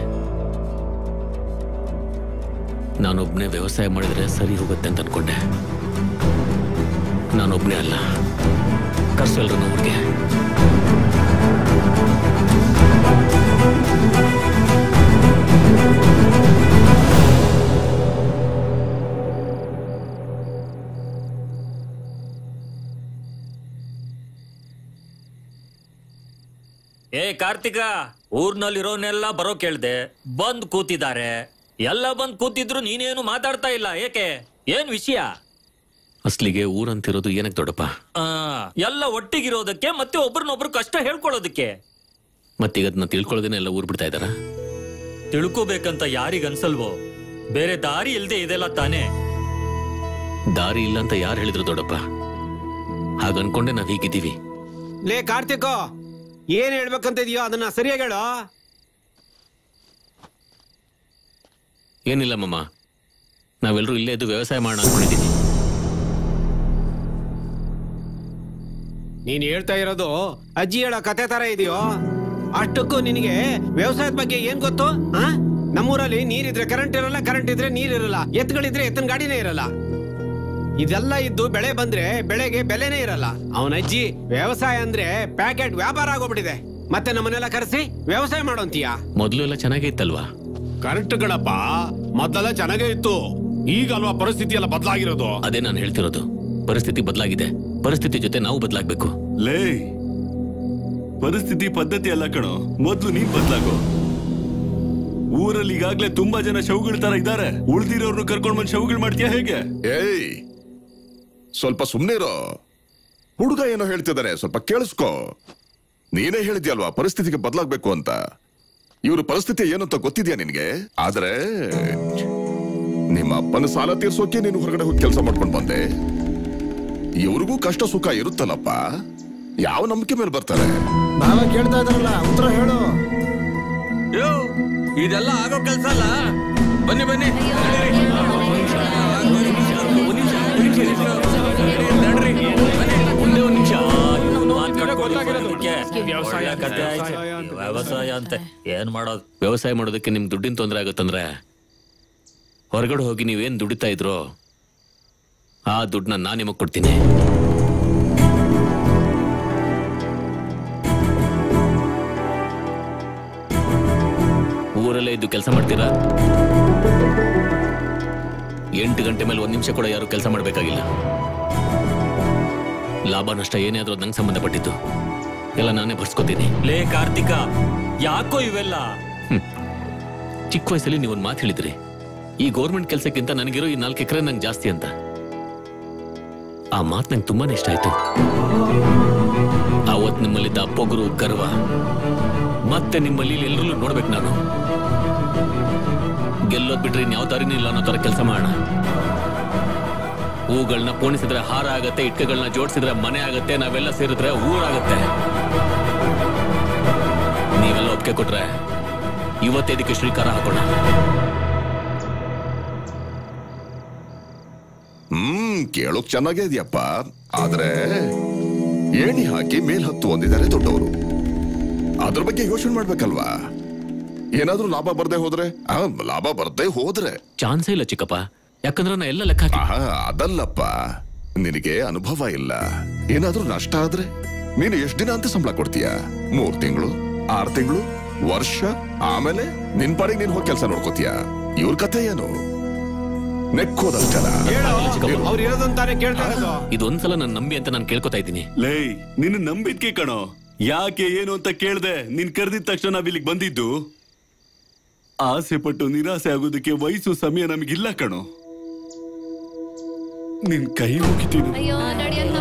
ನಾನೊಬ್ನೇ ವ್ಯವಸಾಯ ಮಾಡಿದ್ರೆ ಸರಿ ಹೋಗುತ್ತೆ ಅಂತ ಅನ್ಕೊಂಡೆ ನಾನೊಬ್ನೇ ಅಲ್ಲ ಕರ್ಸಲ್ರನ್ನ ಊರಿಗೆ ಏ ಕಾರ್ತಿಕ ಊರ್ನಲ್ಲಿರೋನೆಲ್ಲ ಬರೋ ಕೇಳ್ದೆ ಬಂದ್ ಕೂತಿದ್ದಾರೆ ಎಲ್ಲ ಬಂದ್ ಕೂತಿದ್ರು ನೀನೇನು ಮಾತಾಡ್ತಾ ಇಲ್ಲ ಏಕೆ ಏನ್ ವಿಷಯ ಅಸ್ಲಿಗೆ ಊರಂತಿರೋದು ಏನಕ್ಕೆ ದೊಡ್ಡಪ್ಪ ಆ, ಎಲ್ಲ ಒಟ್ಟಿಗಿರೋದಕ್ಕೆ ಮತ್ತೆ ಒಬ್ರನ್ನೊಬ್ರು ಕಷ್ಟ ಹೇಳ್ಕೊಳ್ಳೋದಕ್ಕೆ ಮತ್ತೀಗ ಅದನ್ನ ತಿಳ್ಕೊಳ್ಳೋದೇನೆ ಎಲ್ಲ ಊರ್ ಬಿಡ್ತಾ ಇದ್ದಾರ ತಿಳ್ಕೋಬೇಕಂತ ಯಾರಿಗನ್ಸಲ್ವೋ ಬೇರೆ ದಾರಿ ಇಲ್ದೆ ಇದೆಲ್ಲ ತಾನೇ ದಾರಿ ಇಲ್ಲ ಅಂತ ಯಾರು ಹೇಳಿದ್ರು ದೊಡ್ಡಪ್ಪ ಹಾಗ ಅನ್ಕೊಂಡೆ ನಾವ್ ಹೀಗಿದ್ದೀವಿ ಲೇ ಕಾರ್ತಿಕೋ ಏನ್ ಹೇಳ್ಬೇಕಂತ ಇದೆಯೋ ಅದನ್ನ ಸರಿಯಾಗಿ ಹೇಳೋ ಏನಿಲ್ಲ ಮಮ್ಮ ನಾವೆಲ್ಲರೂ ಇಲ್ಲೇ ಇದ್ದು ವ್ಯವಸಾಯ ಮಾಡೋಣ ಅನ್ಕೊಂಡಿದ್ದೀವಿ ನೀನ್ ಹೇಳ್ತಾ ಇರೋದು ಅಜ್ಜಿ ಹೇಳೋ ಕತೆ ತರ ಇದೆಯೋ ಅಷ್ಟಕ್ಕೂ ನಿನಗೆ ವ್ಯವಸಾಯದ ಬಗ್ಗೆ ಏನ್ ಗೊತ್ತು ಆ ನಮ್ಮೂರಲ್ಲಿ ನೀರಿದ್ರೆ ಕರೆಂಟ್ ಇರಲ್ಲ ಕರೆಂಟ್ ಇದ್ರೆ ನೀರಿರಲ್ಲ ಎತ್ತುಗಳಿದ್ರೆ ಎತ್ತನ ಗಾಡಿನೇ ಇರಲ್ಲ ಇದೆಲ್ಲ ಇದ್ದು ಬೆಳೆ ಬಂದ್ರೆ ಬೆಳೆಗೆ ಬೆಲೆನೇ ಇರಲ್ಲ ಅವನ ಅಜ್ಜಿ ವ್ಯವಸಾಯ ಅಂದ್ರೆ ಪ್ಯಾಕೆಟ್ ವ್ಯಾಪಾರ ಆಗೋಗ್ಬಿಟ್ಟಿದೆ ಮತ್ತೆ ನಮ್ಮನ್ನೆಲ್ಲ ಕರೆಸಿ ವ್ಯವಸಾಯ ಮಾಡೋಂತೀಯ ಮೊದಲು ಎಲ್ಲ ಚೆನ್ನಾಗೇ ಇತ್ತಲ್ವಾ ಕರೆಕ್ಟ್ ಕಣಪ್ಪ ಮೊದಲೆಲ್ಲ ಚೆನ್ನಾಗೇ ಇತ್ತು ಈಗ ಅಲ್ವಾ ಪರಿಸ್ಥಿತಿ ಎಲ್ಲ ಬದಲಾಗಿರೋದು ಅದೇ ನಾನು ಹೇಳ್ತಿರೋದು ಪರಿಸ್ಥಿತಿ ಬದಲಾಗಿದೆ ಪರಿಸ್ಥಿತಿ ಜೊತೆ ನಾವು ಬದಲಾಗಬೇಕು ಲೇ ಪರಿಸ್ಥಿತಿ ಪದ್ಧತಿ ಅಲ್ಲ ಕಣೋ ಮೊದ್ಲು ನೀನ್ ಬದ್ಲಾಗೋ ಊರಲ್ಲಿ ಈಗಾಗ್ಲೇ ತುಂಬಾ ಜನ ಶವಗಳ ತರ ಇದ್ದಾರೆ ಉಳ್ದಿರೋರ್ನು ಕರ್ಕೊಂಡ್ ಬಂದ್ ಶವಗಳು ಮಾಡ್ತೀಯಾ ಹೇಗೆ ಏಯ್ ಸ್ವಲ್ಪ ಸುಮ್ನೆ ಇರೋ ಹುಡುಗ ಏನೋ ಹೇಳ್ತಿದ್ದಾರೆ ಸ್ವಲ್ಪ ಕೇಳಿಸ್ಕೋ ನೀನೇ ಹೇಳಿದ್ಯಲ್ವಾ ಪರಿಸ್ಥಿತಿಗೆ ಬದಲಾಗ್ಬೇಕು ಅಂತ ಇವ್ರ ಪರಿಸ್ಥಿತಿ ಏನು ಅಂತ ಗೊತ್ತಿದ್ಯಾ ನಿನ್ಗೆ ಆದ್ರೆ ನಿಮ್ಮ ಅಪ್ಪನ ಸಾಲ ತೀರ್ಸೋಕೆ ನೀನು ಹೊರಗಡೆ ಹೋಗಿ ಕೆಲಸ ಮಾಡ್ಕೊಂಡು ಬಂದೆ ಇವ್ರಿಗೂ ಕಷ್ಟ ಸುಖ ಇರುತ್ತಲ್ಲಪ್ಪ ಯಾವ ನಂಬಿಕೆ ಮೇಲೆ ಬರ್ತಾರೆ ಬಾವ ಕೇಳ್ತಾ ಇದ್ರಲ್ಲ ಉತ್ತರ ಹೇಳು ಯೋ ಇದೆಲ್ಲ ಆಗೋ ಕೆಲ್ಸ ಅಲ್ಲ ಬನ್ನಿ ಬನ್ನಿ ಒಂದೇ ಒಂದ್ ನಿಮಿಷ ವ್ಯವಸಾಯ ಅಂತೆ ಏನ್ ಮಾಡೋದು ವ್ಯವಸಾಯ ಮಾಡೋದಕ್ಕೆ ನಿಮ್ಗೆ ದುಡ್ಡಿನ ತೊಂದರೆ ಆಗುತ್ತಂದ್ರೆ ಹೊರಗಡೆ ಹೋಗಿ ನೀವೇನ್ ದುಡಿತಾ ಇದ್ರೋ ಆ ದುಡ್ಡನ್ನ ನಾನು ನಿಮಗೆ ಕೊಡ್ತೀನಿ ಊರಲ್ಲೇ ಇದ್ದು ಕೆಲಸ ಮಾಡ್ತೀರಾ ಎಂಟು ಗಂಟೆ ಮೇಲೆ ಒಂದ್ ನಿಮಿಷ ಕೂಡ ಯಾರು ಕೆಲಸ ಮಾಡಬೇಕಾಗಿಲ್ಲ ಲಾಭ ನಷ್ಟ ಏನೇ ಆದ್ರೂ ನಂಗೆ ಸಂಬಂಧಪಟ್ಟಿದ್ದು ಎಲ್ಲ ನಾನೇ ಭರ್ಸ್ಕೊತೀನಿ ಲೇ ಕಾರ್ತಿಕ ಯಾಕೋ ಇವೆಲ್ಲ ಚಿಕ್ಕ ವಯಸ್ಸಲ್ಲಿ ನೀವು ಒಂದು ಮಾತು ಹೇಳಿದ್ರಿ ಈ ಗೌರ್ಮೆಂಟ್ ಕೆಲಸಕ್ಕಿಂತ ನನಗಿರೋ ಈ ನಾಲ್ಕು ಎಕರೆ ನಂಗೆ ಜಾಸ್ತಿ ಅಂತ ಆ ಮಾತು ನಂಗೆ ತುಂಬಾನೇ ಇಷ್ಟ ಆಯ್ತು ಅವತ್ ನಿಮ್ಮಲ್ಲಿದ್ದ ಅಪ್ಪೊಗರು ಗರ್ವ ಮತ್ತೆ ನಿಮ್ಮಲ್ಲಿ ಎಲ್ಲರಲ್ಲೂ ನೋಡ್ಬೇಕು ನಾನು ಗೆಲ್ಲೋದ್ ಬಿಟ್ರೆ ಇನ್ಯಾವ ದಾರಿನೂ ಇಲ್ಲ ಅನ್ನೋ ತರ ಕೆಲಸ ಮಾಡೋಣ ಹೂಗಳನ್ನ ಪೋಣಿಸಿದ್ರೆ ಹಾರ ಆಗತ್ತೆ ಇಟ್ಕೆಗಳನ್ನ ಜೋಡಿಸಿದ್ರೆ ಮನೆ ಆಗತ್ತೆ ನಾವೆಲ್ಲ ಸೇರಿದ್ರೆ ಊರಾಗತ್ತೆ ನೀವೆಲ್ಲ ಒಪ್ಪಿಗೆ ಕೊಟ್ರೆ ಇವತ್ತೇ ಇದಕ್ಕೆ ಶ್ರೀಕಾರ ಹಾಕೋಣ ಹ್ಮ್ ಕೇಳೋಕ್ ಚೆನ್ನಾಗೇ ಇದೆಯಪ್ಪ ಆದ್ರೆ ಏಣಿ ಹಾಕಿ ಮೇಲ್ ಹತ್ತು ಒಂದಿದ್ದಾರೆ ದೊಡ್ಡವರು ಅದ್ರ ಬಗ್ಗೆ ಯೋಚನೆ ಮಾಡ್ಬೇಕಲ್ವಾ ಏನಾದ್ರೂ ಲಾಭ ಬರ್ದೇ ಹೋದ್ರೆ ಆ, ಲಾಭ ಬರ್ದೇ ಹೋದ್ರೆ ಚಾನ್ಸೇ ಇಲ್ಲ ಚಿಕ್ಕಪ್ಪ ಯಾಕಂದ್ರೆ ನಾ ಎಲ್ಲ ಲೆಕ್ಕ ಆಹಾ, ಅದಲ್ಲಪ್ಪ ನಿನಗೆ ಅನುಭವ ಇಲ್ಲ ಏನಾದ್ರೂ ನಷ್ಟ ಆದ್ರೆ ನೀನು ಎಷ್ಟ್ ದಿನ ಅಂತ ಸಂಬಳ ಕೊಡ್ತೀಯ ಮೂರ್ ತಿಂಗಳು ಆರ್ ತಿಂಗಳು ವರ್ಷ ಆಮೇಲೆ ನಿನ್ ಪಾಡಿಗೆ ನೀನ್ ಹೋಗಿ ಕೆಲಸ ನೋಡ್ಕೋತೀಯ ಇವ್ರ ಕಥೆ ಏನು ನೆಕ್ಕೋದಷ್ಟಲ್ಲ ಅವ್ರು ಇರೋದಂತಾನೆ ಕೇಳ್ತಾ ಇರೋದು ಇದೊಂದ್ಸಲ ನನ್ನ ನಂಬಿ ಅಂತ ನಾನು ಕೇಳ್ಕೊತಾ ಇದ್ದೀನಿ ಲೇ ನಿನ್ನ ನಂಬಿದ್ಕೆ ಕಣೋ ಯಾಕೆ ಏನು ಅಂತ ಕೇಳ್ದೆ ನೀನ್ ಕರೆದಿದ ತಕ್ಷಣ ನಾವ್ ಇಲ್ಲಿಗೆ ಬಂದಿದ್ದು ಆಸೆ ಪಟ್ಟು ನಿರಾಸೆ ಆಗೋದಕ್ಕೆ ವಯಸ್ಸು ಸಮಯ ನಮಗಿಲ್ಲ ಕಣೋ ನಿನ್ ಕೈ ಮುಗಿತೀನಿ ಅಯ್ಯೋ ನಡಿಯಂತ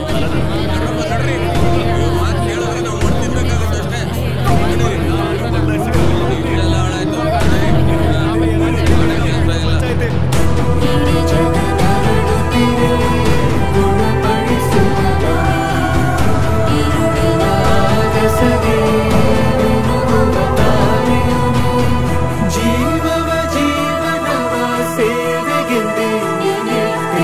ಜೀವವ ಜೀವನವ ಸೇವೆಗೆಂದೇ ನೀನಿಟ್ಟೆ.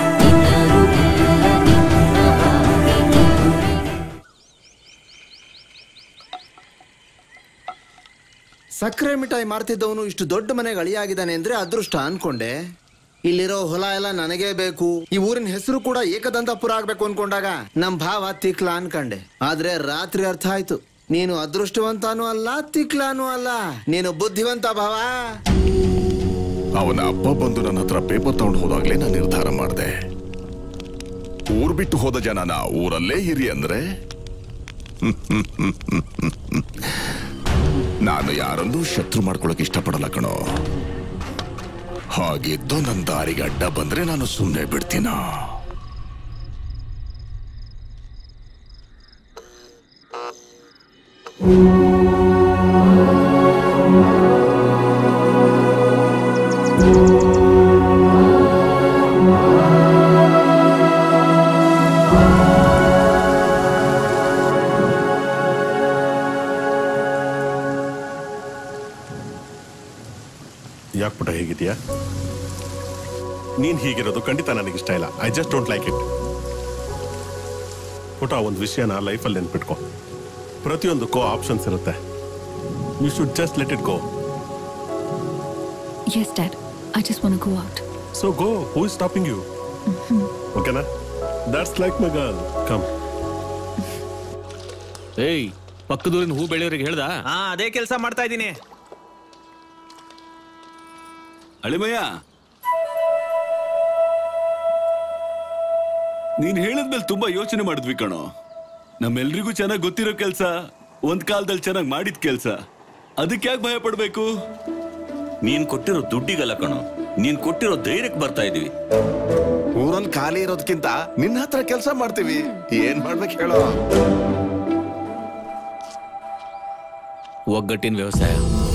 ಸಕ್ಕರೆ ಮಿಠಾಯಿ ಮಾರ್ತಿದ್ದವನು ಇಷ್ಟು ದೊಡ್ಡ ಮನೆಗೆ ಅಳಿಯಾಗಿದ್ದಾನೆ ಅಂದ್ರೆ ಅದೃಷ್ಟ ಅನ್ಕೊಂಡೆ ಇಲ್ಲಿರೋ ಹೊಲ ಎಲ್ಲ ನನಗೇ ಬೇಕು ಈ ಊರಿನ ಹೆಸರು ಕೂಡ ಏಕದಂತಪುರ ಆಗ್ಬೇಕು ಅನ್ಕೊಂಡಾಗ ನಮ್ ಭಾವ ತಿಕ್ಲ ಅನ್ಕಂಡೆ ಆದ್ರೆ ರಾತ್ರಿ ಅರ್ಥ ಆಯ್ತು ನೀನು ಅದೃಷ್ಟವಂತನೂ ಅಲ್ಲ ತಿಕ್ಲಾನೂ ಅಲ್ಲ ನೀನು ಬುದ್ಧಿವಂತ ಭಾವ ಅವನ ಅಪ್ಪ ಬಂದು ನನ್ನ ಹತ್ರ ಪೇಪರ್ ತಗೊಂಡು ಹೋದಾಗ್ಲೇ ನಾನು ನಿರ್ಧಾರ ಮಾಡಿದೆ ಊರ್ ಬಿಟ್ಟು ಹೋದ ಜನನ ಊರಲ್ಲೇ ಇರಿ ಅಂದ್ರೆ ನಾನು ಯಾರನ್ನೂ ಶತ್ರು ಮಾಡ್ಕೊಳಕ್ ಇಷ್ಟಪಡಲ್ಲ ಕಣೋ ಹಾಗಿದ್ದು ನನ್ನ ದಾರಿಗೆ ಅಡ್ಡ ಬಂದ್ರೆ ನಾನು ಸುಮ್ಮನೆ ಬಿಡ್ತೀನ ಯಾಕೆ ಪುಟ ಹೇಗಿದ್ಯಾ ನೀನ್ ಹೀಗಿರೋದು ಖಂಡಿತ ನನಗೆ ಇಷ್ಟ ಇಲ್ಲ I just don't like it ಪುಟ ಒಂದು ವಿಷಯನ ಲೈಫಲ್ಲಿ ನೆನ್ಪಿಟ್ಕೋ ಪ್ರತಿಯೊಂದಕ್ಕೂ ಆಪ್ಷನ್ಸ್ ಇರುತ್ತೆ you should just let it go Yes, Dad. I just want to go out. So go who is stopping you ಓಕೆನಾ that's like my girl come ಏಯ್ ಪಕ್ಕದೂರಿನ ಹೂ ಬೆಳೆಯೋರಿಗೆ ಹೇಳ್ದ ಹಾ ಅದೇ ಕೆಲಸ ಮಾಡ್ತಾ ಇದ್ದೀನಿ ಅಳಿಮಯ್ಯ ನೀನ್ ಹೇಳಿದ್ಮೇಲೆ ತುಂಬಾ ಯೋಚನೆ ಮಾಡಿದ್ವಿ ಕಣೋ ನಮ್ಮೆಲ್ರಿಗೂ ಚೆನ್ನಾಗಿ ಗೊತ್ತಿರೋ ಕೆಲ್ಸ ಒಂದ್ ಕಾಲದಲ್ಲಿ ಚೆನ್ನಾಗಿ ಮಾಡಿದ ಕೆಲ್ಸ ಅದಕ್ಕೆ ಯಾಕೆ ಭಯ ಪಡ್ಬೇಕು ನೀನ್ ಕೊಟ್ಟಿರೋ ದುಡ್ಡಿಗಲ್ಲ ಕಣೋ ನೀನ್ ಕೊಟ್ಟಿರೋ ಧೈರ್ಯಕ್ಕೆ ಬರ್ತಾ ಇದೀವಿ ಊರಲ್ಲಿ ಖಾಲಿ ಇರೋದಕ್ಕಿಂತ ನಿನ್ನ ಹತ್ರ ಕೆಲಸ ಮಾಡ್ತೀವಿ ಏನ್ ಮಾಡ್ಬೇಕು ಹೇಳೋ ಒಗ್ಗಟ್ಟಿನ ವ್ಯವಸಾಯ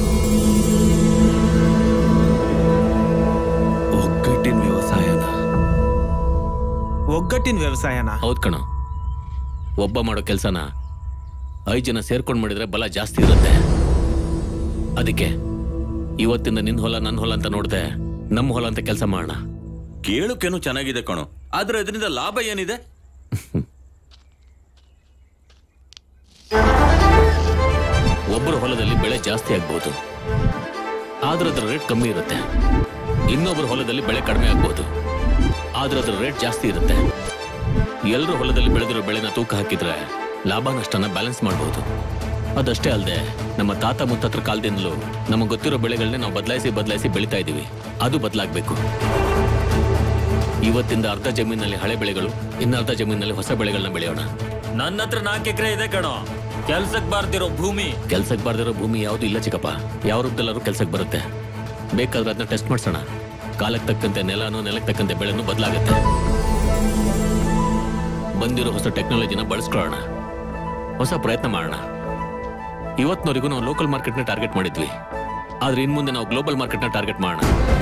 ಒಗ್ಗಟ್ಟಿನ ವ್ಯವಸಾಯನ ಒಗ್ಗಟ್ಟಿನ ವ್ಯವಸಾಯನ ಹೌದ್ ಕಣ ಒಬ್ಬ ಮಾಡೋ ಕೆಲ್ಸನ ಐದ್ ಜನ ಸೇರ್ಕೊಂಡ್ ಮಾಡಿದ್ರೆ ಬಲ ಜಾಸ್ತಿ ಇರುತ್ತೆ ಅದಕ್ಕೆ ಇವತ್ತಿಂದ ನಿನ್ ಹೊಲ ನನ್ ಹೊಲ ಅಂತ ನೋಡ್ದೆ ನಮ್ಮ ಹೊಲ ಅಂತ ಕೆಲಸ ಮಾಡೋಣ ಕೇಳೋಕೇನು ಚೆನ್ನಾಗಿದೆ ಕಣೋ ಆದ್ರೆ ಅದರಿಂದ ಲಾಭ ಏನಿದೆ ಒಬ್ಬರ ಹೊಲದಲ್ಲಿ ಬೆಳೆ ಜಾಸ್ತಿ ಆಗ್ಬೋದು ಆದ್ರೆ ಅದ್ರ ರೇಟ್ ಕಮ್ಮಿ ಇರುತ್ತೆ ಇನ್ನೊಬ್ಬರ ಹೊಲದಲ್ಲಿ ಬೆಳೆ ಕಡಿಮೆ ಆಗ್ಬೋದು ಆದ್ರೆ ಅದ್ರ ರೇಟ್ ಜಾಸ್ತಿ ಇರುತ್ತೆ ಎಲ್ಲರ ಹೊಲದಲ್ಲಿ ಬೆಳೆದಿರೋ ಬೆಳೆನ ತೂಕ ಹಾಕಿದ್ರೆ ಲಾಭ ನಷ್ಟನ ಬ್ಯಾಲೆನ್ಸ್ ಮಾಡಬಹುದು ಅದಷ್ಟೇ ಅಲ್ಲದೆ ನಮ್ಮ ತಾತ ಮುತ್ತತ್ರ ಕಾಲದಿಂದಲೂ ನಮಗೆ ಗೊತ್ತಿರೋ ಬೆಳೆಗಳನ್ನೇ ನಾವು ಬದಲಾಯಿಸಿ ಬದಲಾಯಿಸಿ ಬೆಳಿತಾ ಇದೀವಿ ಅದು ಬದಲಾಗಬೇಕು ಇವತ್ತಿಂದ ಅರ್ಧ ಜಮೀನಲ್ಲಿ ಹಳೆ ಬೆಳೆಗಳು ಇನ್ನು ಅರ್ಧ ಜಮೀನಲ್ಲಿ ಹೊಸ ಬೆಳೆಗಳನ್ನ ಬೆಳೆಯೋಣ ನನ್ನ ಹತ್ರ ನಾಲ್ಕು ಎಕರೆ ಇದೆ ಕಣೋ ಕೆಲ್ಸಕ್ ಬಾರ್ದಿರೋ ಭೂಮಿ ಕೆಲ್ಸಕ್ಕೆ ಬಾರ್ದಿರೋ ಭೂಮಿ ಯಾವುದು ಇಲ್ಲ ಚಿಕ್ಕಪ್ಪ ಯಾವ ರೂಪದಲ್ಲಾದ್ರೂ ಕೆಲ್ಸಕ್ಕೆ ಬರುತ್ತೆ ಬೇಕಾದ್ರೆ ಅದನ್ನ ಟೆಸ್ಟ್ ಮಾಡ್ಸೋಣ ಕಾಲಕ್ಕೆ ತಕ್ಕಂತೆ ನೆಲನೂ ನೆಲಕ್ಕೆ ತಕ್ಕಂತೆ ಬೆಳೆನೂ ಬದಲಾಗುತ್ತೆ ಬಂದಿರೋ ಹೊಸ ಟೆಕ್ನಾಲಜಿನ ಬಳಸ್ಕೊಳ್ಳೋಣ ಹೊಸ ಪ್ರಯತ್ನ ಮಾಡೋಣ ಇವತ್ತಿನವರೆಗೂ ನಾವು ಲೋಕಲ್ ಮಾರ್ಕೆಟ್ನ ಟಾರ್ಗೆಟ್ ಮಾಡಿದ್ವಿ ಆದ್ರೆ ಇನ್ ಮುಂದೆ ನಾವು ಗ್ಲೋಬಲ್ ಮಾರ್ಕೆಟ್ನ ಟಾರ್ಗೆಟ್ ಮಾಡೋಣ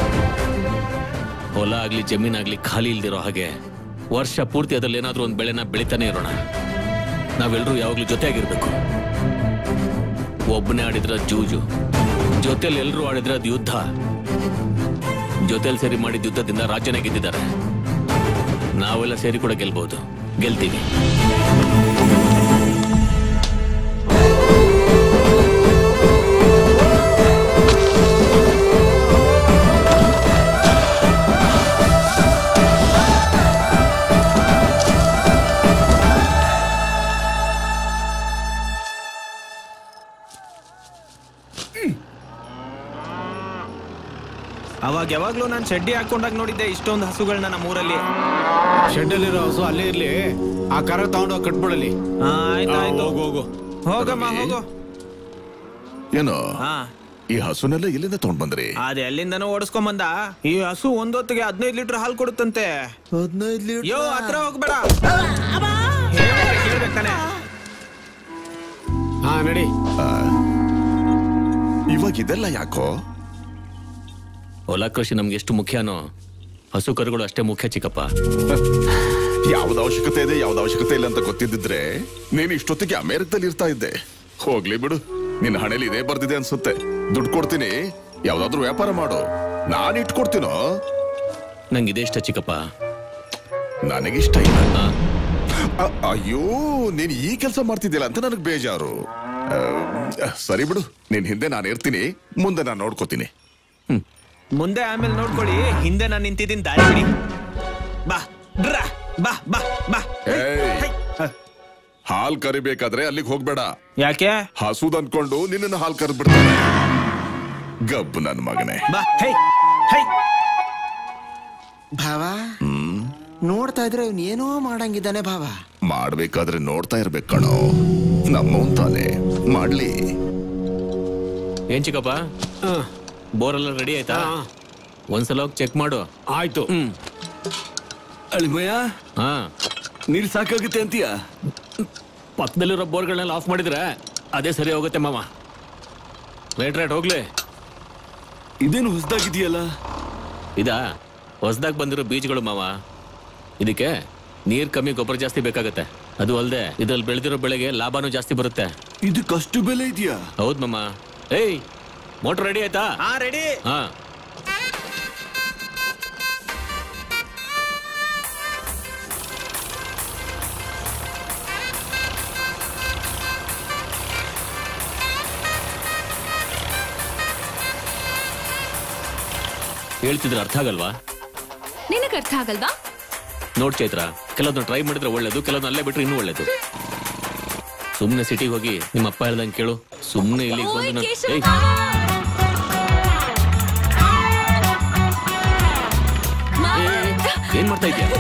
ಹೊಲ ಆಗ್ಲಿ ಜಮೀನಾಗ್ಲಿ ಖಾಲಿ ಇಲ್ದಿರೋ ಹಾಗೆ ವರ್ಷ ಪೂರ್ತಿ ಅದ್ರಲ್ಲಿ ಏನಾದ್ರೂ ಒಂದು ಬೆಳೆನ ಬೆಳಿತಾನೆ ಇರೋಣ ನಾವೆಲ್ಲರೂ ಯಾವಾಗ್ಲೂ ಜೊತೆಯಾಗಿರ್ಬೇಕು ಒಬ್ಬನೇ ಆಡಿದ್ರೆ ಅದ್ ಜೂಜು ಜೊತೆಲಿ ಎಲ್ಲರೂ ಆಡಿದ್ರೆ ಅದು ಯುದ್ಧ ಜೊತೆಲಿ ಸೇರಿ ಮಾಡಿದ ಯುದ್ಧದಿಂದ ರಾಜ್ಯನೇ ಗೆದ್ದಿದ್ದಾರೆ ನಾವೆಲ್ಲ ಸೇರಿ ಕೂಡ ಗೆಲ್ಬಹುದು ಗೆಲ್ತೀವಿ ಅವಾಗ ಯಾವಾಗ್ಲೂ ನಾನು ಚಡ್ಡಿ ಹಾಕೊಂಡಾಗ ನೋಡಿದ್ದೆ ಇಷ್ಟೊಂದು ಹಸುಗಳನ್ನ ನಮ್ಮ ಊರಲ್ಲಿ ಶೆಡ್ಡಲ್ಲಿರೋ ಹಸು ಅಲ್ಲೇ ಇರ್ಲಿ ಆ ಕರ ತಗೊಂಡೋಗಿ ಕಟ್ಬಿಡಲಿ ಆಯ್ತಾಯ್ತು ಹೋಗು ಹೋಗು ಹೋಗಮ್ಮ ಹೋಗು ಏನೋ ಹಾ ಈ ಹಸುನೆಲ್ಲ ಎಲ್ಲಿಂದ ತಗೊಂಡ್ ಬಂದ್ರಿ ಅದೇ ಎಲ್ಲಿಂದನೋ ಓಡಿಸ್ಕೊಂಬಂದ ಈ ಹಸು ಒಂದೊತ್ತಿಗೆ ಹದಿನೈದು ಲೀಟರ್ ಹಾಲು ಕೊಡುತ್ತಂತೆ ಹದಿನೈದು ಲೀಟರ್ ಯೋ ಹತ್ರ ಹೋಗ್ಬೇಡ ಹೇಳ್ಬೇಕು, ಹೇಳ್ಬೇಕು ತಾನೇ ಹಾ ನಡಿ ಇವಾಗ ಇದೆಲ್ಲ ಯಾಕೋ ಹೊಲ ಕೃಷಿ ನಮ್ಗೆ ಎಷ್ಟು ಮುಖ್ಯನೋ ಹಸು ಕರುಗಳು ಅಷ್ಟೇ ಮುಖ್ಯ ಚಿಕ್ಕಪ್ಪ ಯಾವ್ದು ಅವಶ್ಯಕತೆ ಇದೆ ಯಾವ್ದು ಅವಶ್ಯಕತೆ ಇಲ್ಲ ಅಂತ ಗೊತ್ತಿದ್ದಿದ್ರೆ ನೀನು ಇಷ್ಟೊತ್ತಿಗೆ ಅಮೆರಿಕದಲ್ಲಿ ಇರ್ತಾ ಇದ್ದೆ ಹೋಗ್ಲಿ ಬಿಡು ನಿನ್ನ ಹಣೆಲಿ ಇದೇ ಬರ್ದಿದೆ ಅನ್ಸುತ್ತೆ ದುಡ್ಡು ಕೊಡ್ತೀನಿ ಯಾವ್ದಾದ್ರು ವ್ಯಾಪಾರ ಮಾಡು ನಾನು ಇಟ್ಕೊಡ್ತೀನೋ ನಂಗೆ ಇದೇ ಇಷ್ಟ ಚಿಕ್ಕಪ್ಪ ನನಗಿಷ್ಟ ಇಲ್ಲ ಅ- ಅಯ್ಯೋ ನೀನ್ ಈ ಕೆಲಸ ಮಾಡ್ತಿದ್ದಿಲ್ಲ ಅಂತ ನನಗೆ ಬೇಜಾರು ಆ, ಸರಿ ಬಿಡು ನಿನ್ ಹಿಂದೆ ನಾನು ಇರ್ತೀನಿ ಮುಂದೆ ನಾನು ನೋಡ್ಕೋತೀನಿ ಮುಂದೆ ಆಮೇಲೆ ನೋಡ್ಕೊಳ್ಳಿ ಹಿಂದೆ ನಾನು ನಿಂತಿದ್ದೀನಿ ದಾರಿ ಬಿಡಿ ಬಾ ಡ್ರಾ, ಬಾ ಬಾ ಬಾ ಏಯ್, ಹಾಲ್ ಕರಿಬೇಕಾದ್ರೆ ಅಲ್ಲಿಗೆ ಹೋಗ್ಬೇಡ ಯಾಕೆ ಹಸುದ್ ಅನ್ಕೊಂಡು ನಿನ್ನ ಹಾಲ್ ಕರೆದ್ಬಿಡ್ತಾನೆ ಗಬ್ಬು ನನ್ ಮಗನೇ ಬಾ ಹೈ ಹೈ ಭಾವ ನೋಡ್ತಾ ಇದ್ರೆ ಇವ್ನು ಏನೋ ಮಾಡಂಗಿದ್ದಾನೆ ಭಾವ ಮಾಡ್ಬೇಕಾದ್ರೆ ನೋಡ್ತಾ ಇರ್ಬೇಕು ಕಣೋ ನಮ್ಮವನ್ ತಾನೆ ಮಾಡ್ಲಿ ಏನ್ ಚಿಕ್ಕಪ್ಪ ಬೋರೆಲ್ಲ ರೆಡಿ ಆಯ್ತಾ ಒಂದ್ಸಲ ಹೋಗಿ ಚೆಕ್ ಮಾಡು ಆಯ್ತು ಹ್ಮ್ ಅಳಿಮಯ್ಯ ಹಾ ನೀರ್ ಸಾಕಾಗುತ್ತೆ ಅಂತೀಯ ಪಕ್ಕದಲ್ಲಿರೋ ಬೋರ್ಗಳನ್ನೆಲ್ಲ ಆಫ್ ಮಾಡಿದ್ರೆ ಅದೇ ಸರಿ ಹೋಗುತ್ತೆ ಮಾಮ ರೈಟ್ ರೈಟ್ ಹೋಗ್ಲಿ ಇದೇನು ಹೊಸದಾಗಿದೆಯಲ್ಲ ಇದಾ ಹೊಸದಾಗಿ ಬಂದಿರೋ ಬೀಜಗಳು ಮಾವ ಇದಕ್ಕೆ ನೀರ್ ಕಮ್ಮಿ ಗೊಬ್ಬರ ಜಾಸ್ತಿ ಬೇಕಾಗತ್ತೆ ಅದು ಅಲ್ಲದೆ ಇದ್ರಲ್ಲಿ ಬೆಳೆದಿರೋ ಬೆಳೆಗೆ ಲಾಭನೂ ಜಾಸ್ತಿ ಬರುತ್ತೆ ಇದಕ್ಕಷ್ಟು ಬೆಲೆ ಇದೆಯಾ ಹೌದ್ ಮಾಮ ಏಯ್ ಮೋಟರ್ ರೆಡಿ ಆಯ್ತಾ ಹಾ ರೆಡಿ ಹಾ ಹೇಳ್ತಿದ್ರೆ ಅರ್ಥ ಆಗಲ್ವಾ ನಿನಗೆ ಅರ್ಥ ಆಗಲ್ವಾ ನೋಡ್ ಚೈತ್ರ ಕೆಲವೊಂದು ಟ್ರೈ ಮಾಡಿದ್ರೆ ಒಳ್ಳೇದು ಕೆಲವೊಂದು ಅಲ್ಲೇ ಬಿಟ್ರೆ ಇನ್ನೂ ಒಳ್ಳೇದು ಸುಮ್ನೆ ಸಿಟಿಗೆ ಹೋಗಿ ನಿಮ್ಮ ಅಪ್ಪ ಹೇಳ್ದಂಗೆ ಕೇಳು ಸುಮ್ನೆ ಇಲ್ಲಿಗೆ ಓಯ್ ಬಂದು ನಾನ್- ಕೇಶವ. ಏಯ್, ಏಯ್, ಏಯ್, ಏನ್ ಮಾಡ್ತಾ ಇದ್ಯಾ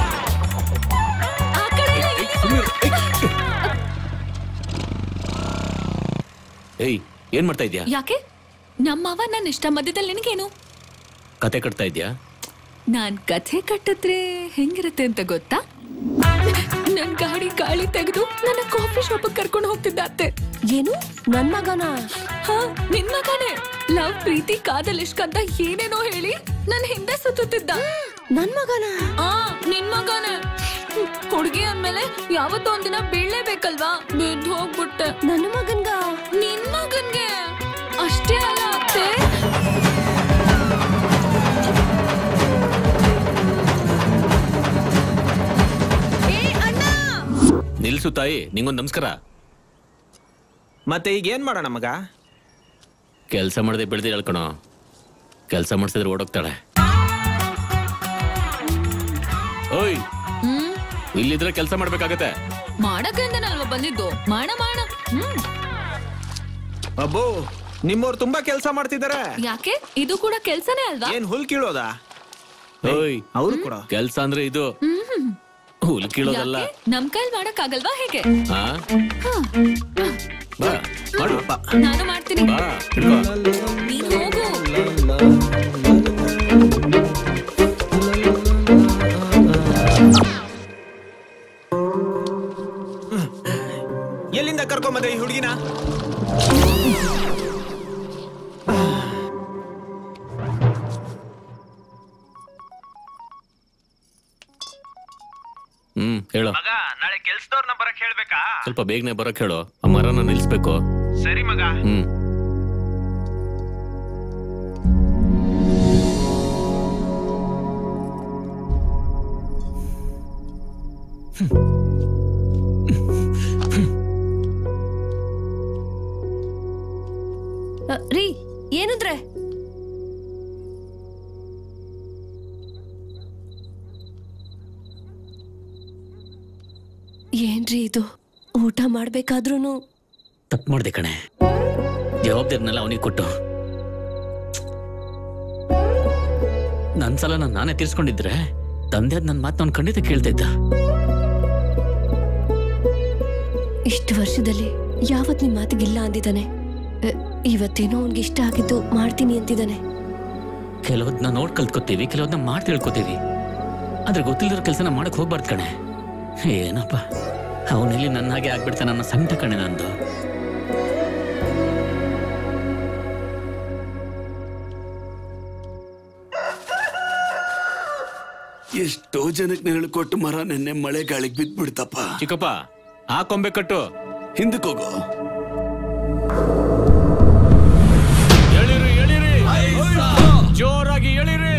ಏಯ್ ಏನ್ ಮಾಡ್ತಾ ಇದ್ಯಾ ಯಾಕೆ ನಮ್ಮವ ನನ್ನ ಇಷ್ಟ ಮಧ್ಯದಲ್ಲಿ ನಿನಗೇನು ಕತೆ ಕಟ್ತಾ ಇದ್ಯಾ ನಾನ್ ಕಥೆ ಕಟ್ಟಿದ್ರೆ ಹೆಂಗಿರುತ್ತೆ ಅಂತ ಗೊತ್ತಾ ನನ್ ಗಾಡಿ ಗಾಳಿ ತೆಗೆದು ನನ್ನ ಕಾಫಿ ಶಾಪ್ ಕರ್ಕೊಂಡು ಹೋಗ್ತಿದ್ದ ಅತ್ತೆ ಏನು ನನ್ ಮಗನ ಹಾ ನಿನ್ ಮಗನೇ ಲವ್ ಪ್ರೀತಿ ಕಾದಲ್ ಇಷ್ಕ ಅಂತ ಏನೇನೋ ಹೇಳಿ ನನ್ ಹಿಂದೆ ಸುತ್ತುತ್ತಿದ್ದ ನನ್ ಮಗನ ಆ ನಿನ್ ಮಗನೇ ಹುಡುಗಿ ಅಂದ್ಮೇಲೆ ಯಾವತ್ತೋ ಒಂದಿನ ಬೀಳ್ಲೇಬೇಕಲ್ವಾ ಬಿದ್ದು ಹೋಗ್ಬಿಟ್ಟೆ ನನ್ನ ಮಗನ್ಗ ನಿನ್ ಮಗನ್ಗೆ ಅಷ್ಟೇ ಅಲ್ಲ ಅತ್ತೆ ನಿಲ್ಸು ತಾಯಿ ನಿಂಗೊಂದು ನಮಸ್ಕಾರ ಮತ್ತೆ ಈಗ ಏನ್ ಮಾಡೋಣ ಮಗ ಕೆಲಸ ಮಾಡದೆ ಬೆಳೆದಿ ಹೇಳ್ಕಣೋ ಕೆಲಸ ಮಾಡಿಸಿದ್ರೆ ಓಡೋಗ್ತಾಳೆ ಓಯ್ ಹ್ಮ್ ಇಲ್ಲಿದ್ರೆ ಕೆಲಸ ಮಾಡ್ಬೇಕಾಗತ್ತೆ ಮಾಡಕ್ರಿಂದನಲ್ವಾ ಬಂದಿದ್ದು ಮಾಡ ಮಾಡ ಹ್ಮ್ ಅಬ್ಬೋ ನಿಮ್ಮವ್ರು ತುಂಬಾ ಕೆಲಸ ಮಾಡ್ತಿದ್ದಾರೆ ಯಾಕೆ ಇದು ಕೂಡ ಕೆಲ್ಸನೇ ಅಲ್ವಾ ಏನ್ ಹುಲ್ ಕೀಳೋದಾ ಓಯ್ ಅವ್ರು ಕೂಡ ಕೆಲಸ ಅಂದ್ರೆ ಇದು ಹ್ಮ್ ಹುಲ್ ಕೀಳೋದಲ್ಲ ಯಾಕೆ? ನಮ್ ಕೈಲ್ ಮಾಡಕ್ ಆಗಲ್ವಾ ಹೇಗೆ ಹಾ ಹಾ. ಬಾ ಮಾಡು ನಾನು ಮಾಡ್ತೀನಿ ಬಾ ಹಿಡ್ಕೋ ನೀನ್ ಹೋಗು ಎಲ್ಲಿಂದ ಕರ್ಕೊಂಬಂದೆ ಈ ಹುಡುಗಿನ ಹ್ಮ್ ಹೇಳು ಮಗ ನಾಳೆ ಕೆಲ್ಸದವ್ರನ್ನ ಬರಕ್ ಹೇಳ್ಬೇಕಾ ಸ್ವಲ್ಪ ಬೇಗನೆ ಬರಕ್ ಹೇಳು ಆ ಮರನ ನಿಲ್ಸ್ಬೇಕು ಸರಿ ಮಗ ಹ್ಮ್ ಅ, ರೀ ಏನಂದ್ರೆ ಏನ್ರಿ ಇದು ಊಟ ಮಾಡ್ಬೇಕಾದ್ರೂನು ತಪ್ಪು ಮಾಡ್ದೆ ಕಣೆ ಜವಾಬ್ದಾರಿನೆಲ್ಲ ಅವನಿಗೆ ಕೊಟ್ಟು ನನ್ ಸಲ ನಾನು ನಾನೇ ತೀರ್ಸ್ಕೊಂಡಿದ್ರೆ ತಂದೆ ನನ್ನ ಮಾತು ಅವ್ನು ಖಂಡಿತ ಕೇಳ್ತಾ ಇದ್ದ ಇಷ್ಟು ವರ್ಷದಲ್ಲಿ ಯಾವತ್ ನಿಮ್ ಮಾತಿಗಿಲ್ಲ ಅಂದಿದ್ದಾನೆ ಅ, ಇವತ್ತೇನೋ ಅವ್ನಿಗೆ ಇಷ್ಟ ಆಗಿದ್ದು ಮಾಡ್ತೀನಿ ಅಂತಿದ್ದಾನೆ ಕೆಲವೊದ್ನ ನೋಡ್ ಕಲ್ತ್ಕೋತೀವಿ ಕೆಲವೊದ್ನ ಮಾಡಿ ತಿಳ್ಕೊತೀವಿ ಆದ್ರೆ ಗೊತ್ತಿಲ್ದಿರೋ ಕೆಲಸನ ಮಾಡಕ್ ಹೋಗ್ಬಾರ್ದು ಕಣೆ ಏನಪ್ಪ ಅವನಲ್ಲಿ ನನ್ನ ಹಾಗೆ ಆಗ್ಬಿಡ್ತಾನೆ ನನ್ನ ಸಂಕಟ ಕಣೆ ನಂದು ಎಷ್ಟೋ ಜನಕ್ಕೆ ನೆರಳು ಕೊಟ್ಟು ಮರ ನಿನ್ನೆ ಮಳೆ ಗಾಳಿಗೆ ಬಿದ್ದ್ಬಿಡ್ತಪ್ಪ ಚಿಕ್ಕಪ್ಪ ಆ ಕೊಂಬೆ ಕಟ್ಟು ಹಿಂದಕ್ಕೆ ಹೋಗೋ ಎಳಿರಿ ಎಳಿರಿ ಜೋರಾಗಿ ಎಳಿರಿ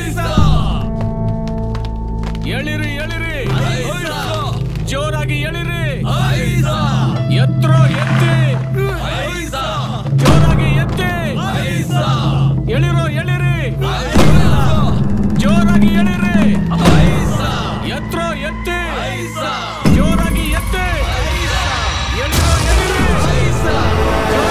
ಎಳಿರಿ ಎಳಿರಿ ಜೋರಾಗಿ ಎಳಿರಿ ಎತ್ತರ ಎತ್ತಿ ಜೋರಾಗಿ ಎತ್ತಿ ಎಳಿರೋ ಎಳಿರಿ ಜೋರಾಗಿ ಎಳಿರಿ ಎತ್ತರ ಎತ್ತಿ ಜೋರಾಗಿ ಎತ್ತಿ ಎಳಿರೋ ಎಳಿರಿ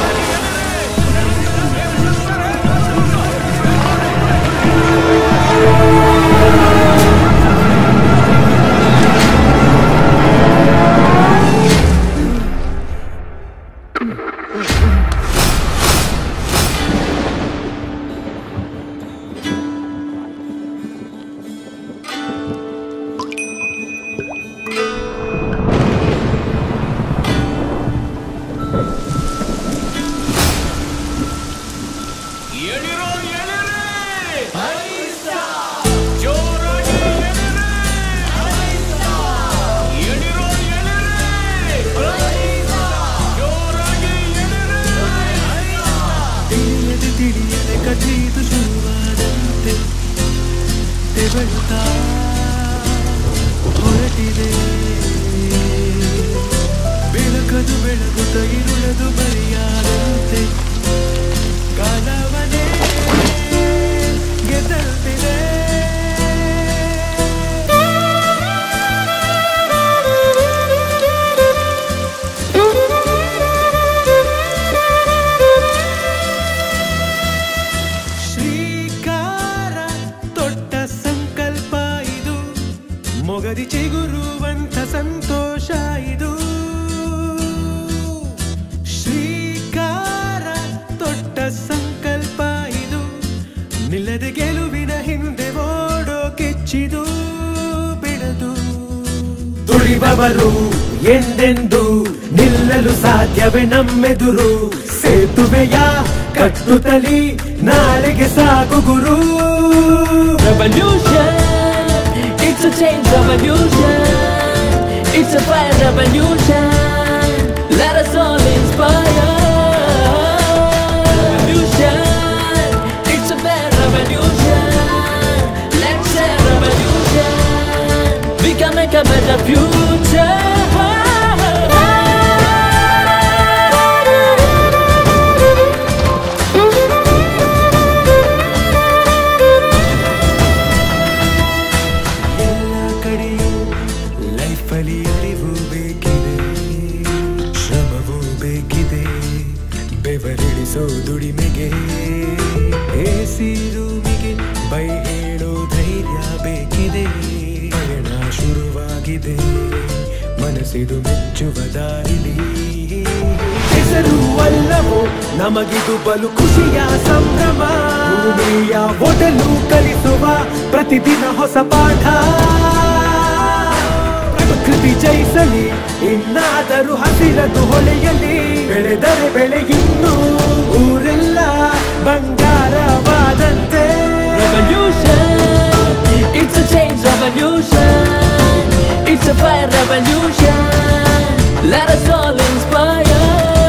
ಎಳಿರೋ ಎಳಿರಿ ಜೋರಾಗಿ ಎಳಿರೋ ಎಳಿರಿ ಜೋರಾಗಿ ತಿಳಿಯದೆ ತಿಳಿಯದೆ ಕಥೆಯಿದು ಶುರುವಾದಂತೆ ತೆವಳುತ್ತಾ ಹೊರಟಿದೆ ಬೆಳಕದು ಬೆಳಗುತ್ತ ಇರುಳದು ಬರಿಯಾದಂತೆ ಕಾಲವನೇ ಗೆದ್ದಲ್ತಿದೆ ನಿಂತವರು ಎಂದೆಂದು ನಿಲ್ಲಲು ಸಾಧ್ಯವೇ ನಮ್ಮೆದುರು ಸೇತುವೆಯ ಕಟ್ಟುತ್ತಲಿ ನಾಳೆಗೆ ಸಾಗು ಗುರು Revolution, it's a change revolution. It's a fire revolution. Let us all inspire. Revolution, it's a fair revolution. Let's say revolution. We can make a better future. ಎಲ್ಲ ಕಡೆಯೂ ಲೈಫಲ್ಲಿ ಅರಿವು ಬೇಕಿದೆ ಶ್ರಮವೂ ಬೇಕಿದೆ ಬೆವರಿಳಿಸೋ ದುಡಿಮೆಗೆ ಎಸಿ ರೂಮಿಗೆ ಬೈ ಹೇಳೋ ಧೈರ್ಯ ಬೇಕಿದೆ ಪಯಣ ಶುರುವಾಗಿದೆ ಮನಸ್ಸಿದು ಮೆಚ್ಚುವ ದಾರಿಲಿ ಹೆಸರು ಅಲ್ಲವೋ ನಮಗಿದು ಬಲು ಖುಷಿಯ ಸಂಭ್ರಮ ಭೂಮಿಯ ಒಡಲು ಕಲಿಸುವ ಪ್ರತಿದಿನ ಹೊಸ ಪಾಠ ಪ್ರಕೃತಿ ಜಯಿಸಲಿ ಇನ್ನಾದರೂ ಹಸಿರದು ಹೊಳೆಯಲಿ ಬೆಳೆದರೆ ಬೆಳೆ ಇನ್ನು ಊರೆಲ್ಲ ಬಂಗಾರವಾದಂತೆ Revolution, it's a change revolution. It's a fire revolution. Let us all inspire.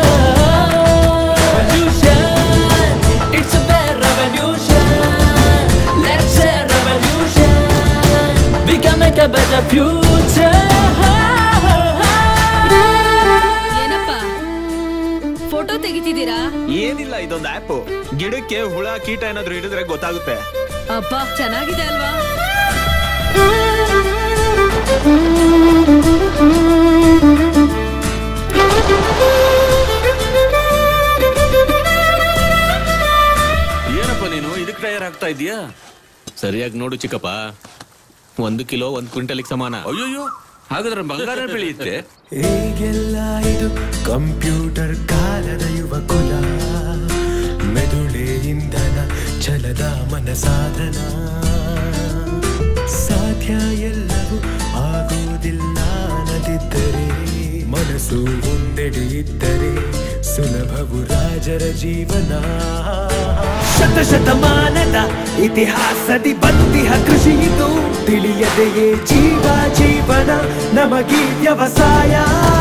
Revolution, it's a fair revolution. Let's say revolution. We can make a better future. ಏನಪ್ಪ ಫೋಟೋ ತೆಗಿತಿದ್ದೀರಾ ಏನಿಲ್ಲ ಇದೊಂದು ಆಪ್ ಗಿಡಕ್ಕೆ ಹುಳ ಕೀಟ ಏನಾದ್ರು ಹಿಡಿದ್ರೆ ಗೊತ್ತಾಗುತ್ತೆ ಅಪ್ಪ ಚೆನ್ನಾಗಿದೆ ಅಲ್ವಾ ಏನಪ್ಪ ನೀನು ಇದಕ್ಕೆ ತಯಾರಾಗ್ತಾ ಇದೀಯಾ ಸರಿಯಾಗಿ ನೋಡು ಚಿಕ್ಕಪ್ಪ ಒಂದು ಕಿಲೋ ಒಂದು ಕ್ವಿಂಟಲಿಗೆ ಸಮಾನ ಅಯ್ಯೋ ಹಾಗಾದ್ರೆ ಬಂಗಾರ ಬೆಳೆಯುತ್ತೆ ಹೇಗೆಲ್ಲ ಇದು ಕಂಪ್ಯೂಟರ್ ಕಾಲದ ಯುವಕುಲ ಮೆದುಳೆ ಇಂಧನ ಛಲದ ಮನ ಸಾಧನ ಸಾಧ್ಯ ಎಲ್ಲವೂ ಆಗುವುದಿಲ್ಲ ಅನ್ನದಿದ್ದರೆ ಮನಸ್ಸು ಒಂದೆಡೆ ಇದ್ದರೆ ಸುಲಭವು ರಾಜರ ಜೀವನ ಶತ ಶತಮಾನದ ಇತಿಹಾಸದಿ ಬಂದಿಹ ಕೃಷಿ ಇದು ತಿಳಿಯದೆಯೇ ಜೀವ ಜೀವನ ನಮಗೀ ವ್ಯವಸಾಯ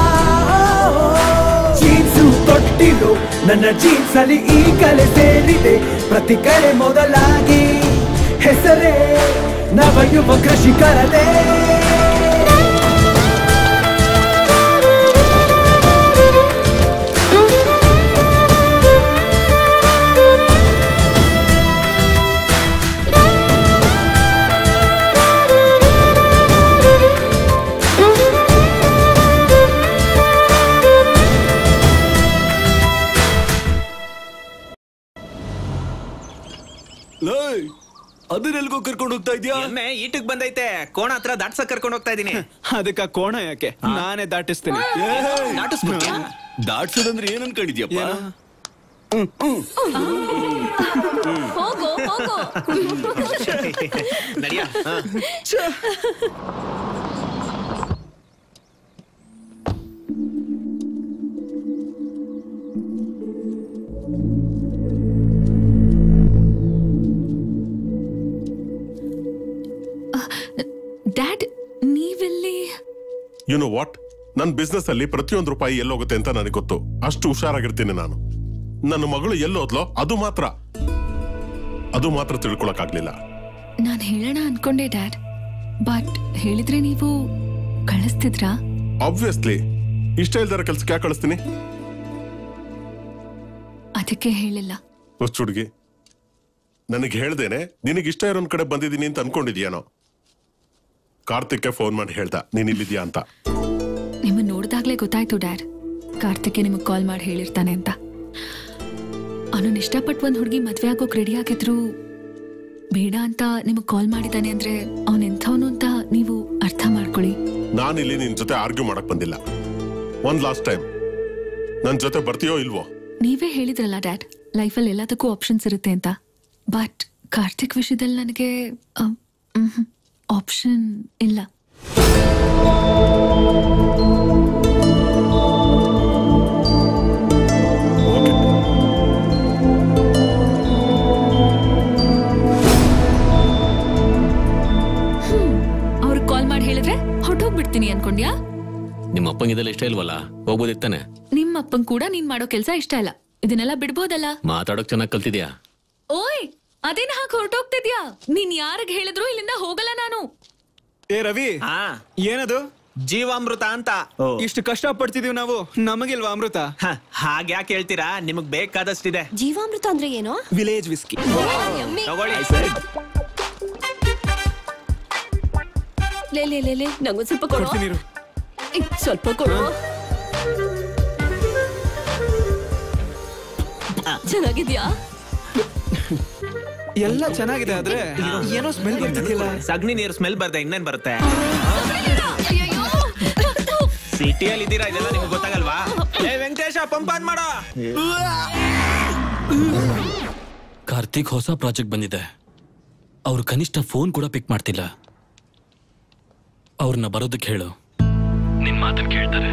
ಜೀನ್ಸು ತೊಟ್ಟಿಲು ನನ್ನ ಜೀನ್ಸ್ ಅಲ್ಲಿ ಈ ಕಲೆ ಸೇರಿದೆ ಪ್ರತಿ ಕಡೆ ಮೊದಲಾಗಿ ಹೆಸರೇ ನವಯುವ ಕೃಷಿಕರದೇ ಅದನ್ನೆಲ್ಗೋ ಕರ್ಕೊಂಡು ಹೋಗ್ತಾ ಇದ್ಯಾ ಎಮ್ಮೆ ಈಟಕ್ ಬಂದೈತೆ ಕೋಣ ಹತ್ರ ದಾಟ್ಸಕ್ ಕರ್ಕೊಂಡು ಹೋಗ್ತಾ ಇದೀನಿ ಅದಕ್ಕ ಕೋಣ ಯಾಕೆ ನಾನೇ ದಾಟಿಸ್ತೀನಿ ದಾಟಿಸ್ಬಿಟ್ಯಾ? ದಾಟ್ಸೋದಂದ್ರೆ ಏನ್ ಅನ್ಕೊಂಡಿದ್ಯಪ್ಪ ಹೋಗೋ ಹೋಗೋ ನಡಿಯ ಡ್ಯಾಡ್ ನೀವೆಲ್ಲಿ ಯು ನೋ ವಾಟ್ ನನ್ನ ಬಿಸ್ನೆಸ್ ಅಲ್ಲಿ ಪ್ರತಿಯೊಂದು ರೂಪಾಯಿ ಎಲ್ಲೋಗುತ್ತೆ ಅಂತ ನನಗೆ ಗೊತ್ತು ಅಷ್ಟು ಹುಷಾರಾಗಿರ್ತೀನಿ ನಾನು ನನ್ನ ಮಗಳು ಎಲ್ಲೋದ್ಲೋ ಅದು ಮಾತ್ರ ಅದು ಮಾತ್ರ ತಿಳ್ಕೊಳಕ್ಕಾಗ್ಲಿಲ್ಲ ನಾನು ಹೇಳೋಣ ಅನ್ಕೊಂಡೆ ಡ್ಯಾಡ್ ಬಟ್ ಹೇಳಿದ್ರೆ ನೀವು ಕಳಿಸ್ತಿದ್ರಾ ಆಬ್ವಿಯಸ್ಲಿ ಇಷ್ಟ ಇಲ್ದಾರ ಕೆಲ್ಸಕ್ಕೆ ಯಾಕೆ ಕಳಿಸ್ತೀನಿ ಅದಕ್ಕೆ ಹೇಳಿಲ್ಲ ಹುಚ್ಚು ಹುಡುಗಿ ನನಗೆ ಹೇಳ್ದೇನೆ ನಿನಗೆ ಇಷ್ಟ ಇರೋನ್ ಕಡೆ ಬಂದಿದ್ದೀನಿ ಅಂತ ಅನ್ಕೊಂಡಿದ್ಯಾನೋ ಕಾರ್ತಿಕ್ಗೆ ಫೋನ್ ಮಾಡಿ ಹೇಳ್ದ ನೀನ್ ಇಲ್ಲಿದ್ಯಾ ಅಂತ ನಿಮ್ಮ ನೋಡ್ದಾಗ್ಲೇ ಗೊತ್ತಾಯ್ತು ಡ್ಯಾಡ್ ಕಾರ್ತಿಕ್ಗೆ ನಿಮಗೆ ಕಾಲ್ ಮಾಡಿ ಹೇಳಿರ್ತಾನೆ ಅಂತ ಅವನು ಇಷ್ಟಪಟ್ಟು ಒಂದು ಹುಡುಗಿ ಮದ್ವೆ ಆಗೋಕ್ ರೆಡಿ ಆಗಿದ್ರು ಬೇಡ ಅಂತ ನಿಮಗೆ ಕಾಲ್ ಮಾಡಿದ್ದಾನೆ ಅಂದ್ರೆ ಅವನ್ ಎಂಥವನು ಅಂತ ನೀವು ಅರ್ಥ ಮಾಡ್ಕೊಳ್ಳಿ ನಾನಿಲ್ಲಿ ನಿನ್ ಜೊತೆ ಆರ್ಗ್ಯೂ ಮಾಡಕ್ ಬಂದಿಲ್ಲ ಒಂದ್ ಲಾಸ್ಟ್ ಟೈಮ್ ನನ್ ಜೊತೆ ಬರ್ತೀಯೋ ಇಲ್ವೋ ನೀವೇ ಹೇಳಿದ್ರಲ್ಲ ಡ್ಯಾಡ್ ಲೈಫಲ್ಲಿ ಎಲ್ಲದಕ್ಕೂ ಆಪ್ಷನ್ಸ್ ಇರುತ್ತೆ ಅಂತ ಬಟ್ ಕಾರ್ತಿಕ್ ವಿಷಯದಲ್ಲಿ ನನಗೆ ಆಪ್ಷನ್ ಇಲ್ಲ ಅವ್ರಿಗೆ ಕಾಲ್ ಮಾಡಿ ಹೇಳಿದ್ರೆ ಹೊಟ್ಟೋಗ್ಬಿಡ್ತೀನಿ ಅನ್ಕೊಂಡ್ಯಾ ನಿಮ್ಮ ಅಪ್ಪಂಗಿದೆಲ್ಲ ಇಷ್ಟ ಇಲ್ವಲ್ಲ ಹೋಗ್ಬೋದಿತ್ತಾನೆ ನಿಮ್ಮ ಅಪ್ಪನ್ ಕೂಡ ನೀನ್ ಮಾಡೋ ಕೆಲ್ಸ ಇಷ್ಟ ಇಲ್ಲ ಇದನ್ನೆಲ್ಲ ಬಿಡ್ಬೋದಲ್ಲ ಮಾತಾಡೋಕ್ ಚೆನ್ನಾಗಿ ಕಲ್ತಿದ್ಯಾ ಓಯ್ ಅದೇನ್ ಹಾಕಿ ಹೊರಟೋಗ್ತಿದ್ಯಾ ನೀನ್ ಯಾರಿಗ್ ಹೇಳಿದ್ರು ಇಲ್ಲಿಂದ ಹೋಗಲ್ಲ ನಾನು ಏ ರವಿ ಏನದು ಜೀವಾಮೃತ ಅಂತ ಇಷ್ಟು ಕಷ್ಟ ಪಡ್ತಿದೀವಿ ನಾವು ನಮಗಿಲ್ವಾ ಅಮೃತ ಹಾಗೆ ಯಾಕೆ ಹೇಳ್ತೀರಾ ನಿಮಗ್ ಬೇಕಾದಷ್ಟಿದೆ ಜೀವಾಮೃತ ಅಂದ್ರೆ ಏನು ವಿಲೇಜ್ ವಿಸ್ಕಿ ತಗೊಳ್ಳಿ ಲೇ ಲೇ ಲೇ ಲೇ ನಂಗೊಂದ್ ಸ್ವಲ್ಪ ಕೊಡು ಕೊಡ್ತೀನಿ ಇರು. ಏ, ಸ್ವಲ್ಪ ಕೊಡು ಚೆನ್ನಾಗಿದ್ಯಾ ಎಲ್ಲ ಚೆನ್ನಾಗಿದೆ ಆದ್ರೆ ಏನೋ ಸ್ಮೆಲ್ ಬರ್ತಿದ್ಯಲ್ಲ ಸಗಣಿ ನೀರು ಸ್ಮೆಲ್ ಬರ್ದೆ ಇನ್ನೇನ್ ಬರುತ್ತೆ ಸಿಟಿಯಲ್ಲಿ ಇದ್ದೀರಾ ಇದೆಲ್ಲ ನಿಮ್ಗೆ ಗೊತ್ತಾಗಲ್ವಾ ಏ ವೆಂಕಟೇಶ ಪಂಪ್ ಆನ್ ಮಾಡೋ ಕಾರ್ತಿಕ್ ಹೊಸ ಪ್ರಾಜೆಕ್ಟ್ ಬಂದಿದೆ ಅವ್ರು ಕನಿಷ್ಠ ಫೋನ್ ಕೂಡ ಪಿಕ್ ಮಾಡ್ತಿಲ್ಲ ಅವ್ರನ್ನ ಬರೋದಕ್ಕೆ ಹೇಳು ನಿನ್ ಮಾತನ್ನ ಕೇಳ್ತಾರೆ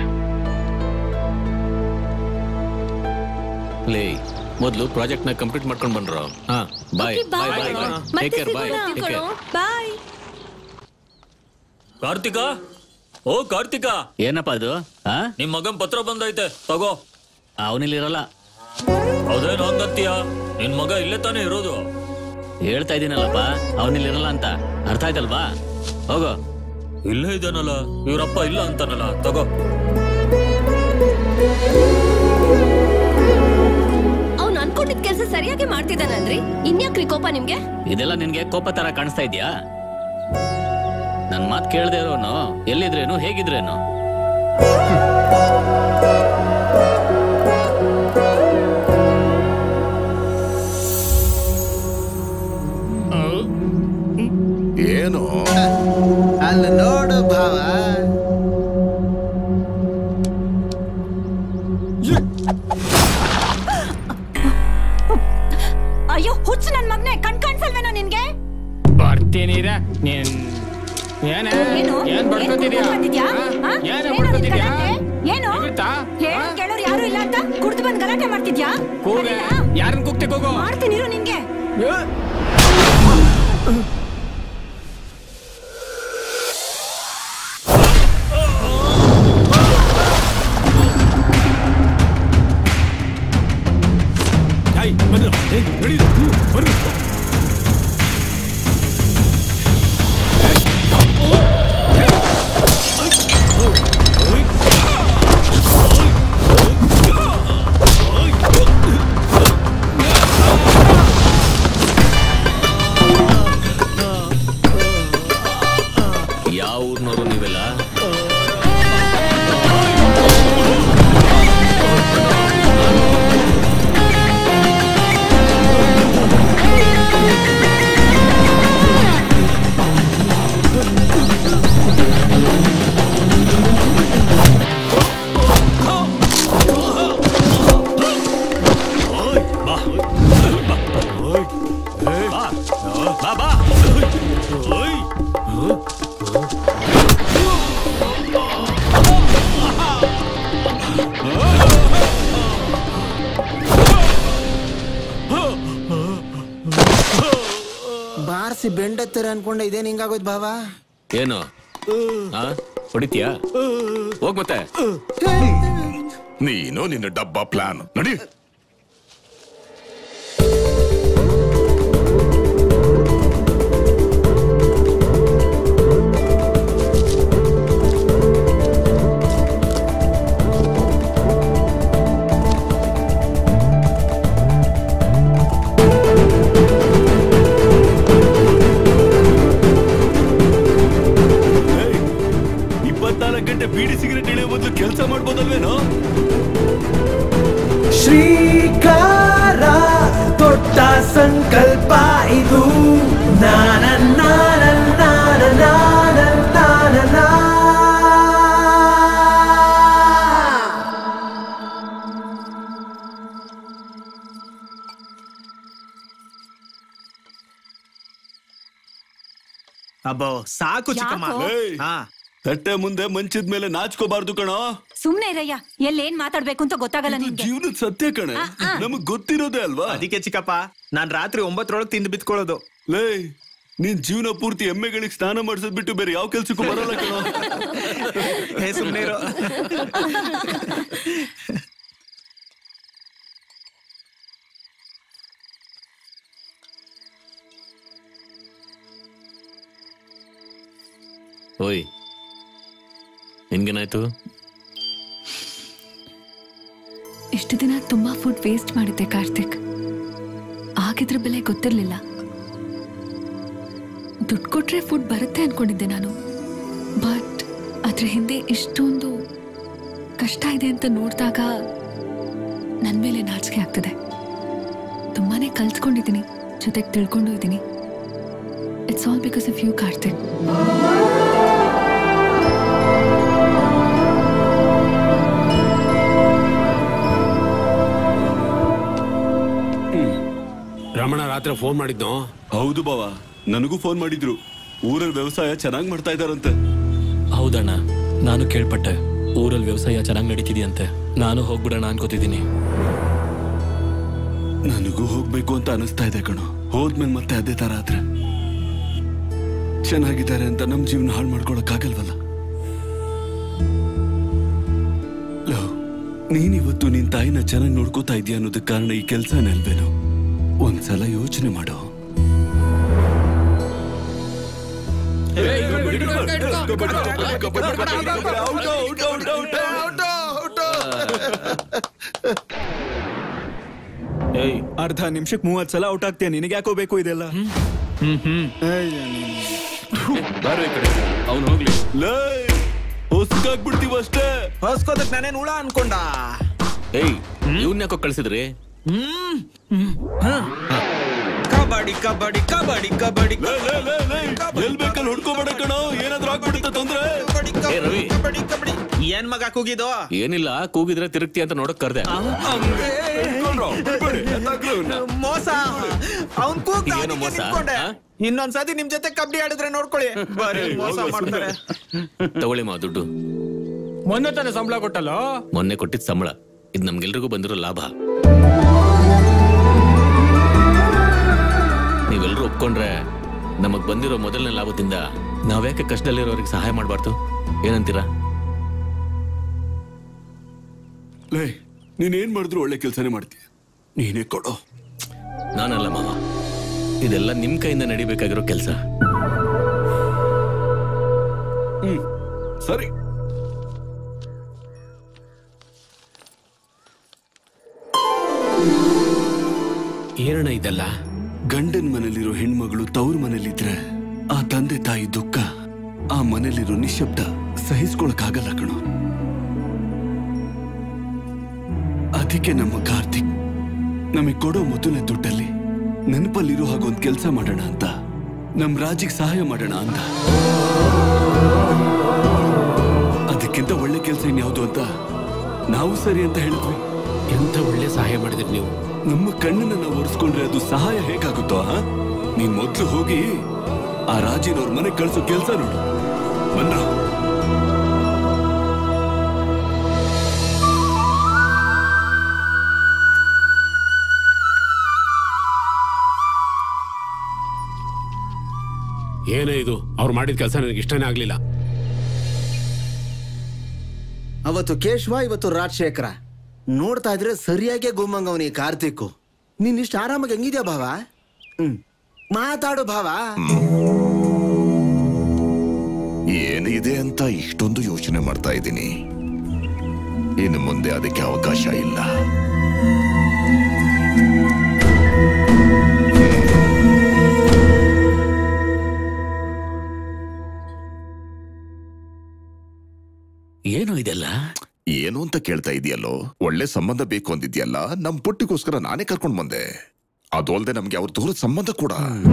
ಲೇ ಮೊದಲು ಪ್ರಾಜೆಕ್ಟ್ ನ ಕಂಪ್ಲೀಟ್ ಮಾಡ್ಕೊಂಡು ಬಂದ್ರು ಹಾ bye bye bye take care bye take care bye ಕಾರ್ತಿಕ ಓ ಕಾರ್ತಿಕ ಏನಪ್ಪ ಅದು ಆ ನಿಮ್ ಮಗನ್ ಪತ್ರ ಬಂದೈತೆ ತಗೋ ಅವನಿಲ್ಲಿರಲ್ಲ ಅದೇನು ಹಂಗತ್ತೀಯ ನಿನ್ ಮಗ ಇಲ್ಲೇ ತಾನೇ ಇರೋದು ಹೇಳ್ತಾ ಇದೀನಲ್ಲಪ್ಪ ಅವನಿಲ್ಲಿರಲ್ಲ ಅಂತ ಅರ್ಥ ಆಯ್ತಲ್ವಾ ಹೋಗೋ ಇಲ್ಲೇ ಇದ್ದಾನಲ್ಲ ಇವ್ರಪ್ಪ ಇಲ್ಲ ಅಂತಾನಲ್ಲ ತಗೋ ಅವ್ನ್ ಅನ್ಕೊಂಡಿದ್ ಕೆಲ್ಸ ಸರಿಯಾಗಿ ಮಾಡ್ತಿದ್ದಾನಲ್ರಿ ಇನ್ಯಾಕ್ರಿ ಕೋಪ ನಿಮ್ಗೆ ಇದೆಲ್ಲ ನಿನ್ಗೆ ಕೋಪ ತರ ಕಾಣಿಸ್ತಾ ಇದ್ಯಾ ನನ್ ಮಾತ್ ಕೇಳ್ದೆ ಇರೋನು ಎಲ್ಲಿದ್ರೇನು ಹೇಗಿದ್ರೇನು ಏನು ಅಲ್ಲಿ ನೋಡು ಭಾವ ಅಯ್ಯೋ ಹುಚ್ಚು ನನ್ ಮಗ್ನೆ ಕಣ್ ಕಾಣಿಸಲ್ವೇನೋ ನಿನ್ಗೆ ಬರ್ತೀನಿ ಇರ ನೀನ್ ಏನ ಏನು? ಏನ್ ಬಡ್ಕೊತಿದ್ಯಾ ಏನ್ ಬಂದಿದ್ಯಾ? ಆ? ಏನ ಏನೋ ನಿನ್ ಬಡ್ಕೊತಿದ್ಯಾ ಗಲಾಟೆ? ಏನು ಅಮೃತಾ? ಹೇಳೋರ್ ಕೇಳೋರ್ ಯಾರು ಇಲ್ಲ ಅಂತ ಕುಡ್ದು ಬಂದ್ ಗಲಾಟೆ ಮಾಡ್ತಿದ್ಯಾ ಕೂಗೆ ಯಾರನ್ನ ಕೂಗ್ತಿ ಕೂಗು ಮಾಡ್ತೀನಿ ಇರು ನಿನ್ಗೆ ಯಾವ ಊರ್ನವರು ನೀವೆಲ್ಲ ಬಾ ಬಾ ಬಾರ್ಸಿ ಬೆಂಡತ್ತರ ಅನ್ಕೊಂಡೆ ಇದೇನ್ ಹಿಂಗಾಗೋಯ್ತು ಭಾವ ಏನು ಆ ಹೊಡಿತೀಯಾ ಹೋಗ್ ಮತ್ತೆ ನೀನು ನಿನ್ನ ಡಬ್ಬ ಪ್ಲಾನ್ ನಡಿ ಇಪ್ಪತ್ನಾಲ್ಕು ಗಂಟೆ ಬೀಡಿ ಸಿಗರೇಟ್ ಇಳಿಯೋ ಬದಲು ಕೆಲಸ ಮಾಡ್ಬೋದಲ್ವೇನೋ ಶ್ರೀಕಾರ ದೊಡ್ಡ ಸಂಕಲ್ಪ ಇದು ನಾನ ನಾನ ನಾನ ನಾನ ನಾನ ನಾ. ಅಬ್ಬೋ ಸಾಕು ಚಿಕ್ಕಮ್ಮ ಯಾಕೋ? ಹಾ ತಟ್ಟೆ ಮುಂದೆ ಮಂಚದ ಮೇಲೆ ನಾಚ್ಕೋಬಾರ್ದು ಕಣೋ ಸುಮ್ನೆ ಇರಯ್ಯ ಎಲ್ಲೇನ್ ಮಾತಾಡ್ಬೇಕು ಅಂತ ಗೊತ್ತಾಗಲ್ಲ ನಿನ್ಗೆ ಜೀವನದ ಸತ್ಯ ಕಣೆ ಆ, ಆ. ನಮಗ್ ಗೊತ್ತಿರೋದೇ ಅಲ್ವಾ ಅದಕ್ಕೆ ಚಿಕ್ಕಪ್ಪ ನಾನ್ ರಾತ್ರಿ ಒಂಬತ್ತರೊಳಗೆ ತಿಂದು ಬಿತ್ಕೊಳ್ಳೋದು ಲೇ ನೀನ್ ಜೀವನ ಪೂರ್ತಿ ಎಮ್ಮೆಗಳಿಗೆ ಸ್ನಾನ ಮಾಡಿಸೋದ್ ಬಿಟ್ಟು ಬೇರೆ ಯಾವ ಕೆಲ್ಸಕ್ಕೂ ಬರಲ್ಲ ಕಣೋ ಹೇ ಸುಮ್ನೆ ಇರೋ ಓಯ್ ನಿನ್ಗೇನಾಯ್ತು ಇಷ್ಟು ದಿನ ತುಂಬಾ ಫುಡ್ ವೇಸ್ಟ್ ಮಾಡಿದ್ದೆ ಕಾರ್ತಿಕ್ ಆಗಿದ್ರ ಬೆಲೆ ಗೊತ್ತಿರ್ಲಿಲ್ಲ ದುಡ್ಡು ಕೊಟ್ರೆ ಫುಡ್ ಬರುತ್ತೆ ಅನ್ಕೊಂಡಿದ್ದೆ ನಾನು ಬಟ್ ಅದ್ರ ಹಿಂದೆ ಇಷ್ಟೊಂದು ಕಷ್ಟ ಇದೆ ಅಂತ ನೋಡಿದಾಗ ನನ್ನ ಮೇಲೆ ನಾಚಿಕೆ ಆಗ್ತದೆ ತುಂಬಾನೇ ಕಲ್ತ್ಕೊಂಡಿದ್ದೀನಿ ಜೊತೆಗೆ ತಿಳ್ಕೊಂಡು ಇದ್ದೀನಿ it's all because of you Karthik Ramana ರಾತ್ರಿ ಫೋನ್ ಮಾಡಿದ್ನೋ ಹೌದು ಬಾವ ನನಗೂ ಫೋನ್ ಮಾಡಿದ್ರು ಊರಲ್ಲಿ ವ್ಯವಸಾಯ ಚೆನ್ನಾಗ್ ಮಾಡ್ತಾ ಇದಾರಂತೆ ಹೌದಣ್ಣ ನಾನು ಕೇಳ್ಪಟ್ಟೆ ಊರಲ್ಲಿ ವ್ಯವಸಾಯ ಚೆನ್ನಾಗಿ ನಡೀತಿದೆಯಂತೆ ನಾನು ಹೋಗ್ಬಿಡೋಣ ಅನ್ಕೋತಿದ್ದೀನಿ ನನಗೂ ಹೋಗ್ಬೇಕು ಅಂತ ಅನಿಸ್ತಾ ಇದೆ ಕಣೋ ಹೋದ್ಮೇಲೆ ಮತ್ತೆ ಅದೇ ತರ ಆದ್ರೆ ಚೆನ್ನಾಗಿದ್ದಾರೆ ಅಂತ ನಮ್ ಜೀವನ ಹಾಳು ಮಾಡ್ಕೊಳಕ್ ಆಗಲ್ವಲ್ಲ ಲೋ, ನೀನಿವತ್ತು ನಿನ್ ತಾಯಿನ ಚೆನ್ನಾಗಿ ನೋಡ್ಕೋತಾ ಇದೀಯ ಅನ್ನೋದಕ್ಕೆ ಕಾರಣ ಈ ಕೆಲ್ಸ ಅಲ್ವೇನೋ ಒಂದ್ಸಲ ಯೋಚನೆ ಮಾಡೋ ಏಯ್ ಅರ್ಧ ನಿಮಿಷಕ್ಕೆ ಮೂವತ್ ಸಲ ಔಟ್ ಆಗ್ತೀಯ ನಿನಗೆ ಯಾಕೋ ಬೇಕು ಇದೆಲ್ಲ ಅವನು ಹೋಗ್ಲಿ ಹೊಸ್ಕಾಗ್ಬಿಡ್ತೀವ ಅಷ್ಟೇ ಹೊಸ್ಕೋದಕ್ ನಾನೇನ್ ಹುಳ ಅನ್ಕೊಂಡ ಏಯ್ ಇವ್ನ ಯಾಕೋ ಕಳ್ಸಿದ್ರಿ ಕಬಡ್ಡಿ ಕಬಡ್ಡಿ ಕಬಡ್ಡಿ ಕಬಡ್ಡಿ ಎಲ್ ಬೇಕಲ್ಲಿ ಹುಡ್ಕೋಬೇಡ ಕಣೋ ಏನಾದ್ರೂ ಆಗ್ಬಿಡುತ್ತ ತೊಂದ್ರೆ ಏ ರವಿ ಕಬಡ್ಡಿ ಕಬಡ್ಡಿ ಏನ್ ಮಗ ಕೂಗಿದೋ ಏನಿಲ್ಲ ಕೂಗಿದ್ರೆ ತಿರುಗ್ತಿ ಅಂತ ನೋಡಕ್ ಕರ್ದೆ ಮೋಸ ಅವ್ನ್ ಕೂಗ್ದ ಏನೋ ಮೋಸ? ನಿಂತ್ಕೊಂಡೆ ಇನ್ನೊಂದ್ಸತಿ ನಿಮ್ ಜೊತೆ ಕಬಡ್ಡಿ ಆಡಿದ್ರೆ ನೋಡ್ಕೊಳ್ಳಿ ಬರೀ ಮೋಸ ಮಾಡ್ತಾರೆ ತಗೊಳ್ಳಿ ಮಾ ದುಡ್ಡು ಮೊನ್ನೆ ತಾನೆ ಸಂಬಳ ಕೊಟ್ಟಲ್ಲ ಮೊನ್ನೆ ಕೊಟ್ಟಿದ್ ಸಂಬಳ ಇದು ನಮ್ಗೆಲ್ರಿಗೂ ಬಂದಿರೋ ಲಾಭ ನೀವೆಲ್ಲರೂ ಒಪ್ಕೊಂಡ್ರೆ ನಮಗ್ ಬಂದಿರೋ ಮೊದಲನೇ ಲಾಭದಿಂದ ನಾವ್ಯಾಕೆ ಕಷ್ಟದಲ್ಲಿರೋರಿಗೆ ಸಹಾಯ ಮಾಡಬಾರ್ದು ಏನಂತೀರಾ ಲೇ ನೀನ್ ಏನ್ ಮಾಡಿದ್ರು ಒಳ್ಳೆ ಕೆಲ್ಸನೇ ಮಾಡ್ತೀಯ ನೀನೇ ಕೊಡೋ ನಾನಲ್ಲ ಮಾವ ಇದೆಲ್ಲ ನಿಮ್ ಕೈಯಿಂದ ನಡಿಬೇಕಾಗಿರೋ ಕೆಲಸ ಹ್ಮ್ ಸರಿ ಏನಣ್ಣ ಇದೆಲ್ಲ ಗಂಡನ್ ಮನೇಲಿರೋ ಹೆಣ್ಮಗಳು ತವ್ರ ಮನೇಲಿದ್ರೆ ಆ ತಂದೆ ತಾಯಿ ದುಃಖ ಆ ಮನೇಲಿರೋ ನಿಶಬ್ದ ಸಹಿಸ್ಕೊಳಕ್ಕಾಗಲ್ಲ ಕಣೋ ಅದಕ್ಕೆ ನಮ್ಮ ಕಾರ್ತಿಕ್ ನಮಗೆ ಕೊಡೋ ಮೊದಲನೇ ದುಡ್ಡಲ್ಲಿ ನೆನಪಲ್ಲಿರೋ ಹಾಗೊಂದ್ ಕೆಲಸ ಮಾಡೋಣ ಅಂತ ನಮ್ ರಾಜಿಗೆ ಸಹಾಯ ಮಾಡೋಣ ಅಂತ ಅದಕ್ಕಿಂತ ಒಳ್ಳೆ ಕೆಲಸ ಇನ್ಯಾವುದು ಅಂತ ನಾವು ಸರಿ ಅಂತ ಹೇಳಿದ್ವಿ ಎಂತ ಒಳ್ಳೆ ಸಹಾಯ ಮಾಡಿದ್ರಿ ನೀವು ನಮ್ಮ ಕಣ್ಣನ್ನ ನಾವು ಒರೆಸ್ಕೊಂಡ್ರೆ ಅದು ಸಹಾಯ ಹೇಗಾಗುತ್ತೋ ಆ? ನೀನ್ ಮೊದ್ಲು ಹೋಗಿ ಆ ರಾಜಿನವ್ರ ಮನೆ ಕಳ್ಸೋ ಕೆಲ್ಸ ನೋಡು ಬನ್ರ ಏನೇ ಇದು ಅವ್ರು ಮಾಡಿದ ಕೆಲಸ ನನಗೆ ಇಷ್ಟನೇ ಆಗ್ಲಿಲ್ಲ ಅವತ್ತು ಕೇಶವ ಇವತ್ತು ರಾಜಶೇಖರ ನೋಡ್ತಾ ಇದ್ರೆ ಸರಿಯಾಗಿ ಗುಮ್ಮಂಗವನಿ ಕಾರ್ತಿಕ್ ನೀನ್ ಇಷ್ಟು ಆರಾಮಾಗಿ ಹೆಂಗಿದ್ಯಾ ಭಾವ ಹ್ಮ್ ಮಾತಾಡು ಭಾವ ಏನಿದೆ ಅಂತ ಇಷ್ಟೊಂದು ಯೋಚನೆ ಮಾಡ್ತಾ ಇದ್ದೀನಿ ಇನ್ನು ಮುಂದೆ ಅದಕ್ಕೆ ಅವಕಾಶ ಇಲ್ಲ ಏನು ಇದೆಲ್ಲ ಏನು ಅಂತ ಕೇಳ್ತಾ ಇದೆಯಲ್ಲೋ ಒಳ್ಳೆ ಸಂಬಂಧ ಬೇಕು ಅಂದಿದ್ಯಲ್ಲ ನಮ್ ಪುಟ್ಟಿಗೋಸ್ಕರ ನಾನೇ ಕರ್ಕೊಂಡ್ ಬಂದೆ ಅದು ಅಲ್ದೆ ನಮ್ಗೆ ಅವ್ರ ದೂರದ ಸಂಬಂಧ ಕೂಡ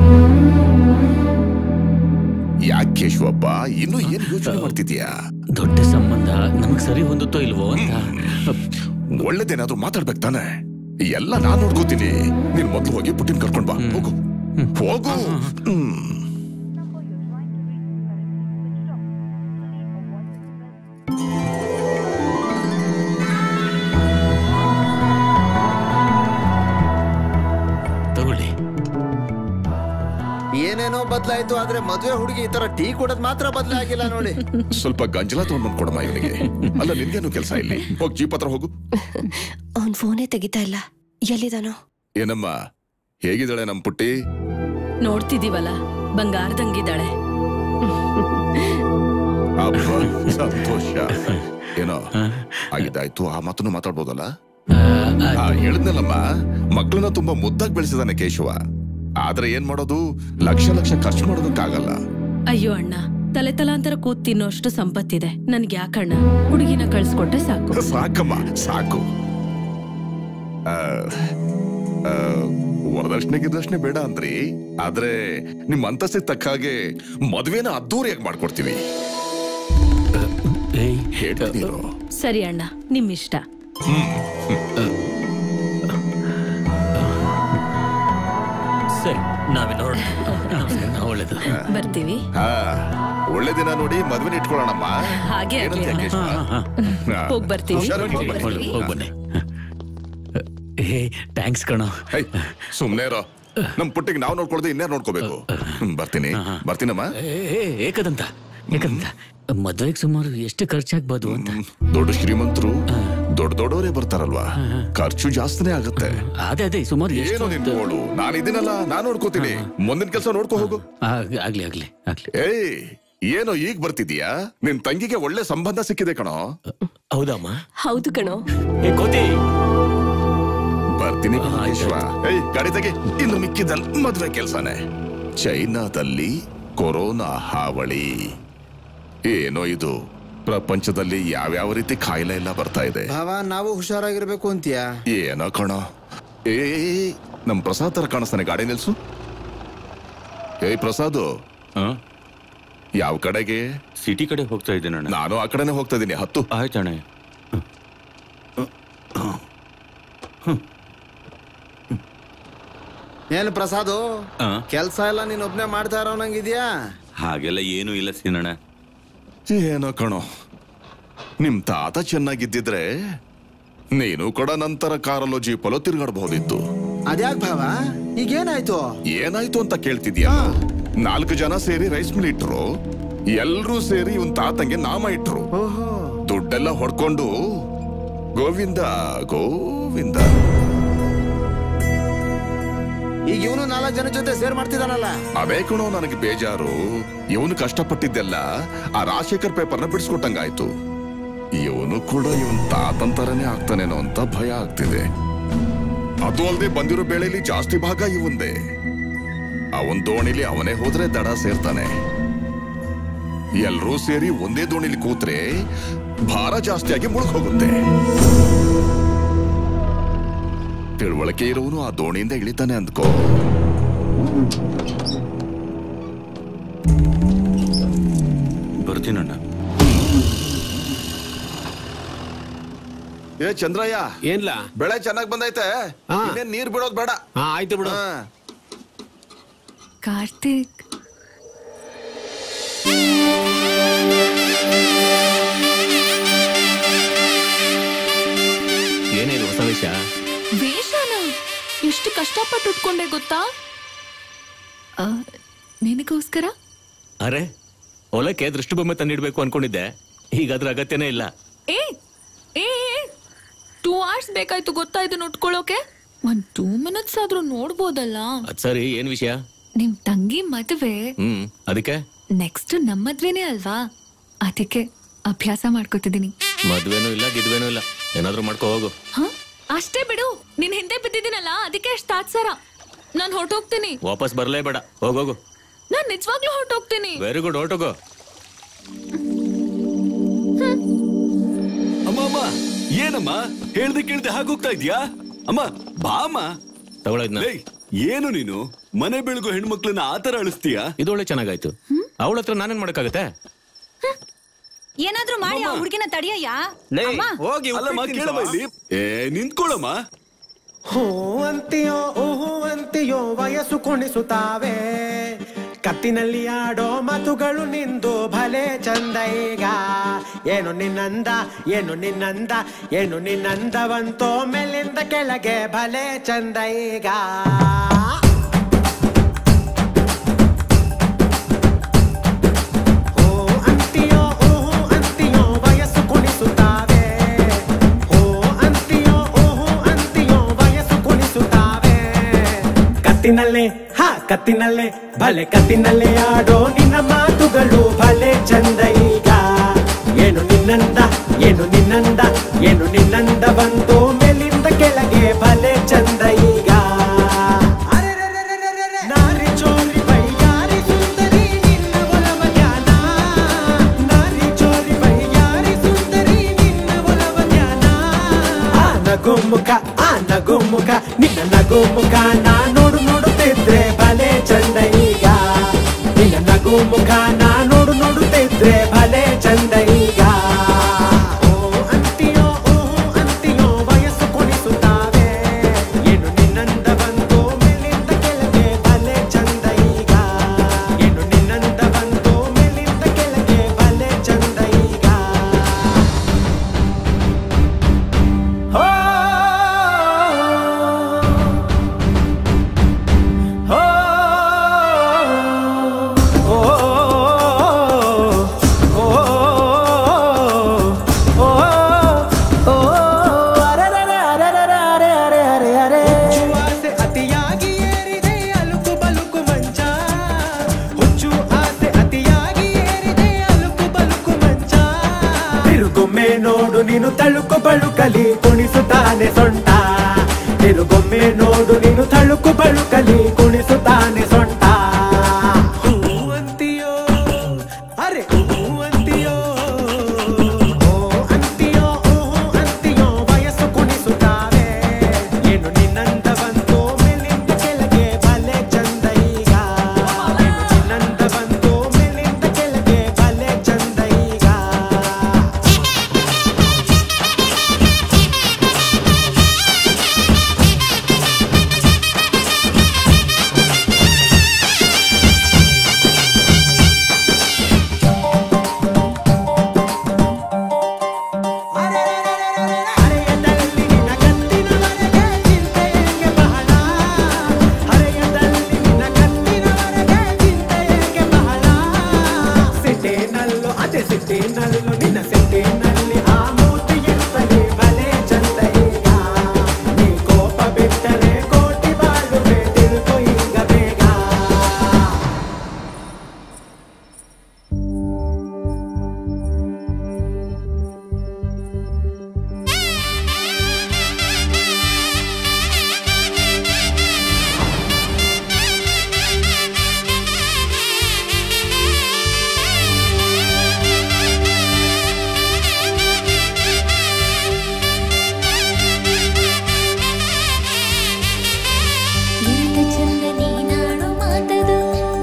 ಯಾಕೆ ಕೇಶವಪ್ಪ ಇನ್ನೂ ಏನ್ ಯೋಚನೆ ಮಾಡ್ತಿದ್ಯಾ ದೊಡ್ಡ ಸಂಬಂಧ ನಮಗ್ ಸರಿ ಹೊಂದುತ್ತೋ ಇಲ್ವೋ ಅಂತ ಒಳ್ಳೇದೇನಾದ್ರೂ ಮಾತಾಡ್ಬೇಕು ತಾನೆ ಎಲ್ಲ ನಾನ್ ನೋಡ್ಕೋತೀನಿ ನೀನ್ ಮೊದ್ಲು ಹೋಗಿ ಪುಟ್ಟಿನ ಕರ್ಕೊಂಡ್ ಬಾ ಹೋಗು ಹೋಗು ಹ್ಮ್ ಏನೋ ಬದಲಾಯ್ತು ಆದ್ರೆ ಮದ್ವೆ ಹುಡುಗಿ ಈ ತರ ಟೀ ಕೊಡೋದ್ ಮಾತ್ರ ಬದಲಾಗಿಲ್ಲ ನೋಡಿ ಸ್ವಲ್ಪ ಗಂಜಲ ತಗೊಂಡ್ ಕೊಡಮ್ಮ ಇವನಿಗೆ ಅಲ್ಲ ನಿನ್ಗೇನು ಕೆಲಸ ಇಲ್ಲಿ ಹೋಗ್ ಜೀಪ್ ಹತ್ರ ಹೋಗು ಅವ್ನ್ ಫೋನೇ ತೆಗಿತಾ ಇಲ್ಲ ಎಲ್ಲಿದಾನೋ ಏನಮ್ಮ ಹೇಗಿದ್ದಾಳೆ ನಮ್ ಪುಟ್ಟಿ ನೋಡ್ತಿದೀವಲ್ಲ ಬಂಗಾರದಂಗಿದ್ದಾಳೆ ಅಬ್ಬ, ಸಂತೋಷ ಏನೋ ಆಗಿದ್ದಾಯ್ತು ಆ ಮಾತನ್ನು ಮಾತಾಡ್ಬೋದಲ್ಲ ಆ, ಹೇಳಿದ್ನಲ್ಲಮ್ಮ ಮಕ್ಕಳನ್ನ ತುಂಬಾ ಮುದ್ದಾಗಿ ಬೆಳೆಸಿದಾನೆ ಕೇಶವ ಆದ್ರೆ ಏನ್ ಮಾಡೋದು ಲಕ್ಷ ಲಕ್ಷ ಖರ್ಚು ಮಾಡೋದಕ್ಕಾಗಲ್ಲ ಅಯ್ಯೋ ಅಣ್ಣ ತಲೆ ತಲಾಂತರ ಕೂತ್ ತಿನ್ನೋಷ್ಟು ಸಂಪತ್ತಿದೆ ನನ್ಗೆ ಯಾಕಣ್ಣ ಹುಡುಗಿನ ಕಳ್ಸ್ಕೊಟ್ರೆ ಸಾಕು ಸಾಕಮ್ಮ ಸಾಕು ಆ, ಆ, ವರದಕ್ಷಿಣೆ ಗಿರದಕ್ಷಿಣೆ ಬೇಡ ಅಂದ್ರಿ ಆದ್ರೆ ನಿಮ್ ಅಂತಸ್ತಿಗೆ ತಕ್ಕ ಹಾಗೆ ಮದ್ವೆನ ಅದ್ದೂರಿಯಾಗಿ ಮಾಡ್ಕೊಡ್ತೀವಿ ಹೇಳ್ತೀನಿ ಇರು. ಸರಿ ಅಣ್ಣ ನಿಮ್ಮಿಷ್ಟ ಸರಿ ನಾವೇ ನೋಡೋಣ ಒಳ್ಳೇದು ಬರ್ತೀವಿ ಹಾ ಒಳ್ಳೆ ದಿನ ನೋಡಿ ಮದ್ವೆನ ಇಟ್ಕೊಳ್ಳೋಣಮ್ಮ ಹಾಗೆ ಆಗ್ಲಿ ಏನಂತೀಯ ಅಣ್ಣ. ಕೇಶವ? ಹಾ. ಹೋಗ್ ಬರ್ತೀವಿ. ಹುಷಾರಾಗಿ ಹೋಗ್ ಬನ್ನಿ. ಹೋಗ್ ಬನ್ನಿ ಹೇ ಥ್ಯಾಂಕ್ಸ್ ಕಣೋ ಹೇ, ಸುಮ್ನೆ ಇರೋ ನಮ್ ಪುಟ್ಟಿಗೆ ನಾವ್ ನೋಡ್ಕೊಳ್ದೆ ಇನ್ಯಾರು ನೋಡ್ಕೋಬೇಕು ಹ್ಮ್, ಬರ್ತೀನಿ ಬರ್ತೀನಮ್ಮ ಏ, ಏ, ಏಕದಂತ ಏಕದಂತ ಮದ್ವೆಗೆ ಸುಮಾರು ಎಷ್ಟು ಖರ್ಚಾಗ್ಬೋದು ಅಂತ ದೊಡ್ಡ ಶ್ರೀಮಂತರು ದೊಡ್ಡ ದೊಡ್ಡವರೇ ಬರ್ತಾರಲ್ವಾ ಖರ್ಚು ಜಾಸ್ತಿನೇ ಆಗುತ್ತೆ ಅದೇ ಅದೇ ಸುಮಾರು ಎಷ್ಟು ಏನು ನಿಂತ್ಕೊಳ್ಳು ನಾನು ಇದೀನಲ್ಲ ನಾನ್ ನೋಡ್ಕೋತೀನಿ ಮುಂದಿನ ಕೆಲಸ ನೋಡ್ಕೋ ಹೋಗು ಆಗ್- ಆಗ್ಲಿ ಆಗ್ಲಿ ಆಗ್ಲಿ ಏಯ್ ಏನೋ ಈಗ ಬರ್ತಿದೀಯಾ ನಿನ್ ತಂಗಿಗೆ ಒಳ್ಳೆ ಸಂಬಂಧ ಸಿಕ್ಕಿದೆ ಕಣೋ ಹೌದಮ್ಮ ಹೌದು ಕಣೋ ಏ ಕೋತಿ ಬರ್ತೀನಿ ವಿಶ್ವ ಏಯ್ ಗಾಡಿ ತೆಗಿ ಇನ್ನು ಮಿಕ್ಕಿದಲ್ ಮದ್ವೆ ಕೆಲ್ಸನೇ ಚೈನಾದಲ್ಲಿ ಕೊರೋನಾ ಹಾವಳಿ ಏನೋ ಇದು ಪ್ರಪಂಚದಲ್ಲಿ ಯಾವ್ಯಾವ ರೀತಿ ಕಾಯಿಲೆ ಎಲ್ಲ ಬರ್ತಾ ಇದೆ ಭಾವ ನಾವು ಹುಷಾರಾಗಿರ್ಬೇಕು ಅಂತೀಯಾ ಏನೋ ಕಣೋ ಏ ನಮ್ ಪ್ರಸಾದ್ ತರ ಕಾಣಿಸ್ತಾನೆ ಗಾಡಿ ನಿಲ್ಸು ಏಯ್ ಪ್ರಸಾದ್ ಯಾವ ಕಡೆಗೆ ಸಿಟಿ ಕಡೆ ಹೋಗ್ತಾ ಇದ್ದೇನೆ ನಾನು ಆ ಕಡೆನೆ ಹೋಗ್ತಾ ಇದೀನಿ ಹತ್ತು ಆಯ್ತಣ್ಣ ಏನು ಪ್ರಸಾದು ಆ? ಕೆಲ್ಸ ಎಲ್ಲ ನೀನ್ ಒಬ್ನೇ ಮಾಡ್ತಾ ಇರೋ ನಂಗಿದ್ಯಾ ಹಾಗೆಲ್ಲ ಏನೂ ಇಲ್ಲ ಸೀನಣ್ಣ ಏನೋ ಕಣೋ ನಿಮ್ ತಾತ ಚೆನ್ನಾಗಿದ್ದಿದ್ರೆ ನೀನು ಕೂಡ ನಂತರ ಕಾರಲ್ಲೋ ಜೀಪಲ್ಲೋ ತಿರ್ಗಾಡಬಹುದಿತ್ತು ಅದ್ಯಾಕ್ ಭಾವ ಈಗೇನಾಯ್ತು ಏನಾಯ್ತು ಅಂತ ಕೇಳ್ತಿದ್ಯಾ ನಾಲ್ಕು ಜನ ಸೇರಿ ರೈಸ್ ಮಿಲ್ ಇಟ್ರು ಎಲ್ರೂ ಸೇರಿ ಇವನ್ ತಾತಂಗೆ ನಾಮ ಇಟ್ರು ದುಡ್ಡೆಲ್ಲ ಹೊಡ್ಕೊಂಡು ಗೋವಿಂದ ಗೋವಿಂದ ಈಗ ಇವನು ನಾಲ್ಕು ಜನ ಜೊತೆ ಸೇರ್ ಮಾಡ್ತಿದಾನಲ್ಲ ಅದೇ ಕಣೋ ನನಗೆ ಬೇಜಾರು ಇವನು ಕಷ್ಟಪಟ್ಟಿದ್ದೆಲ್ಲ ಆ ರಾಜಶೇಖರ್ ಪೇಪರ್ನ ಬಿಡಿಸ್ಕೊಟ್ಟಂಗಾಯ್ತು ಇವನು ಕೂಡ ಇವನ್ ತಾತನ್ ತರನೇ ಆಗ್ತಾನೇನೋ ಅಂತ ಭಯ ಆಗ್ತಿದೆ ಅದು ಅಲ್ಲದೆ ಬಂದಿರೋ ಬೇಳೆಲಿ ಜಾಸ್ತಿ ಭಾಗ ಇವಂದೆ ಅವನ್ ದೋಣಿಲಿ ಅವನೇ ಹೋದ್ರೆ ದಡ ಸೇರ್ತಾನೆ ಎಲ್ರೂ ಸೇರಿ ಒಂದೇ ದೋಣಿಲಿ ಕೂತ್ರೆ ಭಾರ ಜಾಸ್ತಿಯಾಗಿ ಮುಳುಗ್ ಹೋಗುತ್ತೆ ತಿಳುವಳಿಕೆ ಇರೋನು ಆ ದೋಣಿಯಿಂದ ಇಳಿತಾನೆ ಅಂದ್ಕೋ ಬರ್ತೀನಣ್ಣ ಏ ಚಂದ್ರಯ್ಯ ಏನ್ಲ ಬೆಳೆ ಚೆನ್ನಾಗ್ ಬಂದೈತೆ ಇನ್ನೇನ್ ನೀರ್ ಬಿಡೋದ್ ಬೇಡ ಹಾ ಆಯ್ತು ಬಿಡು ಕಾರ್ತಿಕ್ ಏನಿದು ಹೊಸ ವಿಷಯ ವೇಷನ ಎಷ್ಟು ಕಷ್ಟಪಟ್ಟು ಉಟ್ಕೊಂಡೆ ಗೊತ್ತಾ ಆ, ನಿನಗೋಸ್ಕರ ಅರೆ ಹೊಲಕ್ಕೆ ದೃಷ್ಟಿಬೊಮ್ಮೆ ತಂದಿಡ್ಬೇಕು ಅನ್ಕೊಂಡಿದ್ದೆ ಈಗ ಅದ್ರ ಅಗತ್ಯನೇ ಇಲ್ಲ ಏ ಏ ಟೂ ಅವರ್ಸ್ ಬೇಕಾಯ್ತು ಗೊತ್ತಾ ಇದನ್ನ ಉಟ್ಕೊಳ್ಳೋಕೆ ಒಂದ್ ಟೂ ಮಿನಿಟ್ಸ್ ಆದ್ರೂ ನೋಡ್ಬೋದಲ್ಲ ಅದ್ ಸರಿ ಏನ್ ವಿಷಯ ನಿಮ್ ತಂಗಿ ಮದುವೆ ಹ್ಮ್ ಅದಕ್ಕೆ ನೆಕ್ಸ್ಟ್ ನಮ್ಮ ಮದ್ವೆನೇ ಅಲ್ವಾ ಅದಕ್ಕೆ ಅಭ್ಯಾಸ ಮಾಡ್ಕೊತಿದೀನಿ ಮದ್ವೆನೂ ಇಲ್ಲ ಗಿದ್ವೇನೂ ಇಲ್ಲ ಏನಾದ್ರೂ ಮಾಡ್ಕೋ ಹೋಗು ಹ ಅಷ್ಟೇ ಬಿಡು ನಿನ್ ಹಿಂದೆ ಬಿದ್ದಿದ್ದೀನಲ್ಲ ಅದಕ್ಕೆ ಅಷ್ಟ್ ತಾತ್ಸಾರ ನಾನ್ ಹೊರ್ಟೋಗ್ತೀನಿ ವಾಪಸ್ ಬರ್ಲೇ ಬೇಡ ಹೋಗೋಗು ನಾನ್ ನಿಜವಾಗ್ಲೂ ಹೊರ್ಟೋಗ್ತೀನಿ ವೆರಿ ಗುಡ್ ಹೊರಟೋಗು ಅಮ್ಮ ಅಮ್ಮ ಏನಮ್ಮ ಹೇಳ್ದೆ ಕೇಳ್ದೆ ಹಾಗೋಗ್ತಾ ಇದ್ಯಾ ಅಮ್ಮ ಬಾ ಅಮ್ಮ ತಗೊಳ್ಳೋದ್ನ ಲೇ, ಏನು ನೀನು ಮನೆ ಬೆಳಗು ಹೆಣ್ಮಕ್ಳನ್ನ ಆತರ ಅಳಿಸ್ತೀಯಾ ಇದು ಒಳ್ಳೆ ಚೆನ್ನಾಗಾಯ್ತು ಅವಳ ಹತ್ರ ನಾನೇನ್ ಮಾಡಕ್ಕಾಗತ್ತೆ ಏನಾದ್ರೂ ಮಾಡಿ ಆ ಹುಡುಗಿನ ತಡಿಯಯ್ಯ ಲೇ, ಅಮ್ಮ ಹೋಗಿ ಅಲ್ಲಮ್ಮ ಕೇಳಮ್ಮ ಇಲ್ಲಿ ಏ ನಿಂತ್ಕೊಳ್ಳಮ್ಮ ಹೂ ಅಂತೀಯೋ ಊಹು ಅಂತೀಯೋ ವಯಸ್ಸು ಕುಣಿಸುತ್ತಾವೆ ಕತ್ತಿನಲ್ಲಿ ಆಡೋ ಮಾತುಗಳು ನಿಂದು ಭಲೆ ಚಂದ ಈಗ ಏನು ನಿನ್ನಂದ ಏನು ನಿನ್ನಂದ ಏನು ನಿನ್ನಂದವಂತೋ ಮೇಲಿಂದ ಕೆಳಗೆ ಭಲೆ ಚಂದ ಈಗ ಕತ್ತಿನಲ್ಲೇ ಭಲೆ ಕತ್ತಿನಲ್ಲೇ ಆಡೋ ನಿನ್ನ ಮಾತುಗಳು ಭಲೆ ಚಂದ ಈಗ ಏನು ನಿನ್ನಂದ ಏನು ನಿನ್ನಂದ ಏನು ನಿನ್ನಂದ ಬಂತು ಮೇಲಿಂದ ಕೆಳಗೆ ಭಲೆ ಚಂದ ಈಗ ನಾರಿ ಚೋರಿ ಬೈಯಾರಿ ಸುಂದರಿ ನಿನ್ನ ಒಲವ ಜ್ಞಾನ ನಾರಿ ಚೋರಿ ಬೈಯಾರಿ ಸುಂದರಿ ನಿನ್ನ ಒಲವ ಜ್ಞಾನ ಆ ನಗು ಮುಖ ಆ ನಗು ಮುಖ ನಿನ್ನ ನಗು ಮುಖ ನಾ ನೋಡು ನೋಡುತ್ತಿದ್ರೆ ಭಲೆ ಚಂದ ಈಗ ನಿನ್ನ ನಗು ಮುಖ ನಾ ನೋಡು ನೋಡುತ್ತಿದ್ರೆ ಭಲೆ ಚಂದ ಈಗ ಓ ಅಂತೀಯೋ ಓ ಅಂತೀಯೋ ವಯಸ್ಸು ಕೊಡಿಸುತ್ತಾವೆ ಏನು ನಿನ್ನಂದ ಬಂತು ಮೇಲಿಂದ ಕೆಳಗೆ ಭಲೆ ಚಂದ ಈಗ ಏನು ನಿನ್ನಂದ ಬಂತು ಮೇಲಿಂದ ಕೆಳಗೆ ಭಲೆ ಚಂದ ಈಗ ಹೋ ಹೋ ಓ ಓ ಓ ಓ ಅರೆರೆರೆ ಅರೆರೆರೆ ಅರೆ ಅರೆ ಅರೆ ಅರೆ ಆಸೆ ಅತಿಯಾಗಿ ಏರಿದೆ ಅಲುಕು ಬಲುಕು ಮಂಚ ಹುಚ್ಚು ಆಸೆ ಅತಿಯಾಗಿ ಏರಿದೆ ಅಲುಕು ಬಲುಕು ಮಂಚ ತಿರುಗೊಮ್ಮೆ ನೋಡು ನೀನು ತಳುಕು ಬಳುಕಲಿ ಕುಣಿಸುತ್ತಾನೆ ಸೊಂಟ ತಿರುಗೊಮ್ಮೆ ನೋಡು ನೀನು ತಳುಕು ಬಳುಕಲಿ ಕುಣಿಸುತ್ತಾನೆ ಸೊಂಟ ಹೂವಂತಿಯೋ ಅರೆ ಹೂವಂತಿಯೋ ಓ ಅಂತಿಯೋ ಓ ಅಂತಿಯೋ ವಯಸ್ಸು ಕುಣಿಸುತ್ತಾವೆ ಏನು ನಿನ್ನಂದ ಬಂತು ಮೇಲಿಂದ ಕೆಳಗೆ ಭಲೆ ಚಂದ ಈಗ ಏನು ನಿನ್ನಂದ ಬಂತು ಮೇಲಿಂದ ಕೆಳಗೆ ಭಲೆ ಚಂದ ಈಗ ಸಿಟೇನಲ್ಲೋ ಅದೇ ಸಿಟೇನಲ್ಲೋ ನಿನ್ನ ಸಿಟೇನಲ್ಲಿ ಆ ಮೂರ್ತಿ ಇರ್ತದೆ ಭಲೆ ಚಂದ ಈಗ ನೀ ಕೋಪ ಬಿಟ್ಟರೆ ಕೋಟಿ ಬಾಳುವೆ ತಿಳ್ಕೊ ಈಗ ಬೇಗ ಎಂತ ಚಂದ ನೀನಾಡು ಮಾತದು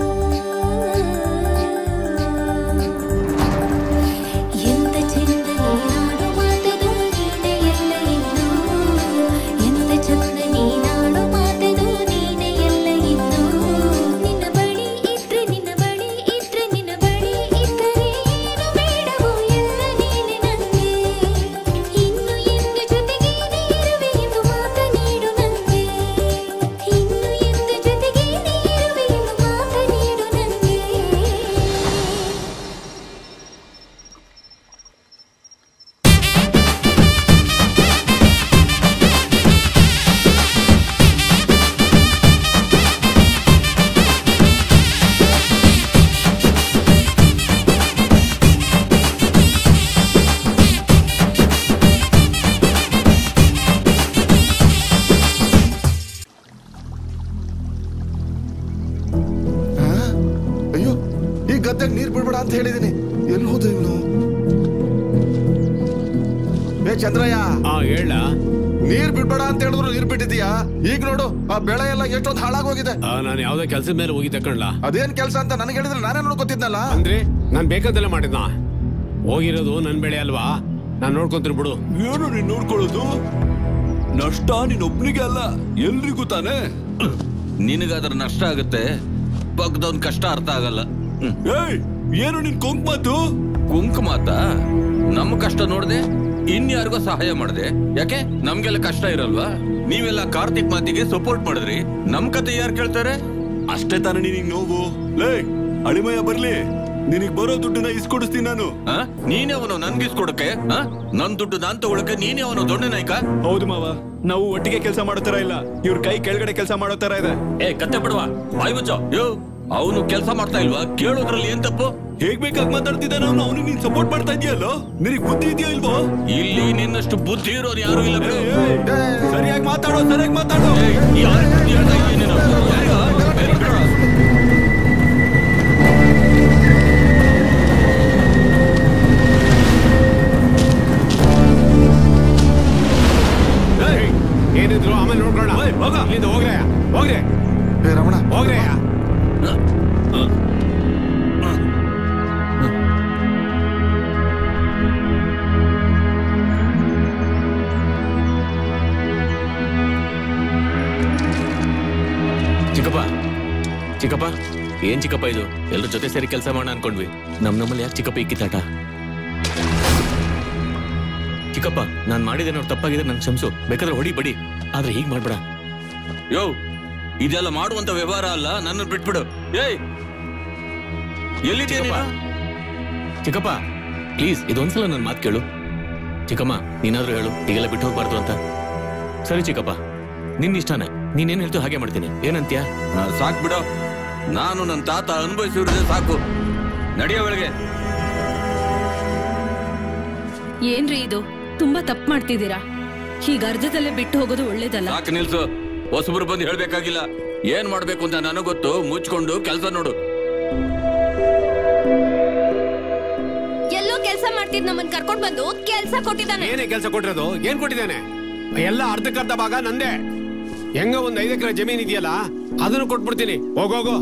ಎಂತ ಚಂದ ನೀನಾಡು ಮಾತದು ನೀನೆ ಎಲ್ಲ ಇನ್ನು ಎಂತ ಚಂದ ನೀನಾಡು ಮಾತದು ನೀನೆ ಎಲ್ಲ ಇನ್ನು ನಿನ್ನ ಬಳಿ ಇದ್ರೆ ನಿನ್ನ ಬಳಿ ಇದ್ರೆ ನಿನ್ನ ಬಳಿ ಇದ್ದರೆ ಏನು ಬೇಡವೋ ಎಲ್ಲ ನೀನೆ ನಂಗೆ ಇನ್ನು ಎಂದು ಜೊತೆಗೆ ನೀರುವೆ ಎಂದು ಮಾತ ನೀಡು ನಂಗೆ ಇನ್ನು ಎಂದು ಜೊತೆಗೆ ನೀರುವೆ ಎಂದು ಮಾತ ನೀಡು ನಂಗೆ ಅಯ್ಯೋ ಈ ಗದ್ದೆಗೆ ನೀರ್ ಬಿಡ್ಬೇಡ ಅಂತ ಹೇಳಿದೀನಿ ಎಲ್ಲಿ ಹೋದ ಇವನು ಏ ಚಂದ್ರಯ್ಯ ಆ ಹೇಳ ನೀರ್ ಬಿಡ್ಬೇಡ ಅಂತ ಹೇಳಿದ್ರು ನೀರ್ ಬಿಟ್ಟಿದೀಯಾ ಈಗ ನೋಡು ಆ ಬೆಳೆ ಎಲ್ಲ ಎಷ್ಟೊಂದು ಹಾಳಾಗೋಗಿದೆ ನಾನು ಯಾವ್ದೋ ಕೆಲ್ಸದ ಮೇಲೆ ಹೋಗಿದ್ದೆ ಕಣ್ಲಾ ಅದೇನ್ ಕೆಲಸ ಅಂತ ನನಗೆ ಹೇಳಿದ್ರೆ ನಾನೇ ನೋಡ್ಕೊತಿದ್ನಲ್ಲ ಅಂದ್ರೆ ನಾನ್ ಬೇಕಂತೆಲ್ಲ ಮಾಡಿದ್ನ ಹೋಗಿರೋದು ನನ್ ಬೆಳೆ ಅಲ್ವಾ ನಾನ್ ನೋಡ್ಕೊಂತೀನಿ ಬಿಡು ಏನು ನೀನ್ ನೋಡ್ಕೊಳ್ಳೋದು ನಷ್ಟ ನೀನೊಬ್ನಿಗೆ ಅಲ್ಲ ಎಲ್ರಿಗೂ ತಾನೇ ನಿನಗಾದ್ರ ನಷ್ಟ ಆಗುತ್ತೆ ಪಕ್ಕದವನ್ ಕಷ್ಟ ಅರ್ಥ ಆಗಲ್ಲ ಏಯ್ ಏನು ನಿನ್ ಕೊಂಕ್ ಮಾತು ಕುಂಕ್ ಮಾತ ನಮ್ಮ ಕಷ್ಟ ನೋಡ್ದೆ ಇನ್ಯಾರಿಗೋ ಸಹಾಯ ಮಾಡ್ದೆ ಯಾಕೆ ನಮ್ಗೆಲ್ಲ ಕಷ್ಟ ಇರಲ್ವಾ ನೀವೆಲ್ಲ ಕಾರ್ತಿಕ್ ಮಾತಿಗೆ ಸಪೋರ್ಟ್ ಮಾಡಿದ್ರಿ ನಮ್ ಕತೆ ಯಾರು ಕೇಳ್ತಾರೆ ಅಷ್ಟೇ ತಾನೇ ನಿನಗ್ ನೋವು ಲೇ ಅಳಿಮಯ್ಯ ಬರ್ಲಿ ನಿನಗ್ ಬರೋ ದುಡ್ಡನ್ನ ಇಸ್ಕೊಡಿಸ್ತೀನಿ ನಾನು ಆ? ನೀನೇ ಅವನು ನನ್ಗಿಸ್ಕೊಡಕ್ಕೆ ಆ? ನನ್ ದುಡ್ಡು ನಾನ್ ತಗೊಳಕ್ಕೆ ನೀನೇ ಅವನು ದೊಣ್ಣೆ ನಾಯ್ಕ ಹೌದು ಮಾವ ನಾವು ಒಟ್ಟಿಗೆ ಕೆಲಸ ಮಾಡೋ ತರ ಇಲ್ಲ ಇವ್ರ ಕೈ ಕೆಳಗಡೆ ಕೆಲಸ ಮಾಡೋ ತರ ಇದೆ ಏ ಕತ್ತೆ ಬಿಡುವ ಬಾಯ್ ಮುಚ್ಚೋ ಯೋ ಅವನು ಕೆಲಸ ಮಾಡ್ತಾ ಇಲ್ವಾ ಕೇಳೋದ್ರಲ್ಲಿ ಏನ್ ತಪ್ಪು ಹೇಗ್ ಬೇಕಾಗ್ ಮಾತಾಡ್ತಿದ್ದಾನೆ ಅವನು ಅವನಿಗೆ ನೀನ್ ಸಪೋರ್ಟ್ ಮಾಡ್ತಾ ಇದೆಯಲ್ಲೋ ನಿನಗ್ ಬುದ್ಧಿ ಇದೆಯೋ ಇಲ್ವೋ ಇಲ್ಲಿ ನಿನ್ನಷ್ಟು ಬುದ್ಧಿ ಇರೋರು ಯಾರು ಇಲ್ಲ ಬಿಡು ಸರಿಯಾಗಿ ಮಾತಾಡೋ ಸರಿಯಾಗಿ ಮಾತಾಡೋ ಯಾರ್ ಬುದ್ಧಿ ಹೇಳ್ತಾ ಇದೀಯ ನೀನು? ಯಾರಿಗೋ? ಬೇರೆ ಬಿಡೋಣ. ಏನಿದ್ರು ಆಮೇಲೆ ನೋಡ್ಕೊಳ್ಳೋಣ ಇಲ್ಲಿಂದ ಹೋಗ್ರೆ ಹೋಗ್ರೆ ರಮಣ ಹೋಗ್ರೆ ಚಿಕ್ಕಪ್ಪ ಚಿಕ್ಕಪ್ಪ ಏನ್ ಚಿಕ್ಕಪ್ಪ ಇದು ಎಲ್ರ ಜೊತೆ ಸೇರಿ ಕೆಲಸ ಮಾಡೋಣ ಅನ್ಕೊಂಡ್ವಿ ನಮ್ ನಮ್ಮಲ್ಲಿ ಯಾಕೆ ಚಿಕ್ಕಪ್ಪ ಇಕ್ಕಿತಾಟ ಚಿಕ್ಕಪ್ಪ ನಾನ್ ಮಾಡಿದೇನೋ ತಪ್ಪಾಗಿದ್ರೆ ನನ್ ಕ್ಷಮಿಸು ಬೇಕಾದ್ರೆ ಹೊಡಿ ಬಡಿ ಆದ್ರೆ ಹೀಗ್ ಮಾಡ್ಬೇಡ ಯೋ ಇದೆಲ್ಲ ಮಾಡುವಂತ ವ್ಯವಹಾರ ಅಲ್ಲ ನನ್ನ ಬಿಟ್ಬಿಡು ಏಯ್ ಎಲ್ಲಿದ್ಯಾ ನೀನು ಚಿಕ್ಕಪ್ಪ ಪ್ಲೀಸ್ ಇದೊಂದ್ಸಲ ನನ್ ಮಾತು ಕೇಳು ಚಿಕ್ಕಮ್ಮ ನೀನಾದ್ರೂ ಹೇಳು ಈಗೆಲ್ಲ ಬಿಟ್ಟು ಹೋಗ್ಬಾರ್ದು ಅಂತ ಸರಿ ಚಿಕ್ಕಪ್ಪ ನಿನ್ ಇಷ್ಟನೇ ನೀನೇನ್ ಹೇಳ್ತೀವಿ ಹಾಗೆ ಮಾಡ್ತೀನಿ ಏನಂತ್ಯಾ ಆ, ಸಾಕ್ ಬಿಡು ನಾನು ನನ್ನ ತಾತ ಅನುಭವಿಸಿರೋದೇ ಸಾಕು ನಡೆಯೋ ಒಳಗೆ ಏನ್ರಿ ಇದು ತುಂಬಾ ತಪ್ಪು ಮಾಡ್ತಿದ್ದೀರಾ ಹೀಗ ಅರ್ಧದಲ್ಲೇ ಬಿಟ್ಟು ಹೋಗೋದು ಒಳ್ಳೇದಲ್ಲ ಸಾಕು ನಿಲ್ಸು ಹೊಸಬ್ರು ಬಂದು ಹೇಳ್ಬೇಕಾಗಿಲ್ಲ ಏನ್ ಮಾಡ್ಬೇಕು ಅಂತ ನನಗ್ ಗೊತ್ತು ಮುಚ್ಕೊಂಡು ಕೆಲಸ ನೋಡು ಎಲ್ಲೋ ಕೆಲಸ ಮಾಡ್ತಿದ್ ನಮ್ಮನ್ ಕರ್ಕೊಂಡ್ ಬಂದು ಕೆಲ್ಸ ಕೊಟ್ಟಿದ್ದಾನೆ ಏನೇ ಕೆಲಸ ಕೊಟ್ಟಿರೋದು ಏನ್ ಕೊಟ್ಟಿದ್ದಾನೆ ಎಲ್ಲ ಅರ್ಧಕ್ಕರ್ಧ ಭಾಗ ನಂದೇ ಹೆಂಗ ಒಂದ್ ಐದು ಎಕರೆ ಜಮೀನ್ ಇದೆಯಲ್ಲ ಅದನ್ನು ಕೊಟ್ಬಿಡ್ತೀನಿ ಹೋಗೋಗೋ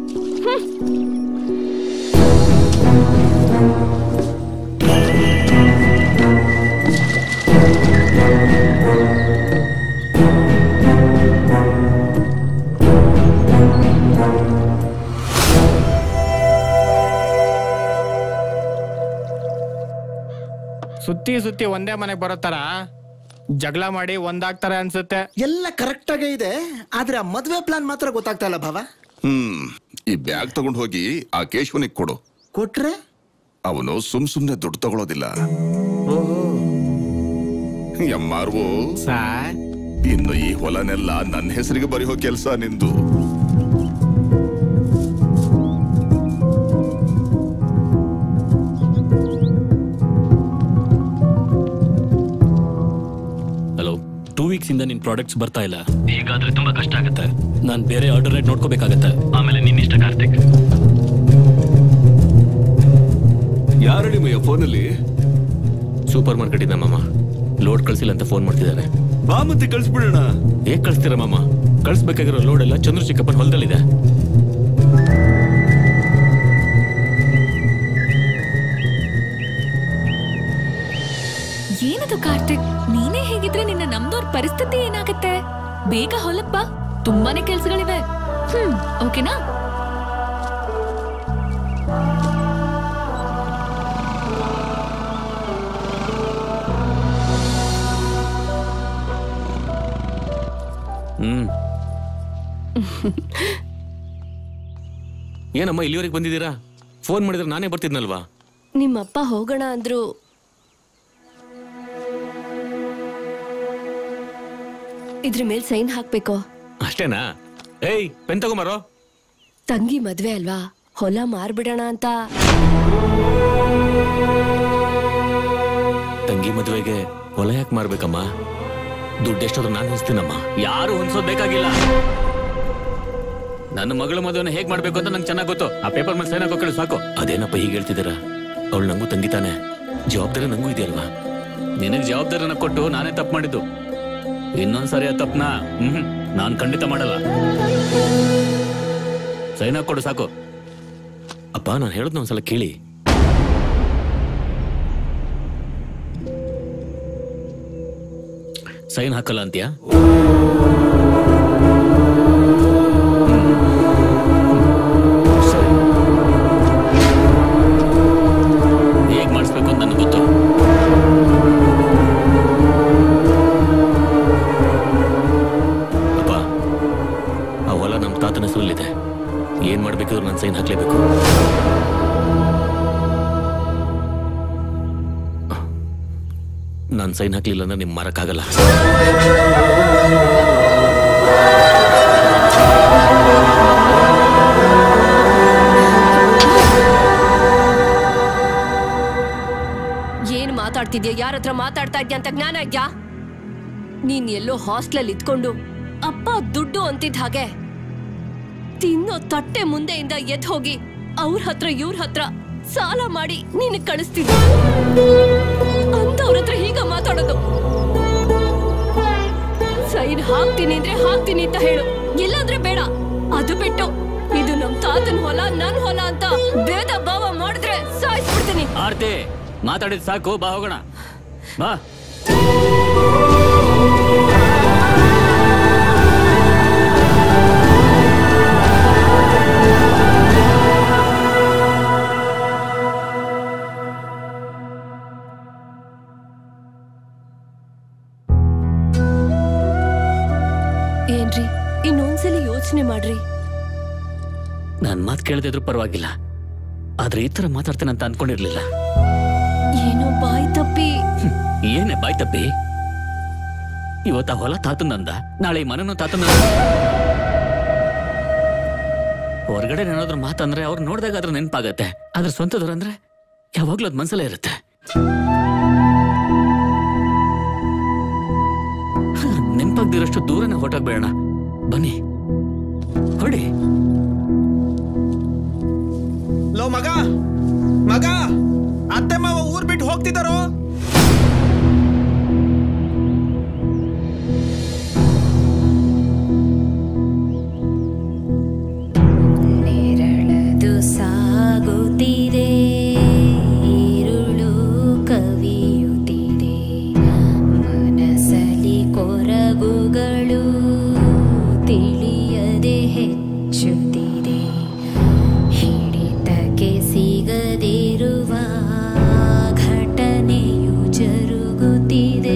ಸುತ್ತಿ ಸುತ್ತಿ ಒಂದೇ ಮನೆಗೆ ಬರೋ ತರ ಜಗಳ ಮಾಡಿ ಒಂದಾಗ್ತಾರೆ ಅನ್ಸುತ್ತೆ ಎಲ್ಲ ಕರೆಕ್ಟ್ ಆಗೇ ಇದೆ ಆದ್ರೆ ಆ ಮದ್ವೆ ಪ್ಲಾನ್ ಮಾತ್ರ ಗೊತ್ತಾಗ್ತಾ ಇಲ್ಲ ಭಾವ ಹ್ಮ್ ಈ ಬ್ಯಾಗ್ ತಗೊಂಡ್ ಹೋಗಿ ಆ ಕೇಶವನಿಗೆ ಕೊಡು ಕೊಟ್ರೆ ಅವನು ಸುಮ್ ಸುಮ್ನೆ ದುಡ್ಡು ತಗೊಳ್ಳೋದಿಲ್ಲ ಎಮ್ಮಾರ್ವು ಇನ್ನು ಈ ಹೊಲನೆಲ್ಲ ನನ್ನ ಹೆಸರಿಗೆ ಬರೆಯೋ ಕೆಲ್ಸ ನಿಂದು ಹಲೋ ಟೂ ವೀಕ್ಸ್ ಇಂದ ನಿನ್ ಪ್ರಾಡಕ್ಟ್ಸ್ ಬರ್ತಾ ಇಲ್ಲ ಹೀಗಾದ್ರೆ ತುಂಬಾ ಕಷ್ಟ ಆಗುತ್ತೆ ನಾನ್ ಬೇರೆ ಆರ್ಡರ್ ರೇಟ್ ನೋಡ್ಕೋಬೇಕಾಗತ್ತೆ ಆಮೇಲೆ ನಿನ್ನಿಷ್ಟ ಕಾರ್ತಿಕ್ ಯಾರು ನಿಮ್ಮಯ್ಯ ಫೋನಲ್ಲಿ ಸೂಪರ್ ಮಾರ್ಕೆಟ್ ಇಂದ ಮಾಮ ಲೋಡ್ ಕಳ್ಸಿಲ್ಲ ಅಂತ ಫೋನ್ ಮಾಡ್ತಿದ್ದಾರೆ ಬಾ ಮತ್ತೆ ಕಳ್ಸ್ಬಿಡೋಣ ಹೇಗ್ ಕಳಿಸ್ತೀರಾ ಮಾಮ ಕಳಿಸ್ಬೇಕಾಗಿರೋ ಲೋಡ್ ಎಲ್ಲ ಚಂದ್ರ ಚಿಕ್ಕಪ್ಪನ ಹೊಲದಲ್ಲಿದೆ ಏನದು ಕಾರ್ತಿಕ್ ನೀನೇ ಹೇಗಿದ್ರೆ ನಿನ್ನ ನಮ್ದೋರ್ ಪರಿಸ್ಥಿತಿ ಏನಾಗತ್ತೆ ಬೇಗ ಹೊಲಪ್ಪ ತುಂಬಾನೇ ಕೆಲ್ಸಗಳಿವೆ ಹ್ಮ್ ಓಕೆನಾ ಹ್ಮ್ ಏನಮ್ಮ ಇಲ್ಲಿವರೆಗೆ ಬಂದಿದ್ದೀರಾ ಫೋನ್ ಮಾಡಿದ್ರೆ ನಾನೇ ಬರ್ತಿದ್ನಲ್ವಾ ನಿಮ್ಮಪ್ಪ ಹೋಗೋಣ ಅಂದ್ರು ಇದ್ರ ಮೇಲ್ ಸೈನ್ ಹಾಕ್ಬೇಕು ಅಷ್ಟೇನಾ ಏಯ್ ಪೆನ್ ತಗೊಂಬಾರೋ ತಂಗಿ ಮದ್ವೆ ಅಲ್ವಾ ಹೊಲ ಮಾರ್ಬಿಡೋಣ ಅಂತ ತಂಗಿ ಮದುವೆಗೆ ಹೊಲ ಯಾಕೆ ಮಾರ್ಬೇಕಮ್ಮ ದುಡ್ಡು ಎಷ್ಟಾದ್ರೂ ನಾನು ಹೊಸ್ತೀನಮ್ಮ ಯಾರು ಹೊಂದ್ಸೋದ್ ಬೇಕಾಗಿಲ್ಲ ನನ್ನ ಮಗಳ ಮದುವೆನ ಹೇಗ್ ಮಾಡ್ಬೇಕು ಅಂತ ನಂಗೆ ಚೆನ್ನಾಗ್ ಗೊತ್ತು ಆ ಪೇಪರ್ ಮೇಲೆ ಸೈನ್ ಹಾಕೋಕಳು ಸಾಕು ಅದೇನಪ್ಪ ಹೀಗೆ ಹೇಳ್ತಿದ್ದೀರಾ ಅವಳು ನಂಗೂ ತಂಗಿ ತಾನೆ ಜವಾಬ್ದಾರಿ ನಂಗೂ ಇದೆಯಲ್ವಾ ನಿನಗ್ ಜವಾಬ್ದಾರಿನ ಕೊಟ್ಟು ನಾನೇ ತಪ್ಪು ಮಾಡಿದ್ದು ಇನ್ನೊಂದ್ಸರಿ ಆ ತಪ್ಪನ ಹ್ಮ್ ನಾನ್ ಖಂಡಿತ ಮಾಡಲ್ಲ ಸೈನ್ ಹಾಕೊಡು ಸಾಕು ಅಪ್ಪ ನಾನು ಹೇಳೋದ್ನ ಒಂದ್ಸಲ ಕೇಳಿ ಸೈನ್ ಹಾಕಲ್ಲ ಅಂತ್ಯಾ ಹೇಗ್ ಮಾಡಿಸ್ಬೇಕು ಅಂತ ನನಗೆ ಗೊತ್ತು ಅಪ್ಪ ಆ ಹೊಲ ನಮ್ಮ ತಾತನ ಹೆಸರಲ್ಲಿದೆ ಏನ್ ಮಾಡ್ಬೇಕಿದ್ರು ನಾನು ಸೈನ್ ಹಾಕ್ಲೇಬೇಕು ನಾನು ಸೈನ್ ಹಾಕ್ಲಿಲ್ಲ ಅಂದ್ರೆ ನಿಮ್ ಮಾರಕ್ಕಾಗಲ್ಲ ಏನ್ ಮಾತಾಡ್ತಿದ್ಯಾ ಯಾರ ಹತ್ರ ಮಾತಾಡ್ತಾ ಇದ್ಯಾ ಅಂತ ಜ್ಞಾನ ಇದ್ಯಾ ನೀನ್ ಎಲ್ಲೋ ಹಾಸ್ಟೆಲ್ ಇದ್ಕೊಂಡು ಅಪ್ಪ ದುಡ್ಡು ಅಂತಿದ್ ಹಾಗೆ ತಿನ್ನೋ ತಟ್ಟೆ ಮುಂದೆಯಿಂದ ಎದ್ ಹೋಗಿ ಅವ್ರ ಹತ್ರ ಇವ್ರ ಹತ್ರ ಸಾಲ ಮಾಡಿ ನೀನ್ ಕಳಿಸ್ತಿದ್ದ ಅಂತವ್ರ ಹತ್ರ ಹೀಗ ಮಾತಾಡೋದು ಸೈನ್ ಹಾಕ್ತೀನಿ ಅಂದ್ರೆ ಹಾಕ್ತೀನಿ ಅಂತ ಹೇಳು ಇಲ್ಲಾಂದ್ರೆ ಬೇಡ ಅದು ಬಿಟ್ಟು ಇದು ನಮ್ ತಾತನ್ ಹೊಲ ನನ್ ಹೊಲ ಅಂತ ಭೇದ ಭಾವ ಮಾಡಿದ್ರೆ ಸಾಯಿಸ್ಬಿಡ್ತೀನಿ ಆರ್ತಿ ಮಾತಾಡಿದ್ ಸಾಕು ಬಾ ಹೋಗೋಣ ಬಾ ಏನ್ರಿ ಇನ್ನೊಂದ್ಸಲಿ ಯೋಚನೆ ಮಾಡ್ರಿ ನಾನ್ ಮಾತು ಕೇಳದೇ ಇದ್ರೂ ಪರವಾಗಿಲ್ಲ ಆದ್ರೆ ಈ ತರ ಮಾತಾಡ್ತೇನೆ ಅಂತ ಅನ್ಕೊಂಡಿರ್ಲಿಲ್ಲ ಏನೋ ಬಾಯ್ ತಪ್ಪಿ ಏನೇ ಬಾಯ್ ತಪ್ಪಿ ಇವತ್ತ ಹೊಲ ತಾತನಂದ ನಾಳೆ ಈ ಮನನು ತಾತನ ಹೊರಗಡೆ ಏನಾದ್ರು ಮಾತಂದ್ರೆ ಅವ್ರು ನೋಡಿದಾಗ ಅದ್ರ ನೆನಪಾಗತ್ತೆ ಆದ್ರೆ ಸ್ವಂತದವ್ರಂದ್ರೆ ಯಾವಾಗ್ಲೂ ಅದ್ ಮನ್ಸಲ್ಲೇ ಇರುತ್ತೆ ನೆನಪಾಗ್ದಿರಷ್ಟು ದೂರನೇ ಹೊರಟೋಗ್ಬೇಡ ಬನ್ನಿ ಹೊಡಿ ಲೋ ಮಗ ಮಗ ಅತ್ತೆ ಮಾವ ಊರ್ ಬಿಟ್ಟು ಹೋಗ್ತಿದ್ದಾರೋ ನೆರಳದು ಸಾಗುತ್ತಿದೆ ഇരുಳು ಕವಿಯುತ್ತಿದೆ ಮನಸಲಿ ಕೊರಗುಗಳು ತಿಳಿಯದೆ ಹೆಚ್ಚುತ್ತಿದೆ ಹಿಡಿತಕ್ಕೆ ಸಿಗದಿರುವ ಘಟನೆಯು ಜರುಗುತ್ತಿದೆ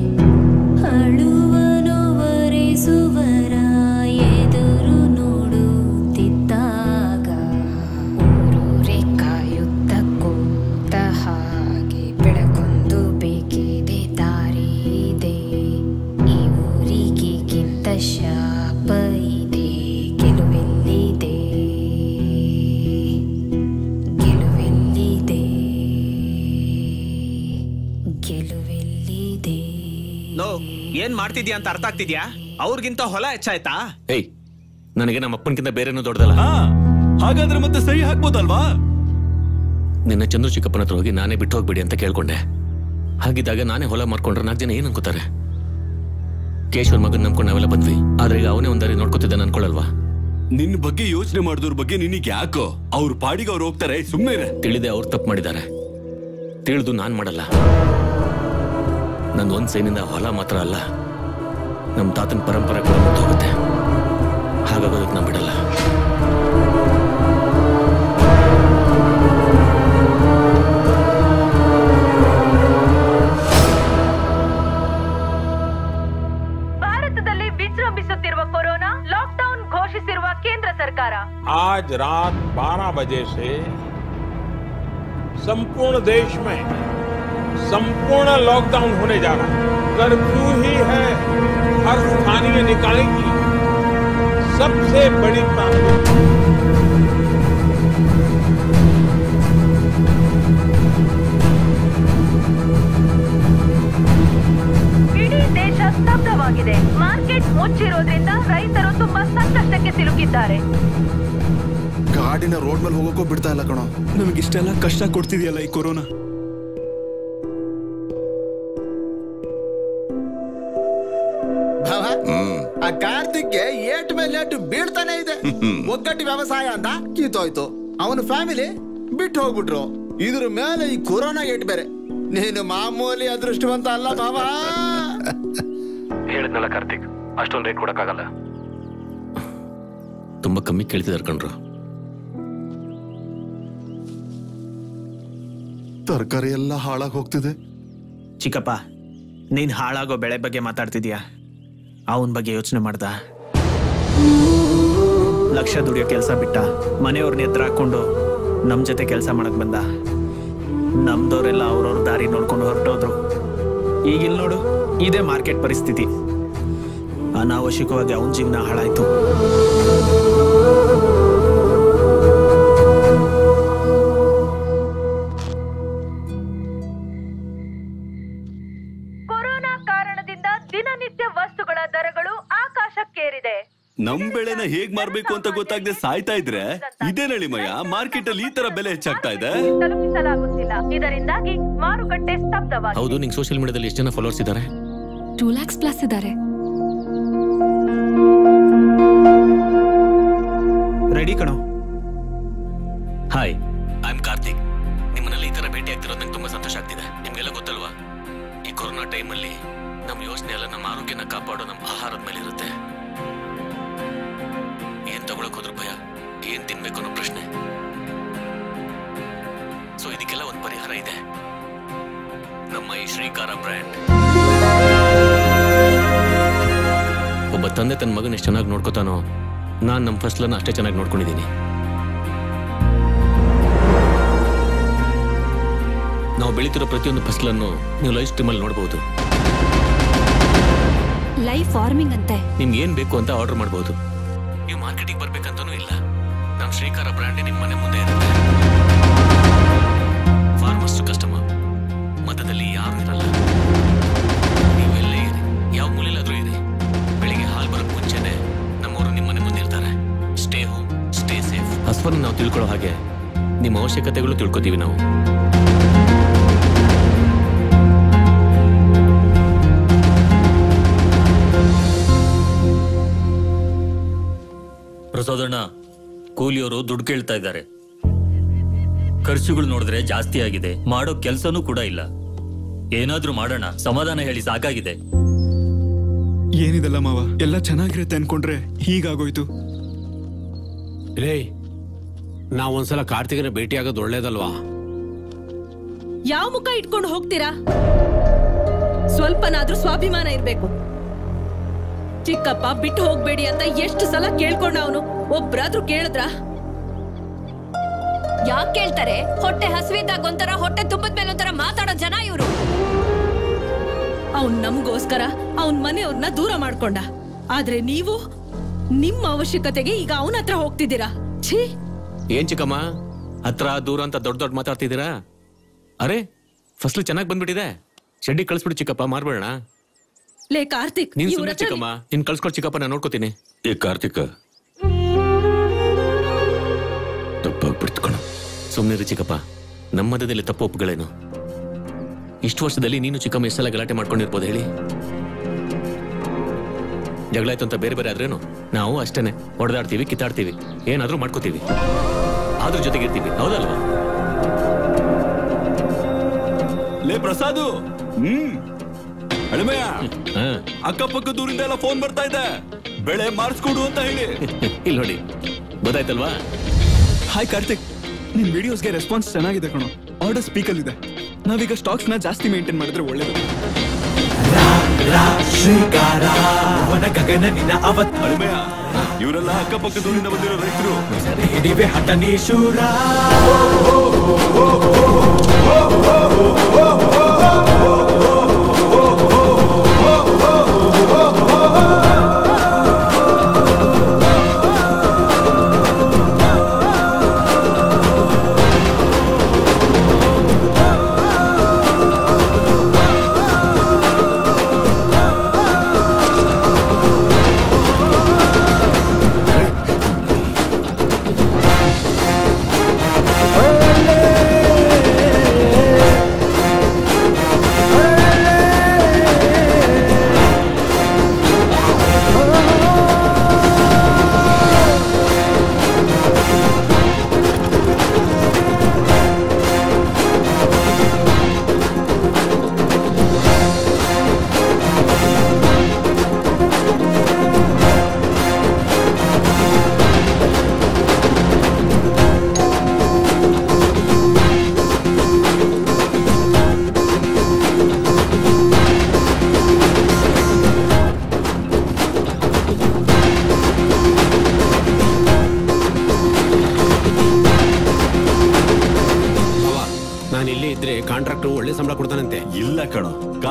ಅಳುವನುವರಿಸುವರ ಎದುರು ನೋಡುತ್ತಿದ್ದಾಗ ಊರೂರೇ ಕಾಯುತ್ತ ಕೂತ ಹಾಗೆ ಬೆಳಕೊಂದು ಬೇಕಿದೆ ದಾರಿ ಇದೆ ಈ ಊರಿಗಿಂತ ಶಾಪ ಇದೆ ಗೆಲುವೆಲ್ಲಿದೆ ಗೆಲುವೆಲ್ಲಿದೆ ಗೆಲುವೆಲ್ಲಿದೆ ಲೋ ಏನ್ ಮಾಡ್ತಿದ್ಯಾ ಅಂತ ಅರ್ಥ ಆಗ್ತಿದ್ಯಾ ಅವ್ರಿಗಿಂತ ಹೊಲ ಹೆಚ್ಚಾಯ್ತಾ ಏಯ್ ನನಗೆ ನಮ್ಮ ಅಪ್ಪನ್ಕಿಂತ ಬೇರೆನೂ ದೊಡ್ಡದಲ್ಲ ಹಾಗಾದ್ರೆ ಮತ್ತೆ ಸಹಿ ಹಾಕ್ಬೋದಲ್ವಾ ನಿನ್ನ ಚಂದ್ರು ಚಿಕ್ಕಪ್ಪನ ಹತ್ರ ಹೋಗಿ ನಾನೇ ಬಿಟ್ಟು ಹೋಗ್ಬೇಡಿ ಅಂತ ಕೇಳ್ಕೊಂಡೆ ಹಾಗಿದ್ದಾಗ ನಾನೇ ಹೊಲ ಮಾರ್ಕೊಂಡ್ರೆ ನಾಲ್ಕು ಜನ ಏನ್ ಅನ್ಕೋತಾರೆ ಕೇಶವನ್ ಮಗನ್ ನಂಬ್ಕೊಂಡು ನಾವೆಲ್ಲ ಬಂದ್ವಿ ಆದ್ರೆ ಈಗ ಅವನೇ ಒಂದಾರಿ ನೋಡ್ಕೋತಿದ್ದಾನೆ ಅನ್ಕೊಳಲ್ವಾ ನಿನ್ ಬಗ್ಗೆ ಯೋಚನೆ ಮಾಡಿದವ್ರ ಬಗ್ಗೆ ನಿನಗೆ ಯಾಕೋ ಅವ್ರ ಪಾಡಿಗೆ ಅವ್ರು ಹೋಗ್ತಾರೆ ಸುಮ್ಮನೆ ಇರೆ ತಿಳಿದೆ ಅವ್ರು ತಪ್ಪು ಮಾಡಿದ್ದಾರೆ ತಿಳಿದು ನಾನ್ ಮಾಡಲ್ಲ ನಂದು ಒಂದ್ ಸೈನಿಂದ ಹೊಲ ಮಾತ್ರ ಅಲ್ಲ ನಮ್ಮ ತಾತನ ಪರಂಪರೆ ಕೂಡ ಮುಗ್ದು ಹೋಗುತ್ತೆ ಹಾಗಾಗೋದಕ್ಕೆ ನಾನು ಬಿಡಲ್ಲ ಭಾರತದಲ್ಲಿ ವಿಜೃಂಭಿಸುತ್ತಿರುವ ಕೊರೋನಾ ಲಾಕ್ಡೌನ್ ಘೋಷಿಸಿರುವ ಕೇಂದ್ರ ಸರ್ಕಾರ आज रात 12 बजे से संपूर्ण देश में संपूर्ण लॉकडाउन होने जा रहा है कर्फ्यू ही है हर स्थानीय निकाय की सबसे बड़ी प्राथमिकता ಇಡೀ ದೇಶ ಸ್ತಬ್ಧವಾಗಿದೆ ಮಾರ್ಕೆಟ್ ಮುಚ್ಚಿರೋದ್ರಿಂದ ರೈತರು ತುಂಬಾ ಸಂಕಷ್ಟಕ್ಕೆ ಸಿಲುಕಿದ್ದಾರೆ ಗಾಡಿನ ರೋಡ್ ಮೇಲೆ ಹೋಗೋಕ್ಕೂ ಬಿಡ್ತಾ ಇಲ್ಲ ಕಣೋ ನಮಗೆ ಇಷ್ಟೆಲ್ಲ ಕಷ್ಟ ಕೊಡ್ತಿದೆಯಲ್ಲ ಈ ಕೊರೋನಾ ಭಾವ ಆ ಕಾರ್ತಿಕ್ಗೆ ಏಟ್ ಮೇಲೆ ಏಟು ಬೀಳ್ತಾನೆ ಇದೆ ಒಗ್ಗಟ್ಟು ವ್ಯವಸಾಯ ಅಂತ ಕಿತ್ತೋಯ್ತು ಅವನ ಫ್ಯಾಮಿಲಿ ಬಿಟ್ಟು ಹೋಗ್ಬಿಟ್ರು ಇದ್ರ ಮೇಲೆ ಈ ಕೊರೋನಾ ಏಟ್ ಬೇರೆ ನೀನು ಮಾಮೂಲಿ ಅದೃಷ್ಟವಂತ ಅಲ್ಲ ಭಾವ ಹೇಳಿದ್ನಲ್ಲ ಕಾರ್ತಿಕ್ ಅಷ್ಟೊಂದು ರೇಟ್ ಕೊಡಕ್ಕಾಗಲ್ಲ ತುಂಬಾ ಕಮ್ಮಿ ಕೇಳ್ತಿದಾರೆ ಕಣ್ರು ತರಕಾರಿ ಎಲ್ಲ ಹಾಳಾಗಿ ಹೋಗ್ತಿದೆ ಚಿಕ್ಕಪ್ಪ ನೀನ್ ಹಾಳಾಗೋ ಬೆಳೆ ಬಗ್ಗೆ ಮಾತಾಡ್ತಿದ್ಯಾ ಅವನ ಬಗ್ಗೆ ಯೋಚನೆ ಮಾಡ್ದ ಲಕ್ಷ ದುಡಿಯೋ ಕೆಲಸ ಬಿಟ್ಟ ಮನೆಯವ್ರನ್ನ ಎದುರು ಹಾಕೊಂಡು ನಮ್ ಜೊತೆ ಕೆಲಸ ಮಾಡಕ್ ಬಂದ ನಮ್ದವ್ರೆಲ್ಲ ಅವ್ರವ್ರ ದಾರಿ ನೋಡ್ಕೊಂಡು ಹೊರಟೋದ್ರು ಈಗಿಲ್ ನೋಡು ಇದೇ ಮಾರ್ಕೆಟ್ ಪರಿಸ್ಥಿತಿ ಅನಾವಶ್ಯಕವಾಗಿ ಅವನ ಜೀವನ ಹಾಳಾಯ್ತು ಕೊರೋನಾ ಕಾರಣದಿಂದ ದಿನನಿತ್ಯ ವಸ್ತುಗಳ ದರಗಳು ಆಕಾಶಕ್ಕೇರಿದೆ ನಮ್ ಬೆಳೆನ ಹೇಗ್ ಮಾರ್ಬೇಕು ಅಂತ ಗೊತ್ತಾಗದೆ ಸಾಯ್ತಾ ಇದ್ರೆ ಇದೇನಳಿಮಯ್ಯ ಮಾರ್ಕೆಟ್ ಅಲ್ಲಿ ಈ ತರ ಬೆಲೆ ಹೆಚ್ಚಾಗ್ತಾ ಇದೆ ತಲುಪಿಸಲಾಗುತ್ತಿಲ್ಲ ಇದರಿಂದಾಗಿ ಮಾರುಕಟ್ಟೆ ಸ್ತಬ್ಧವಾಗಿದೆ ಹೌದು ನಿಂಗೆ ಸೋಷಿಯಲ್ ಮೀಡಿಯಾದಲ್ಲಿ ಎಷ್ಟು ಜನ ಫಾಲೋವರ್ಸ್ ಇದ್ದಾರೆ ಟೂ ಲ್ಯಾಕ್ಸ್ ಪ್ಲಸ್ ಇದ್ದಾರೆ ರೆಡಿ ಕಣೋ ಹಾಯ್ ಐ ಆಮ್ ಕಾರ್ತಿಕ್ ನಿಮ್ಮನ್ನೆಲ್ಲ ಈ ತರ ಭೇಟಿ ಆಗ್ತಿರೋದು ನಂಗೆ ತುಂಬಾ ಸಂತೋಷ ಆಗ್ತಿದೆ ನಿಮ್ಗೆಲ್ಲ ಗೊತ್ತಲ್ವಾ ಈ ಕೊರೋನಾ ಟೈಮಲ್ಲಿ ನಮ್ಮ ಯೋಚನೆ ಎಲ್ಲ ನಮ್ಮ ಆರೋಗ್ಯನ ಕಾಪಾಡೋ ನಮ್ಮ ಆಹಾರದ ಮೇಲೆ ಇರುತ್ತೆ ಏನ್ ತಗೊಳಕ್ ಹೋದ್ರು ಭಯ ಏನ್ ತಿನ್ಬೇಕು ಅನ್ನೋ ಪ್ರಶ್ನೆ ಸೊ ಇದಕ್ಕೆಲ್ಲ ಒಂದು ಪರಿಹಾರ ಇದೆ ನಮ್ಮ ಈ ಶ್ರೀಕಾರ ಬ್ರ್ಯಾಂಡ್ ಒಬ್ಬ ತಂದೆ ತನ್ನ ಮಗನ ಎಷ್ಟು ಚೆನ್ನಾಗಿ ನೋಡ್ಕೋತಾನೋ ನಾನ್ ನಮ್ಮ ಫಸ್ಲನ್ನ ಅಷ್ಟೇ ಚೆನ್ನಾಗಿ ನೋಡ್ಕೊಂಡಿದ್ದೀನಿ ನಾವು ಬೆಳೀತಿರೋ ಪ್ರತಿಯೊಂದು ಫಸಲನ್ನು ನೀವು ಲೈವ್ ಸ್ಟ್ರೀಮಲ್ಲಿ ನೋಡಬಹುದು ಲೈವ್ ಫಾರ್ಮಿಂಗ್ ಅಂತೆ ನಿಮ್ಗೆ ಏನ್ ಬೇಕು ಅಂತ ಆರ್ಡರ್ ಮಾಡಬಹುದು ನೀವು ಮಾರ್ಕೆಟಿಂಗ್ ಬರ್ಬೇಕಂತನೂ ಇಲ್ಲ ನಮ್ಮ ಶ್ರೀಕಾರ ಬ್ರ್ಯಾಂಡ್ ನಿಮ್ಮ ಮನೆ ಮುಂದೆ ಇರುತ್ತೆ ಫಾರ್ಮರ್ಸ್ ಕಸ್ಟಮರ್ ಮಧ್ಯದಲ್ಲಿ ಯಾರು ಇರಲ್ಲ ನೀವೆಲ್ಲೇ ಇರಿ ಯಾವ ಮೂಲೆಯಲ್ಲಾದ್ರೂ ಇರಿ ಬೆಳಿಗ್ಗೆ ಹಾಲು ಬರೋಕ್ ಮುಂಚೆನೆ ನಮ್ಮವರು ನಿಮ್ಮ ಮನೆ ಮುಂದೆ ಇರ್ತಾರೆ ಸ್ಟೇ ಹೋಮ್ ಸ್ಟೇ ಸೇಫ್ ಹಸ್ವನ್ನ ನಾವು ತಿಳ್ಕೊಳ್ಳೋ ಹಾಗೆ ನಿಮ್ಮ ಅವಶ್ಯಕತೆಗಳು ತಿಳ್ಕೊತೀವಿ ನಾವು ಪ್ರಸೋದಣ್ಣ ಕೂಲಿಯವರು ದುಡ್ಡು ಕೇಳ್ತಾ ಇದ್ದಾರೆ ಖರ್ಚುಗಳು ನೋಡಿದ್ರೆ ಜಾಸ್ತಿ ಆಗಿದೆ ಮಾಡೋ ಕೆಲ್ಸನೂ ಕೂಡ ಇಲ್ಲ ಏನಾದ್ರೂ ಮಾಡೋಣ ಸಮಾಧಾನ ಹೇಳಿ ಸಾಕಾಗಿದೆ ಏನಿದಲ್ಲ ಮಾವ ಎಲ್ಲ ಚೆನ್ನಾಗಿರುತ್ತೆ ಅನ್ಕೊಂಡ್ರೆ ಹೀಗಾಗೋಯ್ತು ರೇ ನಾವು ಒಂದ್ಸಲ ಕಾರ್ತಿಕನ ಭೇಟಿ ಆಗೋದು ಒಳ್ಳೇದಲ್ವಾ ಯಾವ ಮುಖ ಇಟ್ಕೊಂಡು ಹೋಗ್ತೀರಾ ಸ್ವಲ್ಪನಾದ್ರೂ ಸ್ವಾಭಿಮಾನ ಇರ್ಬೇಕು ಚಿಕ್ಕಪ್ಪ ಬಿಟ್ಟು ಹೋಗ್ಬೇಡಿ ಅಂತ ಎಷ್ಟು ಸಲ ಕೇಳ್ಕೊಂಡ ಅವನು ಒಬ್ರಾದ್ರೂ ಕೇಳಿದ್ರ ಯಾಕೆ ಕೇಳ್ತಾರೆ ಹೊಟ್ಟೆ ಹಸಿವಿದ್ದಾಗ ಒಂಥರ ಹೊಟ್ಟೆ ತುಂಬದ ಮೇಲೆ ಒಂಥರ ಮಾತಾಡೋ ಜನ ಇವರು ಅವ್ನ್ ನಮ್ಗೋಸ್ಕರ ಅವನ್ ಮನೆಯವ್ರನ್ನ ದೂರ ಮಾಡ್ಕೊಂಡ ಆದ್ರೆ ನೀವು ನಿಮ್ಮ ಅವಶ್ಯಕತೆಗೆ ಈಗ ಅವನ ಹತ್ರ ಹೋಗ್ತಿದ್ದೀರಾ ಛೀ ಏನ್ ಚಿಕ್ಕಮ್ಮ ಹತ್ರ ದೂರ ಅಂತ ದೊಡ್ಡ ದೊಡ್ಡ ಮಾತಾಡ್ತಿದ್ದೀರಾ ಅರೆ ಫಸ್ಲು ಚೆನ್ನಾಗಿ ಬಂದ್ಬಿಟ್ಟಿದೆ ಶೆಡ್ಡಿ ಕಳಿಸ್ಬಿಡು ಚಿಕ್ಕಪ್ಪ ಮಾರ್ಬೇಡ ಲೇ ಕಾರ್ತಿಕ್ ನೀನ್ ಇವ್ರ ಸುಮ್ಮನೆ ಹತ್ರ ಚಿಕ್ಕಮ್ಮ ನೀನ್ ಕಳ್ಸ್ಕೊಡ್ ಚಿಕ್ಕಪ್ಪ ನಾನು ನೋಡ್ಕೋತೀನಿ ಏ ಕಾರ್ತಿಕ ತಪ್ಪಾಗ್ಬಿಡ್ತು ಕಣ ಸುಮ್ಮನೆ ಚಿಕ್ಕಪ್ಪ ನಮ್ಮ ಮಧ್ಯದಲ್ಲಿ ತಪ್ಪು ಒಪ್ಪುಗಳೇನು ಇಷ್ಟು ವರ್ಷದಲ್ಲಿ ನೀನು ಚಿಕ್ಕಮ್ಮ ಎಷ್ಟೆಲ್ಲ ಗಲಾಟೆ ಮಾಡ್ಕೊಂಡಿರ್ಬೋದು ಹೇಳಿ ಜಗಳ ಆಯ್ತು ಅಂತ ಬೇರೆ ಬೇರೆ ಆದ್ರೇನು ನಾವು ಅಷ್ಟೇನೆ ಹೊಡೆದಾಡ್ತೀವಿ ಕಿತ್ತಾಡ್ತೀವಿ ಏನಾದ್ರೂ ಮಾಡ್ಕೋತೀವಿ ಆದ್ರೂ ಜೊತೆಗಿರ್ತೀವಿ ಹೌದಲ್ವಾ ಲೇ ಪ್ರಸಾದು ಹ್ಮ್ ಅಳಿಮಯ್ಯ ಅಕ್ಕಪಕ್ಕ ದೂರಿಂದ ಎಲ್ಲ ಫೋನ್ ಬರ್ತಾ ಇದೆ ಬೆಳೆ ಮಾರ್ಸ್ಕೊಡು ಅಂತ ಹೇಳಿ ಇಲ್ಲಿ ನೋಡಿ ಗೊತ್ತಾಯ್ತಲ್ವಾ ಹಾಯ್ ಕಾರ್ತಿಕ್ ನಿನ್ ವಿಡಿಯೋಸ್ಗೆ ರೆಸ್ಪಾನ್ಸ್ ಚೆನ್ನಾಗಿದೆ ಕಣೋ ಆರ್ಡರ್ ಸ್ಪೀಕಲ್ ಇದೆ ನಾವೀಗ ಸ್ಟಾಕ್ಸ್ ನ ಜಾಸ್ತಿ ಮೇಂಟೈನ್ ಮಾಡಿದ್ರೆ ಒಳ್ಳೇದು ಶ್ರೀಕಾರ ವನ ಗಗನ ನಿನ ಅವತ್ ಅಳಿಮಯ್ಯ ಇವರೆಲ್ಲ ಅಕ್ಕಪಕ್ಕ ದೂರಿಂದ ಬಂದಿರೋ ರೈತರು ಹಿಡಿವೆ ಹಠ ನೀಶೂರ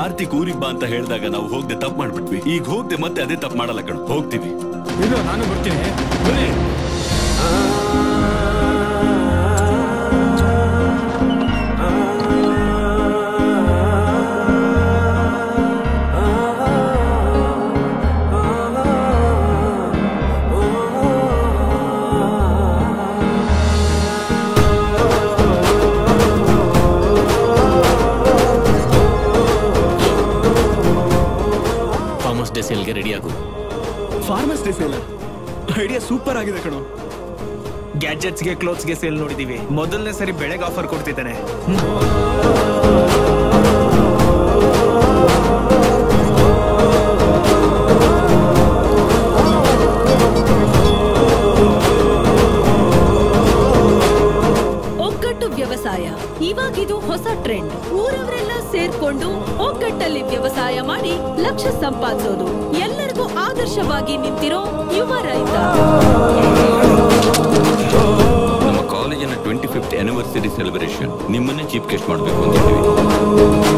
ಕಾರ್ತಿಕ್ ಊರಿಗೆ ಬಾ ಅಂತ ಹೇಳಿದಾಗ ನಾವು ಹೋಗದೆ ತಪ್ಪು ಮಾಡ್ಬಿಟ್ವಿ ಈಗ ಹೋಗದೆ ಮತ್ತೆ ಅದೇ ತಪ್ಪು ಮಾಡಲ್ಲ ಕಣ ಹೋಗ್ತೀವಿ ಇಲ್ಲ ನಾನು ಬರ್ತೀನಿ ಬನ್ನಿ ಫಾರ್ಮರ್ಸ್ ಡೇ ಸೇಲ್ಗೆ ರೆಡಿ ಆಗು farmers day sale idea super ಆಗಿದೆ ಕಣೋ ಗ್ಯಾಜೆಟ್ಸ್ಗೆ ಕ್ಲೋತ್ಸ್ಗೆ ಸೇಲ್ ನೋಡಿದೀವಿ ಮೊದಲನೇ ಸರಿ ಬೆಳೆಗೆ ಆಫರ್ ಕೊಡ್ತಿದ್ದಾನೆ ಒಗ್ಗಟ್ಟು ವ್ಯವಸಾಯ ಇವಾಗಿದು ಹೊಸ ಟ್ರೆಂಡ್ ಊರವರೆಲ್ಲ ಸೇರ್ಕೊಂಡು ಒಗ್ಗಟ್ಟಲ್ಲಿ ವ್ಯವಸಾಯ ಮಾಡಿ ಲಕ್ಷ ಸಂಪಾದಿಸೋದು ಎಲ್ಲರಿಗೂ ಆದರ್ಶವಾಗಿ ನಿಂತಿರೋ ಯುವ ರೈತ ನಮ್ಮ ಕಾಲೇಜಿನ ಟ್ವೆಂಟಿ ಫಿಫ್ತ್ ಆನಿವರ್ಸರಿ ಸೆಲೆಬ್ರೇಷನ್ ನಿಮ್ಮನ್ನೇ ಚೀಫ್ ಗೆಸ್ಟ್ ಮಾಡಬೇಕು ಅಂತಿದ್ದೀವಿ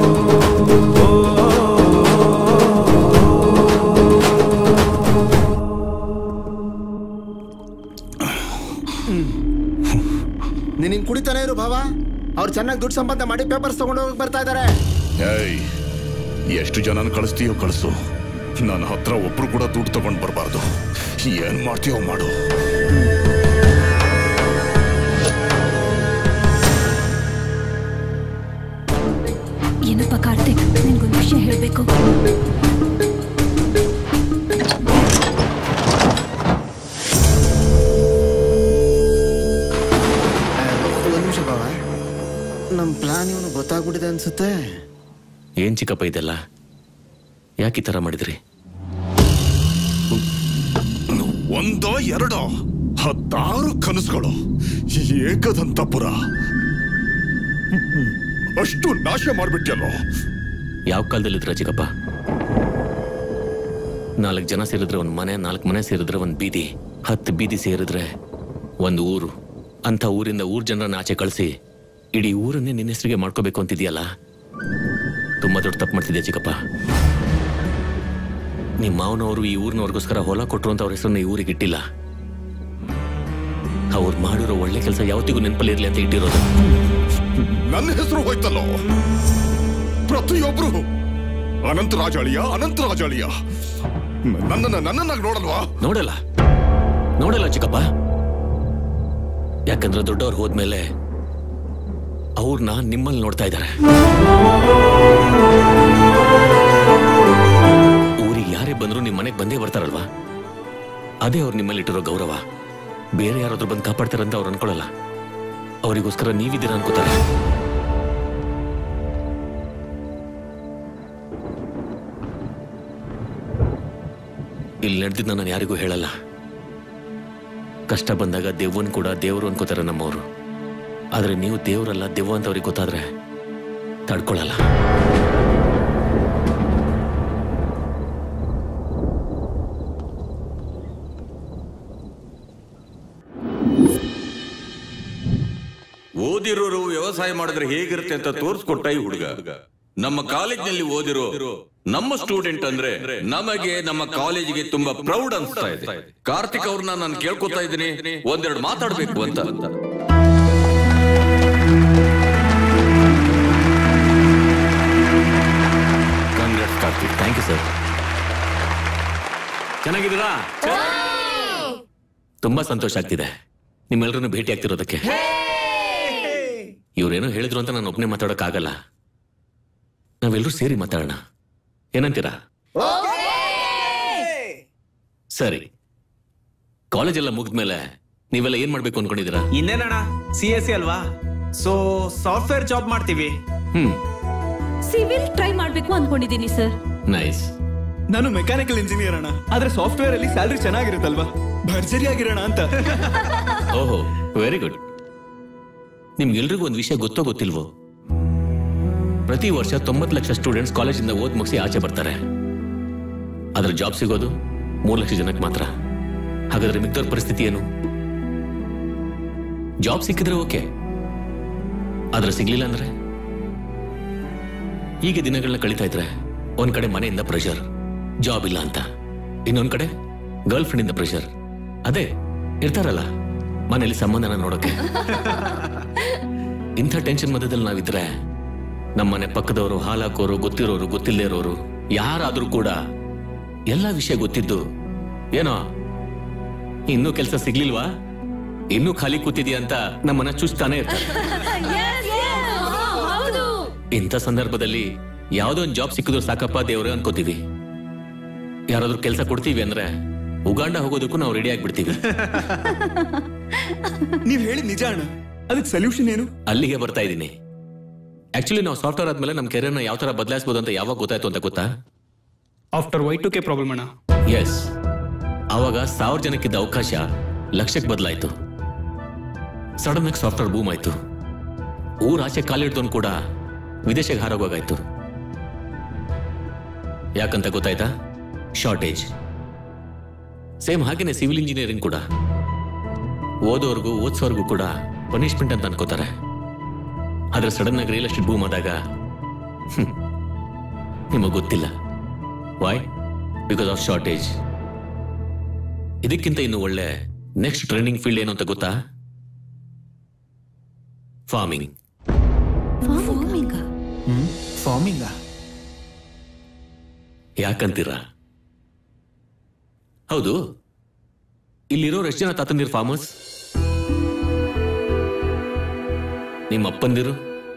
ನೀನ್ ಹಿಂಗ್ ಕುಡಿತಾನೆ ಇರು ಭಾವ ಅವ್ರು ಚೆನ್ನಾಗಿ ದುಡ್ಡು ಸಂಪಾದನೆ ಮಾಡಿ ಪೇಪರ್ಸ್ ತಗೊಂಡು ಹೋಗಕ್ ಬರ್ತಾ ಇದಾರೆ ಏಯ್ ಎಷ್ಟು ಜನನ ಕಳಿಸ್ತೀಯೋ ಕಳಿಸು ನನ್ನ ಹತ್ರ ಒಬ್ರು ಕೂಡ ದುಡ್ಡು ತಗೊಂಡ್ ಬರಬಾರ್ದು ಏನ್ ಮಾಡ್ತೀಯೋ ಮಾಡು ಏನಪ್ಪ ಕಾರ್ತಿಕ್ ನಿನ್ಗೊಂದು ವಿಷಯ ಹೇಳ್ಬೇಕು ಒಂದ್ ನಿಮಿಷ ಭಾವ ನಮ್ ಪ್ಲಾನ್ ಇವನು ಗೊತ್ತಾಗ್ಬಿಟ್ಟಿದೆ ಅನ್ಸುತ್ತೆ ಏನ್ ಚಿಕ್ಕಪ್ಪ ಇದೆಲ್ಲ ಯಾಕೆ ಈ ತರ ಮಾಡಿದ್ರಿ ಒಂದೋ ಎರಡೋ ಹತ್ತಾರು ಕನಸುಗಳು ಏಕದಂತಪುರ ಅಷ್ಟು ನಾಶ ಮಾಡ್ಬಿಟ್ಯಲ್ಲೋ ಯಾವ ಕಾಲದಲ್ಲಿದ್ರ ಚಿಕ್ಕಪ್ಪ ನಾಲ್ಕು ಜನ ಸೇರಿದ್ರೆ ಒಂದ್ ಮನೆ ನಾಲ್ಕು ಮನೆ ಸೇರಿದ್ರೆ ಒಂದ್ ಬೀದಿ ಹತ್ತು ಬೀದಿ ಸೇರಿದ್ರೆ ಒಂದು ಊರು ಅಂತ ಊರಿಂದ ಊರ್ ಜನರನ್ನ ಆಚೆ ಕಳಿಸಿ ಇಡೀ ಊರನ್ನೇ ನಿನ್ನ ಹೆಸರಿಗೆ ಮಾಡ್ಕೋಬೇಕು ಅಂತಿದ್ಯಲ್ಲ ತುಂಬಾ ದೊಡ್ಡ ತಪ್ಪು ಮಾಡ್ತಿದ್ಯಾ ಚಿಕ್ಕಪ್ಪ ನಿಮ್ಮ ಮಾವನವರು ಈ ಊರಿನವ್ರಿಗೋಸ್ಕರ ಹೊಲ ಕೊಟ್ರು ಅಂತ ಅವ್ರ ಹೆಸರನ್ನ ಈ ಊರಿಗೆ ಇಟ್ಟಿಲ್ಲ ಅವ್ರು ಮಾಡಿರೋ ಒಳ್ಳೆ ಕೆಲಸ ಯಾವತ್ತಿಗೂ ನೆನಪಲ್ಲಿರ್ಲಿ ಅಂತ ಇಟ್ಟಿರೋದು ನನ್ನ ಹೆಸರು ಹೋಯ್ತಲ್ಲೋ ಪ್ರತಿಯೊಬ್ರು ಅನಂತ ರಾಜಾಳಿಯ ಅನಂತ ರಾಜಾಳಿಯ ನನ್ನನ್ನ ನನ್ನನ್ನಾಗಿ ನೋಡಲ್ವಾ ನೋಡಲ್ಲ ನೋಡಲ್ಲ ಚಿಕ್ಕಪ್ಪ ಯಾಕಂದ್ರೆ ದೊಡ್ಡವ್ರು ಹೋದ್ಮೇಲೆ ಅವ್ರನ್ನ ನಿಮ್ಮಲ್ಲಿ ನೋಡ್ತಾ ಇದ್ದಾರೆ ಊರಿಗೆ ಯಾರೇ ಬಂದ್ರು ನಿಮ್ ಮನೆಗೆ ಬಂದೇ ಬರ್ತಾರಲ್ವಾ ಅದೇ ಅವ್ರು ನಿಮ್ಮಲ್ಲಿ ಇಟ್ಟಿರೋ ಗೌರವ ಬೇರೆ ಯಾರಾದ್ರೂ ಬಂದು ಕಾಪಾಡ್ತಾರಂತ ಅವ್ರು ಅನ್ಕೊಳ್ಳಲ್ಲ ಅವರಿಗೋಸ್ಕರ ನೀವಿದ್ದೀರಾ ಅನ್ಕೋತಾರೆ ಇಲ್ಲಿ ನಡೆದಿದ್ದ ನಾನು ಯಾರಿಗೂ ಹೇಳಲ್ಲ ಕಷ್ಟ ಬಂದಾಗ ದೆವ್ವನ್ ಕೂಡ ದೇವರು ಅನ್ಕೋತಾರೆ ನಮ್ಮವರು ಆದ್ರೆ ನೀವು ದೇವರಲ್ಲ ದೆವ್ವ ಅಂತ ಅವ್ರಿಗೆ ಗೊತ್ತಾದ್ರೆ ತಡ್ಕೊಳ್ಳಲ್ಲ ಓದಿರೋರು ವ್ಯವಸಾಯ ಮಾಡಿದ್ರೆ ಹೇಗಿರುತ್ತೆ ಅಂತ ತೋರಿಸ್ಕೊಟ್ಟ ಈ ಹುಡುಗ ನಮ್ಮ ಕಾಲೇಜ್ನಲ್ಲಿ ಓದಿರೋ ನಮ್ಮ ಸ್ಟೂಡೆಂಟ್ ಅಂದ್ರೆ ನಮಗೆ ನಮ್ಮ ಕಾಲೇಜಿಗೆ ತುಂಬಾ ಪ್ರೌಡ್ ಅನ್ಸ್ತಾ ಇದೆ ಕಾರ್ತಿಕ್ ಅವ್ರನ್ನ ನಾನು ಕೇಳ್ಕೊತಾ ಇದ್ದೀನಿ ಒಂದೆರಡು ಮಾತಾಡ್ಬೇಕು ಅಂತ Congress Karthik thank you sir ಚೆನ್ನಾಗಿದ್ದೀರಾ ತುಂಬಾ ಸಂತೋಷ ಆಗ್ತಿದೆ ನಿಮ್ಮೆಲ್ಲರನ್ನು ಭೇಟಿ ಆಗ್ತಿರೋದಕ್ಕೆ ಇವ್ರೇನೋ ಹೇಳಿದ್ರು ಅಂತ ನಾನು ಒಬ್ಬನೇ ಮಾತಾಡೋಕ್ಕಾಗಲ್ಲ ನಾವೆಲ್ಲರೂ ಸೇರಿ ಮಾತಾಡೋಣ ಏನಂತೀರಾ ಸರಿ ಕಾಲೇಜ್ ಎಲ್ಲ ಮುಗಿದ್ಮೇಲೆ ನೀವೆಲ್ಲ ಏನ್ ಮಾಡ್ಬೇಕು ಅನ್ಕೊಂಡಿದ್ದೀರಾ ಇನ್ನೇನಣ್ಣ ಸಿ ಎಸ್ ಸಿ ಅಲ್ವಾ ಸೊ ಸಾಫ್ಟ್ವೇರ್ ಜಾಬ್ ಮಾಡ್ತೀವಿ ಹ್ಮ್ ಸಿವಿಲ್ ಟ್ರೈ ಮಾಡ್ಬೇಕು ಅನ್ಕೊಂಡಿದೀನಿ ಸರ್ ನೈಸ್ ನಾನು ಮೆಕ್ಯಾನಿಕಲ್ ಇಂಜಿನಿಯರ್ ಅಣ್ಣ ಆದ್ರೆ ಸಾಫ್ಟ್ವೇರ್ ಅಲ್ಲಿ ಸ್ಯಾಲ್ರಿ ಚೆನ್ನಾಗಿರುತ್ತಲ್ವಾ ಭರ್ಜರಿ ಆಗಿರೋಣ ಅಂತ ಓಹೋ ವೆರಿ ಗುಡ್ ನಿಮ್ಗೆಲ್ರಿಗೂ ಒಂದು ವಿಷಯ ಗೊತ್ತೋ ಗೊತ್ತಿಲ್ವೋ ಪ್ರತಿ ವರ್ಷ ತೊಂಬತ್ತು ಲಕ್ಷ ಸ್ಟೂಡೆಂಟ್ಸ್ ಕಾಲೇಜಿಂದ ಓದ್ ಮುಗಿಸಿ ಆಚೆ ಬರ್ತಾರೆ ಆದ್ರೆ ಜಾಬ್ ಸಿಗೋದು ಮೂರು ಲಕ್ಷ ಜನಕ್ಕೆ ಮಾತ್ರ ಹಾಗಾದ್ರೆ ಮಿಕ್ದವ್ರ ಪರಿಸ್ಥಿತಿ ಏನು ಜಾಬ್ ಸಿಕ್ಕಿದ್ರೆ ಓಕೆ ಆದ್ರೆ ಸಿಗ್ಲಿಲ್ಲ ಅಂದ್ರೆ ಹೀಗೆ ದಿನಗಳನ್ನ ಕಳೀತಾ ಇದ್ರೆ ಒಂದ್ ಕಡೆ ಮನೆಯಿಂದ ಪ್ರೆಷರ್ ಜಾಬ್ ಇಲ್ಲ ಅಂತ ಇನ್ನೊಂದ್ ಕಡೆ ಗರ್ಲ್ ಫ್ರೆಂಡ್ ಇಂದ ಪ್ರೆಷರ್ ಅದೇ ಇರ್ತಾರಲ್ಲ ಮನೇಲಿ ಸಂಬಂಧನ ನೋಡೋಕೆ ಇಂಥ ಟೆನ್ಷನ್ ಮಧ್ಯದಲ್ಲಿ ನಾವಿದ್ರೆ ನಮ್ಮನೆ ಪಕ್ಕದವರು ಹಾಲಾಕೋರು ಗೊತ್ತಿರೋರು ಗೊತ್ತಿಲ್ಲದೆ ಇರೋರು ಯಾರಾದ್ರೂ ಕೂಡ ಎಲ್ಲ ವಿಷಯ ಗೊತ್ತಿದ್ದು ಏನೋ ಇನ್ನೂ ಕೆಲಸ ಸಿಗ್ಲಿಲ್ವಾ ಇನ್ನೂ ಖಾಲಿ ಕೂತಿದ್ಯಾ ಅಂತ ನಮ್ಮನ್ನ ಚುಸ್ತಾನೆ ಇರ್ತಾರೆ ಇಂಥ ಸಂದರ್ಭದಲ್ಲಿ ಯಾವ್ದೋ ಒಂದು ಜಾಬ್ ಸಿಕ್ಕಿದ್ರು ಸಾಕಪ್ಪ ದೇವ್ರೆ ಅನ್ಕೋತೀವಿ ಯಾರಾದ್ರೂ ಕೆಲಸ ಕೊಡ್ತೀವಿ ಅಂದ್ರೆ ಉಗಾಂಡ ಹೋಗೋದಕ್ಕೂ ನಾವು ರೆಡಿ ಆಗ್ಬಿಡ್ತೀವಿ ನೀವ್ ಹೇಳಿದ್ ನಿಜ ಅಣ್ಣ ಅದಕ್ಕೆ ಸೊಲ್ಯೂಷನ್ ಏನು ಅಲ್ಲಿಗೆ ಬರ್ತಾ ಇದ್ದೀನಿ ಆಕ್ಚುಲಿ ನಾವು ಸಾಫ್ಟ್ವೇರ್ ಆದ್ಮೇಲೆ ನಮ್ಮ ಕೆರಿಯರ್ನ ಯಾವ ತರ ಬದಲಾಯಿಸಬಹುದು ಅಂತ ಯಾವಾಗ ಗೊತ್ತಾಯ್ತು ಅಂತ ಗೊತ್ತಾ after Y two K problem ಅಣ್ಣ ಎಸ್ ಆವಾಗ ಸಾವಿರ ಜನಕ್ಕಿದ್ದ ಅವಕಾಶ ಲಕ್ಷಕ್ಕೆ ಬದಲಾಯ್ತು ಸಡನ್ ಆಗಿ ಸಾಫ್ಟ್ವೇರ್ ಬೂಮ್ ಆಯ್ತು ಊರ್ ಆಚೆ ಕಾಲಿಡ್ದವನು ಕೂಡ ವಿದೇಶಕ್ಕೆ ಹಾರೋಗಾಯ್ತು ಯಾಕಂತ ಗೊತ್ತಾಯ್ತಾ ಶಾರ್ಟೇಜ್ ಸೇಮ್ ಹಾಗೇನೆ ಸಿವಿಲ್ ಇಂಜಿನಿಯರಿಂಗ್ ಕೂಡ ಓದೋರ್ಗೂ ಓದ್ಸೋರ್ಗೂ ಕೂಡ ಪನಿಷ್ಮೆಂಟ್ ಅಂತ ಅನ್ಕೋತಾರೆ ಆದ್ರೆ ಸಡನ್ ಆಗಿ ರಿಯಲ್ ಎಸ್ಟೇಟ್ ಬೂಮ್ ಆದಾಗ ನಿಮಗೆ ಗೊತ್ತಿಲ್ಲ ವಾಯ್ ಬಿಕಾಸ್ ಆಫ್ ಶಾರ್ಟೇಜ್ ಇದಕ್ಕಿಂತ ಇನ್ನು ಒಳ್ಳೆ ನೆಕ್ಸ್ಟ್ ಟ್ರೈನಿಂಗ್ ಫೀಲ್ಡ್ ಏನು ಅಂತ ಗೊತ್ತಾ ಫಾರ್ಮಿಂಗ್ ಫಾರ್ಮಿಂಗ ಯಾಕಂತೀರಾ ಹೌದು ಇಲ್ಲಿರೋರು ಎಷ್ಟು ಜನ ತಾತಂದಿರು ಫಾರ್ಮರ್ಸ್ ನಿಮ್ಮ ಅಪ್ಪಂದಿರು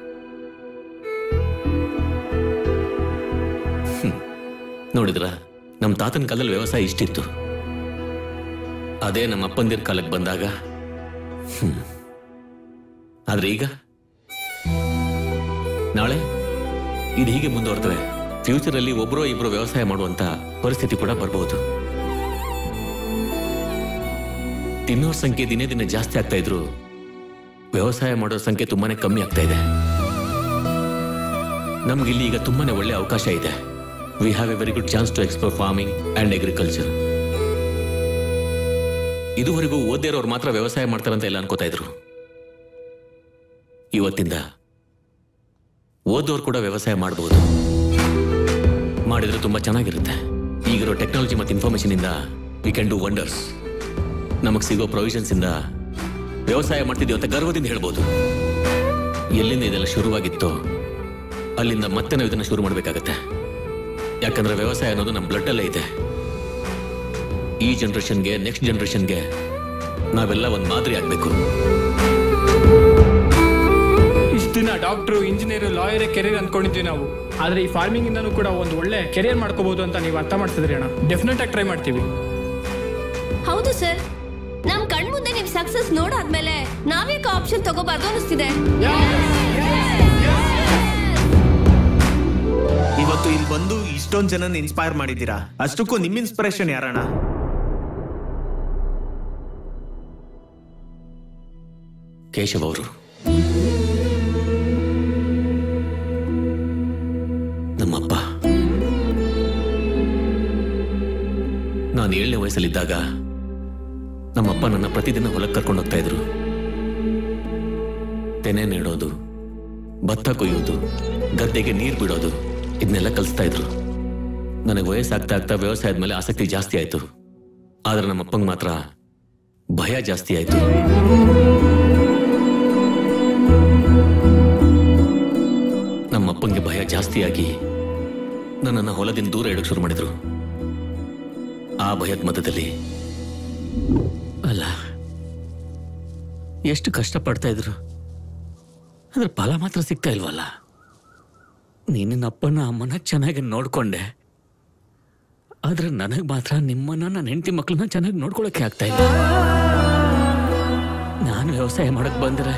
ಹ್ಮ್. ನೋಡಿದ್ರ ನಮ್ಮ ತಾತನ ಕಾಲದಲ್ಲಿ ವ್ಯವಸಾಯ ಇಷ್ಟಿತ್ತು ಅದೇ ನಮ್ಮ ಅಪ್ಪಂದಿರ ಕಾಲಕ್ಕೆ ಬಂದಾಗ ಹ್ಮ್. ಆದ್ರೆ ಈಗ ನಾಳೆ ಇದು ಹೀಗೆ ಮುಂದುವರೆದ್ರೆ ಫ್ಯೂಚರ್ ಅಲ್ಲಿ ಒಬ್ಬರೋ ಇಬ್ಬರು ವ್ಯವಸಾಯ ಮಾಡುವಂತ ಪರಿಸ್ಥಿತಿ ಕೂಡ ಬರಬಹುದು ತಿನ್ನೋರ್ ಸಂಖ್ಯೆ ದಿನೇ ದಿನೇ ಜಾಸ್ತಿ ಆಗ್ತಾ ಇದ್ರು ವ್ಯವಸಾಯ ಮಾಡೋ ಸಂಖ್ಯೆ ತುಂಬಾನೇ ಕಮ್ಮಿ ಆಗ್ತಾ ಇದೆ ನಮ್ಗೆ ಇಲ್ಲಿ ಈಗ ತುಂಬಾನೇ ಒಳ್ಳೆ ಅವಕಾಶ ಇದೆ we have a very good chance to explore farming and agriculture ಇದುವರೆಗೂ ಓದೇ ಇರೋರು ಮಾತ್ರ ವ್ಯವಸಾಯ ಮಾಡ್ತಾರಂತ ಎಲ್ಲ ಅನ್ಕೋತಾ ಇದ್ರು ಇವತ್ತಿಂದ ಓದೋರು ಕೂಡ ವ್ಯವಸಾಯ ಮಾಡಬಹುದು ಮಾಡಿದ್ರೆ ತುಂಬಾ ಚೆನ್ನಾಗಿರುತ್ತೆ ಈಗಿರೋ ಟೆಕ್ನಾಲಜಿ ಮತ್ತು ಇನ್ಫಾರ್ಮೇಶನ್ ಇಂದ ವಿ ಕ್ಯಾನ್ ಡೂ ವಂಡರ್ಸ್ ನಮಗೆ ಸಿಗೋ ಪ್ರೊವಿಷನ್ಸ್ ಇಂದ ವ್ಯವಸಾಯ ಮಾಡ್ತಿದ್ದೀವಿ ಅಂತ ಗರ್ವದಿಂದ ಹೇಳ್ಬೋದು ಎಲ್ಲಿಂದ ಇದೆಲ್ಲ ಶುರುವಾಗಿತ್ತೋ ಅಲ್ಲಿಂದ ಮತ್ತೆ ನಾವು ಇದನ್ನ ಶುರು ಮಾಡಬೇಕಾಗತ್ತೆ ಯಾಕಂದ್ರೆ ವ್ಯವಸಾಯ ಅನ್ನೋದು ನಮ್ಮ ಬ್ಲಡ್ ಅಲ್ಲೇ ಇದೆ ಈ ಜನರೇಷನ್ಗೆ ನೆಕ್ಸ್ಟ್ ಜನರೇಷನ್ಗೆ ನಾವೆಲ್ಲ ಒಂದು ಮಾದರಿ ಆಗ್ಬೇಕು ಇಷ್ಟು ದಿನ ಡಾಕ್ಟ್ರು ಇಂಜಿನಿಯರ್ ಲಾಯರ್ ಕೆರಿಯರ್ ಅನ್ಕೊಂಡಿದ್ವಿ ನಾವು ಆದ್ರೆ ಈ ಫಾರ್ಮಿಂಗ್ ಇಂದನೂ ಕೂಡ ಒಂದು ಒಳ್ಳೆ ಕೆರಿಯರ್ ಮಾಡ್ಕೋಬಹುದು ಅಂತ ನೀವು ಅರ್ಥ ಮಾಡ್ತಿದ್ರಿ ಅಣ್ಣ ಡೆಫಿನೆಟ್ ಆಗಿ ಟ್ರೈ ಮಾಡ್ತೀವಿ ಹೌದು ಸರ್ ನಮ್ ಕಣ್ ಮುಂದೆ ನಿಮ್ ಸಕ್ಸಸ್ ನೋಡಾದ್ಮೇಲೆ ನಾವ್ಯಾಕೆ ಆಪ್ಷನ್ ತಗೋಬಾರ್ದು ಅನಿಸ್ತಿದೆ ಇವತ್ತು ಇಲ್ಲಿ ಬಂದು ಇಷ್ಟೊಂದ್ ಜನನ ಇನ್ಸ್ಪೈರ್ ಮಾಡಿದ್ದೀರಾ ಅಷ್ಟಕ್ಕೂ ನಿಮ್ ಇನ್ಸ್ಪಿರೇಷನ್ ಯಾರಣ್ಣ ಕೇಶವ್ ಅವರು ನಮ್ಮಪ್ಪ ನಾನು ಏಳನೇ ವಯಸ್ಸಲ್ಲಿದ್ದಾಗ ನಮ್ಮಪ್ಪ ನನ್ನ ಪ್ರತಿದಿನ ಹೊಲಕ್ಕೆ ಕರ್ಕೊಂಡು ಹೋಗ್ತಾ ಇದ್ರು ತೆನೆ ನೆಡೋದು ಭತ್ತ ಕೊಯ್ಯೋದು ಗದ್ದೆಗೆ ನೀರು ಬಿಡೋದು ಇದನ್ನೆಲ್ಲ ಕಲಿಸ್ತಾ ಇದ್ರು ನನಗೆ ವಯಸ್ಸಾಗ್ತಾ ಆಗ್ತಾ ವ್ಯವಸಾಯದ ಮೇಲೆ ಆಸಕ್ತಿ ಜಾಸ್ತಿ ಆಯ್ತು ಆದ್ರೆ ನಮ್ಮಪ್ಪಂಗೆ ಮಾತ್ರ ಭಯ ಜಾಸ್ತಿ ಆಯ್ತು ನಮ್ಮಪ್ಪಂಗೆ ಭಯ ಜಾಸ್ತಿಯಾಗಿ ನನ್ನನ್ನು ಹೊಲದಿಂದ ದೂರ ಇಡಕ್ಕೆ ಶುರು ಮಾಡಿದ್ರು ಆ ಭಯದ ಮಧ್ಯದಲ್ಲಿ ಅಲ್ಲ ಎಷ್ಟು ಕಷ್ಟಪಡ್ತಾ ಇದ್ರು ಅದ್ರ ಫಲ ಮಾತ್ರ ಸಿಗ್ತಾ ಇಲ್ವಲ್ಲ ನೀನಿನ ಅಪ್ಪನ ಅಮ್ಮನ ಚೆನ್ನಾಗಿ ನೋಡ್ಕೊಂಡೆ ಆದ್ರೆ ನನಗೆ ಮಾತ್ರ ನಿಮ್ಮನ್ನ ನನ್ನ ಹೆಂಡತಿ ಮಕ್ಕಳನ್ನ ಚೆನ್ನಾಗಿ ನೋಡ್ಕೊಳಕ್ಕೆ ಆಗ್ತಾ ಇಲ್ಲ ನಾನು ವ್ಯವಸಾಯ ಮಾಡಕ್ ಬಂದ್ರೆ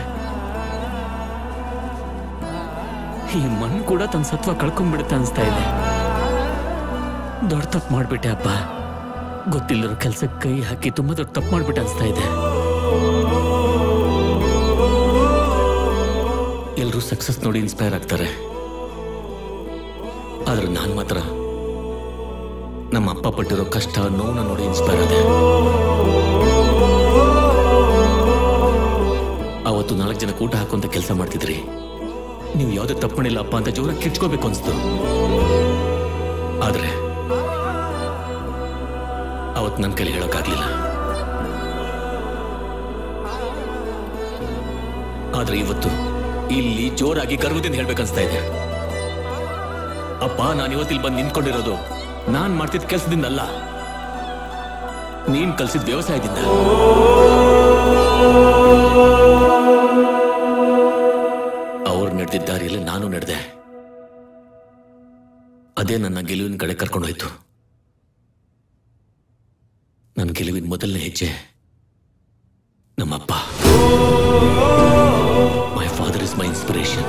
ಈ ಮಣ್ಣು ಕೂಡ ತನ್ನ ಸತ್ವ ಕಳ್ಕೊಂಡ್ಬಿಡುತ್ತೆ ಅನ್ಸ್ತಾ ಇದೆ ದೊಡ್ಡ ತಪ್ಪು ಮಾಡ್ಬಿಟ್ಟೆ ಅಪ್ಪ ಗೊತ್ತಿಲ್ಲರೋ ಕೆಲ್ಸಕ್ಕೆ ಕೈ ಹಾಕಿ ತುಂಬಾ ದೊಡ್ಡ ತಪ್ಪು ಮಾಡ್ಬಿಟ್ಟೆ ಅನ್ಸ್ತಾ ಇದೆ ಎಲ್ಲರೂ ಸಕ್ಸಸ್ ನೋಡಿ ಇನ್ಸ್ಪೈರ್ ಆಗ್ತಾರೆ ಆದ್ರೆ ನಾನು ಮಾತ್ರ ನಮ್ಮ ಅಪ್ಪ ಪಟ್ಟಿರೋ ಕಷ್ಟ ನೋವನ್ನ ನೋಡಿ ಇನ್ಸ್ಪೈರ್ ಆದೆ ಅವತ್ತು ನಾಲ್ಕು ಜನ ಊಟ ಹಾಕುವಂತ ಕೆಲಸ ಮಾಡ್ತಿದ್ರಿ ನೀವು ಯಾವುದೇ ತಪ್ಪು ಮಾಡಿಲ್ಲಪ್ಪ ಅಂತ ಜೋರಾಗಿ ಕಿರ್ಚ್ಕೋಬೇಕು ಅನ್ಸ್ತು ಆದ್ರೆ ಅವತ್ತು ನನ್ನ ಕೈಲಿ ಹೇಳೋಕ್ಕಾಗ್ಲಿಲ್ಲ ಆದ್ರೆ ಇವತ್ತು ಇಲ್ಲಿ ಜೋರಾಗಿ ಗರ್ವದಿಂದ ಹೇಳ್ಬೇಕನ್ಸ್ತಾ ಇದೆ ಅಪ್ಪ ನಾನು ಇವತ್ತಿಲ್ಲಿ ಬಂದು ನಿಂತ್ಕೊಂಡಿರೋದು ನಾನ್ ಮಾಡ್ತಿದ್ದ ಕೆಲಸದಿಂದ ಅಲ್ಲ ನೀನ್ ಕಲ್ಸಿದ ವ್ಯವಸಾಯದಿಂದ ಅವ್ರು ನಡೆದಿದ್ದ ದಾರಿಯಲ್ಲಿ ನಾನು ನಡೆದೆ ಅದೇ ನನ್ನ ಗೆಲುವಿನ ಕಡೆ ಕರ್ಕೊಂಡು ಹೋಯ್ತು ನನ್ನ ಗೆಲುವಿನ ಮೊದಲನೇ ಹೆಜ್ಜೆ ನಮ್ಮಪ್ಪ my father is my inspiration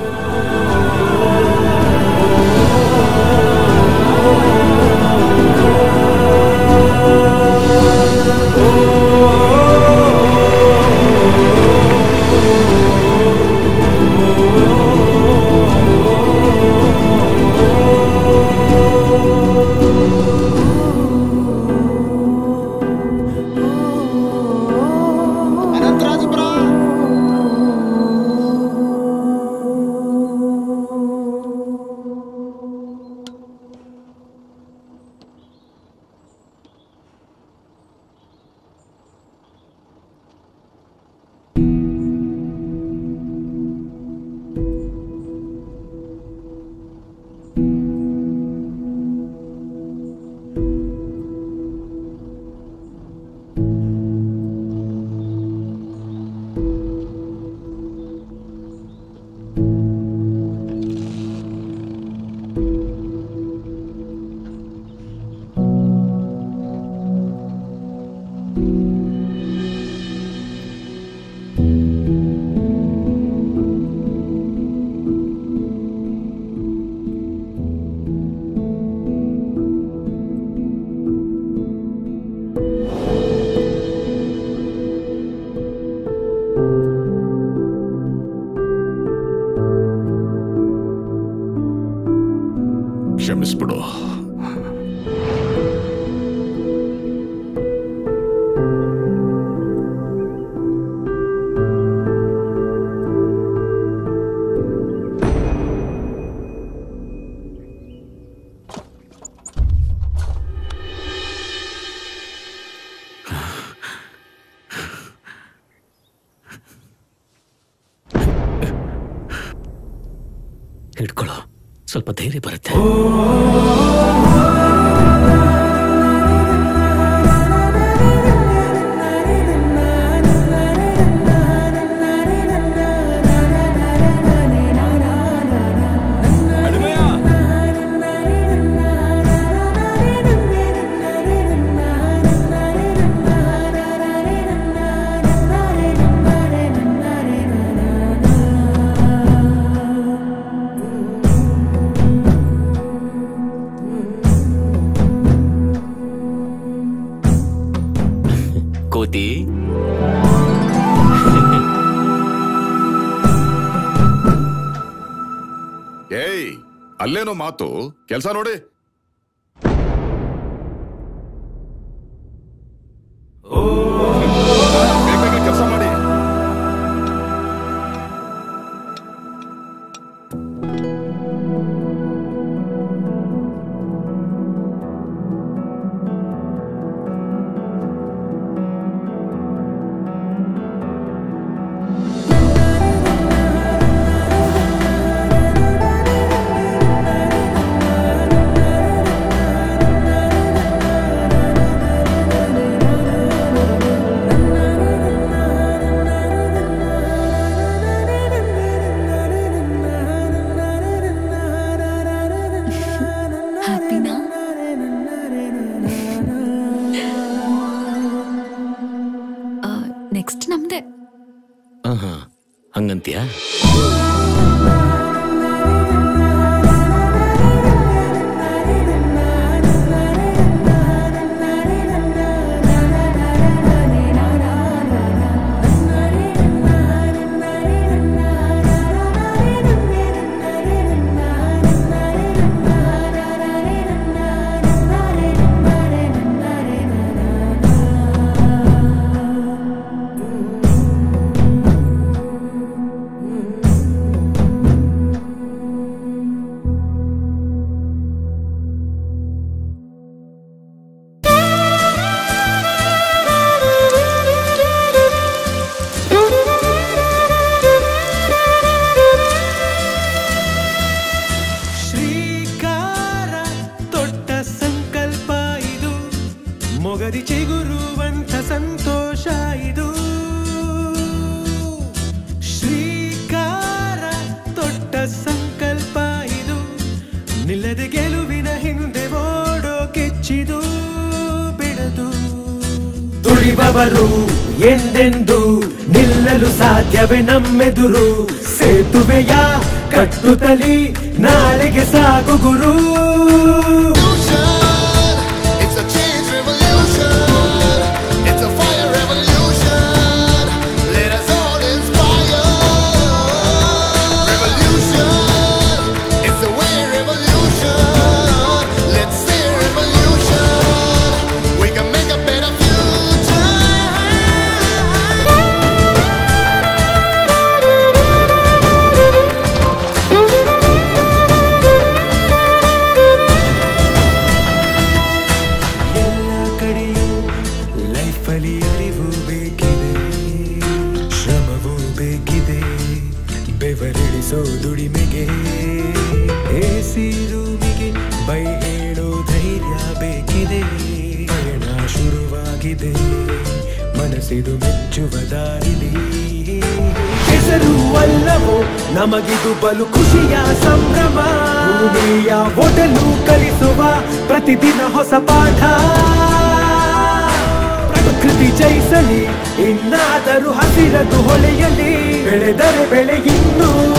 ಕ್ಷಮಿಸ್ಬಿಡು ಹಿಡ್ಕೊಳ್ಳೋ ಸ್ವಲ್ಪ ಧೈರ್ಯ ಬರುತ್ತೆ ಕೋತಿ ಏಯ್ ಅಲ್ಲೇನೋ ಮಾತು ಕೆಲಸ ನೋಡಿ ಕೆಲಸ ಮಾಡಿ ಹ್ಯಾಪಿನಾ ನೆಕ್ಸ್ಟ್ ನಮ್ದೆ ಆಹಾ ಹಂಗಂತೀಯಾ ಆ ಚಿಗುರುವಂತ ಸಂತೋಷ ಇದು ಶ್ರೀಕಾರ ತೊಟ್ಟ ಸಂಕಲ್ಪ ಇದು ನಿಲ್ಲದೆ ಗೆಲುವಿನ ಹಿಂದೆ ಓಡೋ ಕೆಚ್ಚಿದು ಬಿಡದು ತುಳಿಬವರು ಎಂದೆಂದು ನಿಲ್ಲಲು ಸಾಧ್ಯವೇ ನಮ್ಮೆದುರು ಸೇತುವೆಯ ಕಟ್ಟುತ್ತಲಿ ನಾಳೆಗೆ ಸಾಗು ಗುರು It's a change revolution. It's a fire revolution. Let us all inspire. Revolution. It's the way revolution. Let's say revolution. We can make a better ಎಲ್ಲ ಕಡೆಯೂ ಲೈಫಲ್ಲಿ ಅರಿವು ಬೇಕಿದೆ ಶ್ರಮವೂ ಬೇಕಿದೆ ಬೆವರಿಳಿಸೋ ದುಡಿಮೆಗೆ ಎಸಿ ರೂಮಿಗೆ ಬೈ ಹೇಳೋ ಧೈರ್ಯ ಬೇಕಿದೆ ಪಯಣ ಶುರುವಾಗಿದೆ ಮನಸ್ಸಿದು ಮೆಚ್ಚುವ ದಾರಿಲಿ ಹೆಸರು ಅಲ್ಲವೋ ನಮಗಿದು ಬಲು ಖುಷಿಯ ಸಂಭ್ರಮ ಭೂಮಿಯ ಒಡಲು ಕಲಿಸುವ ಪ್ರತಿದಿನ ಹೊಸ ಪಾಠ ಪ್ರಕೃತಿ ಜಯಿಸಲಿ ಇನ್ನಾದರೂ ಹಸಿರದು ಹೊಳೆಯಲಿ ಬೆಳೆದರೆ ಬೆಳೆ ಇನ್ನೂ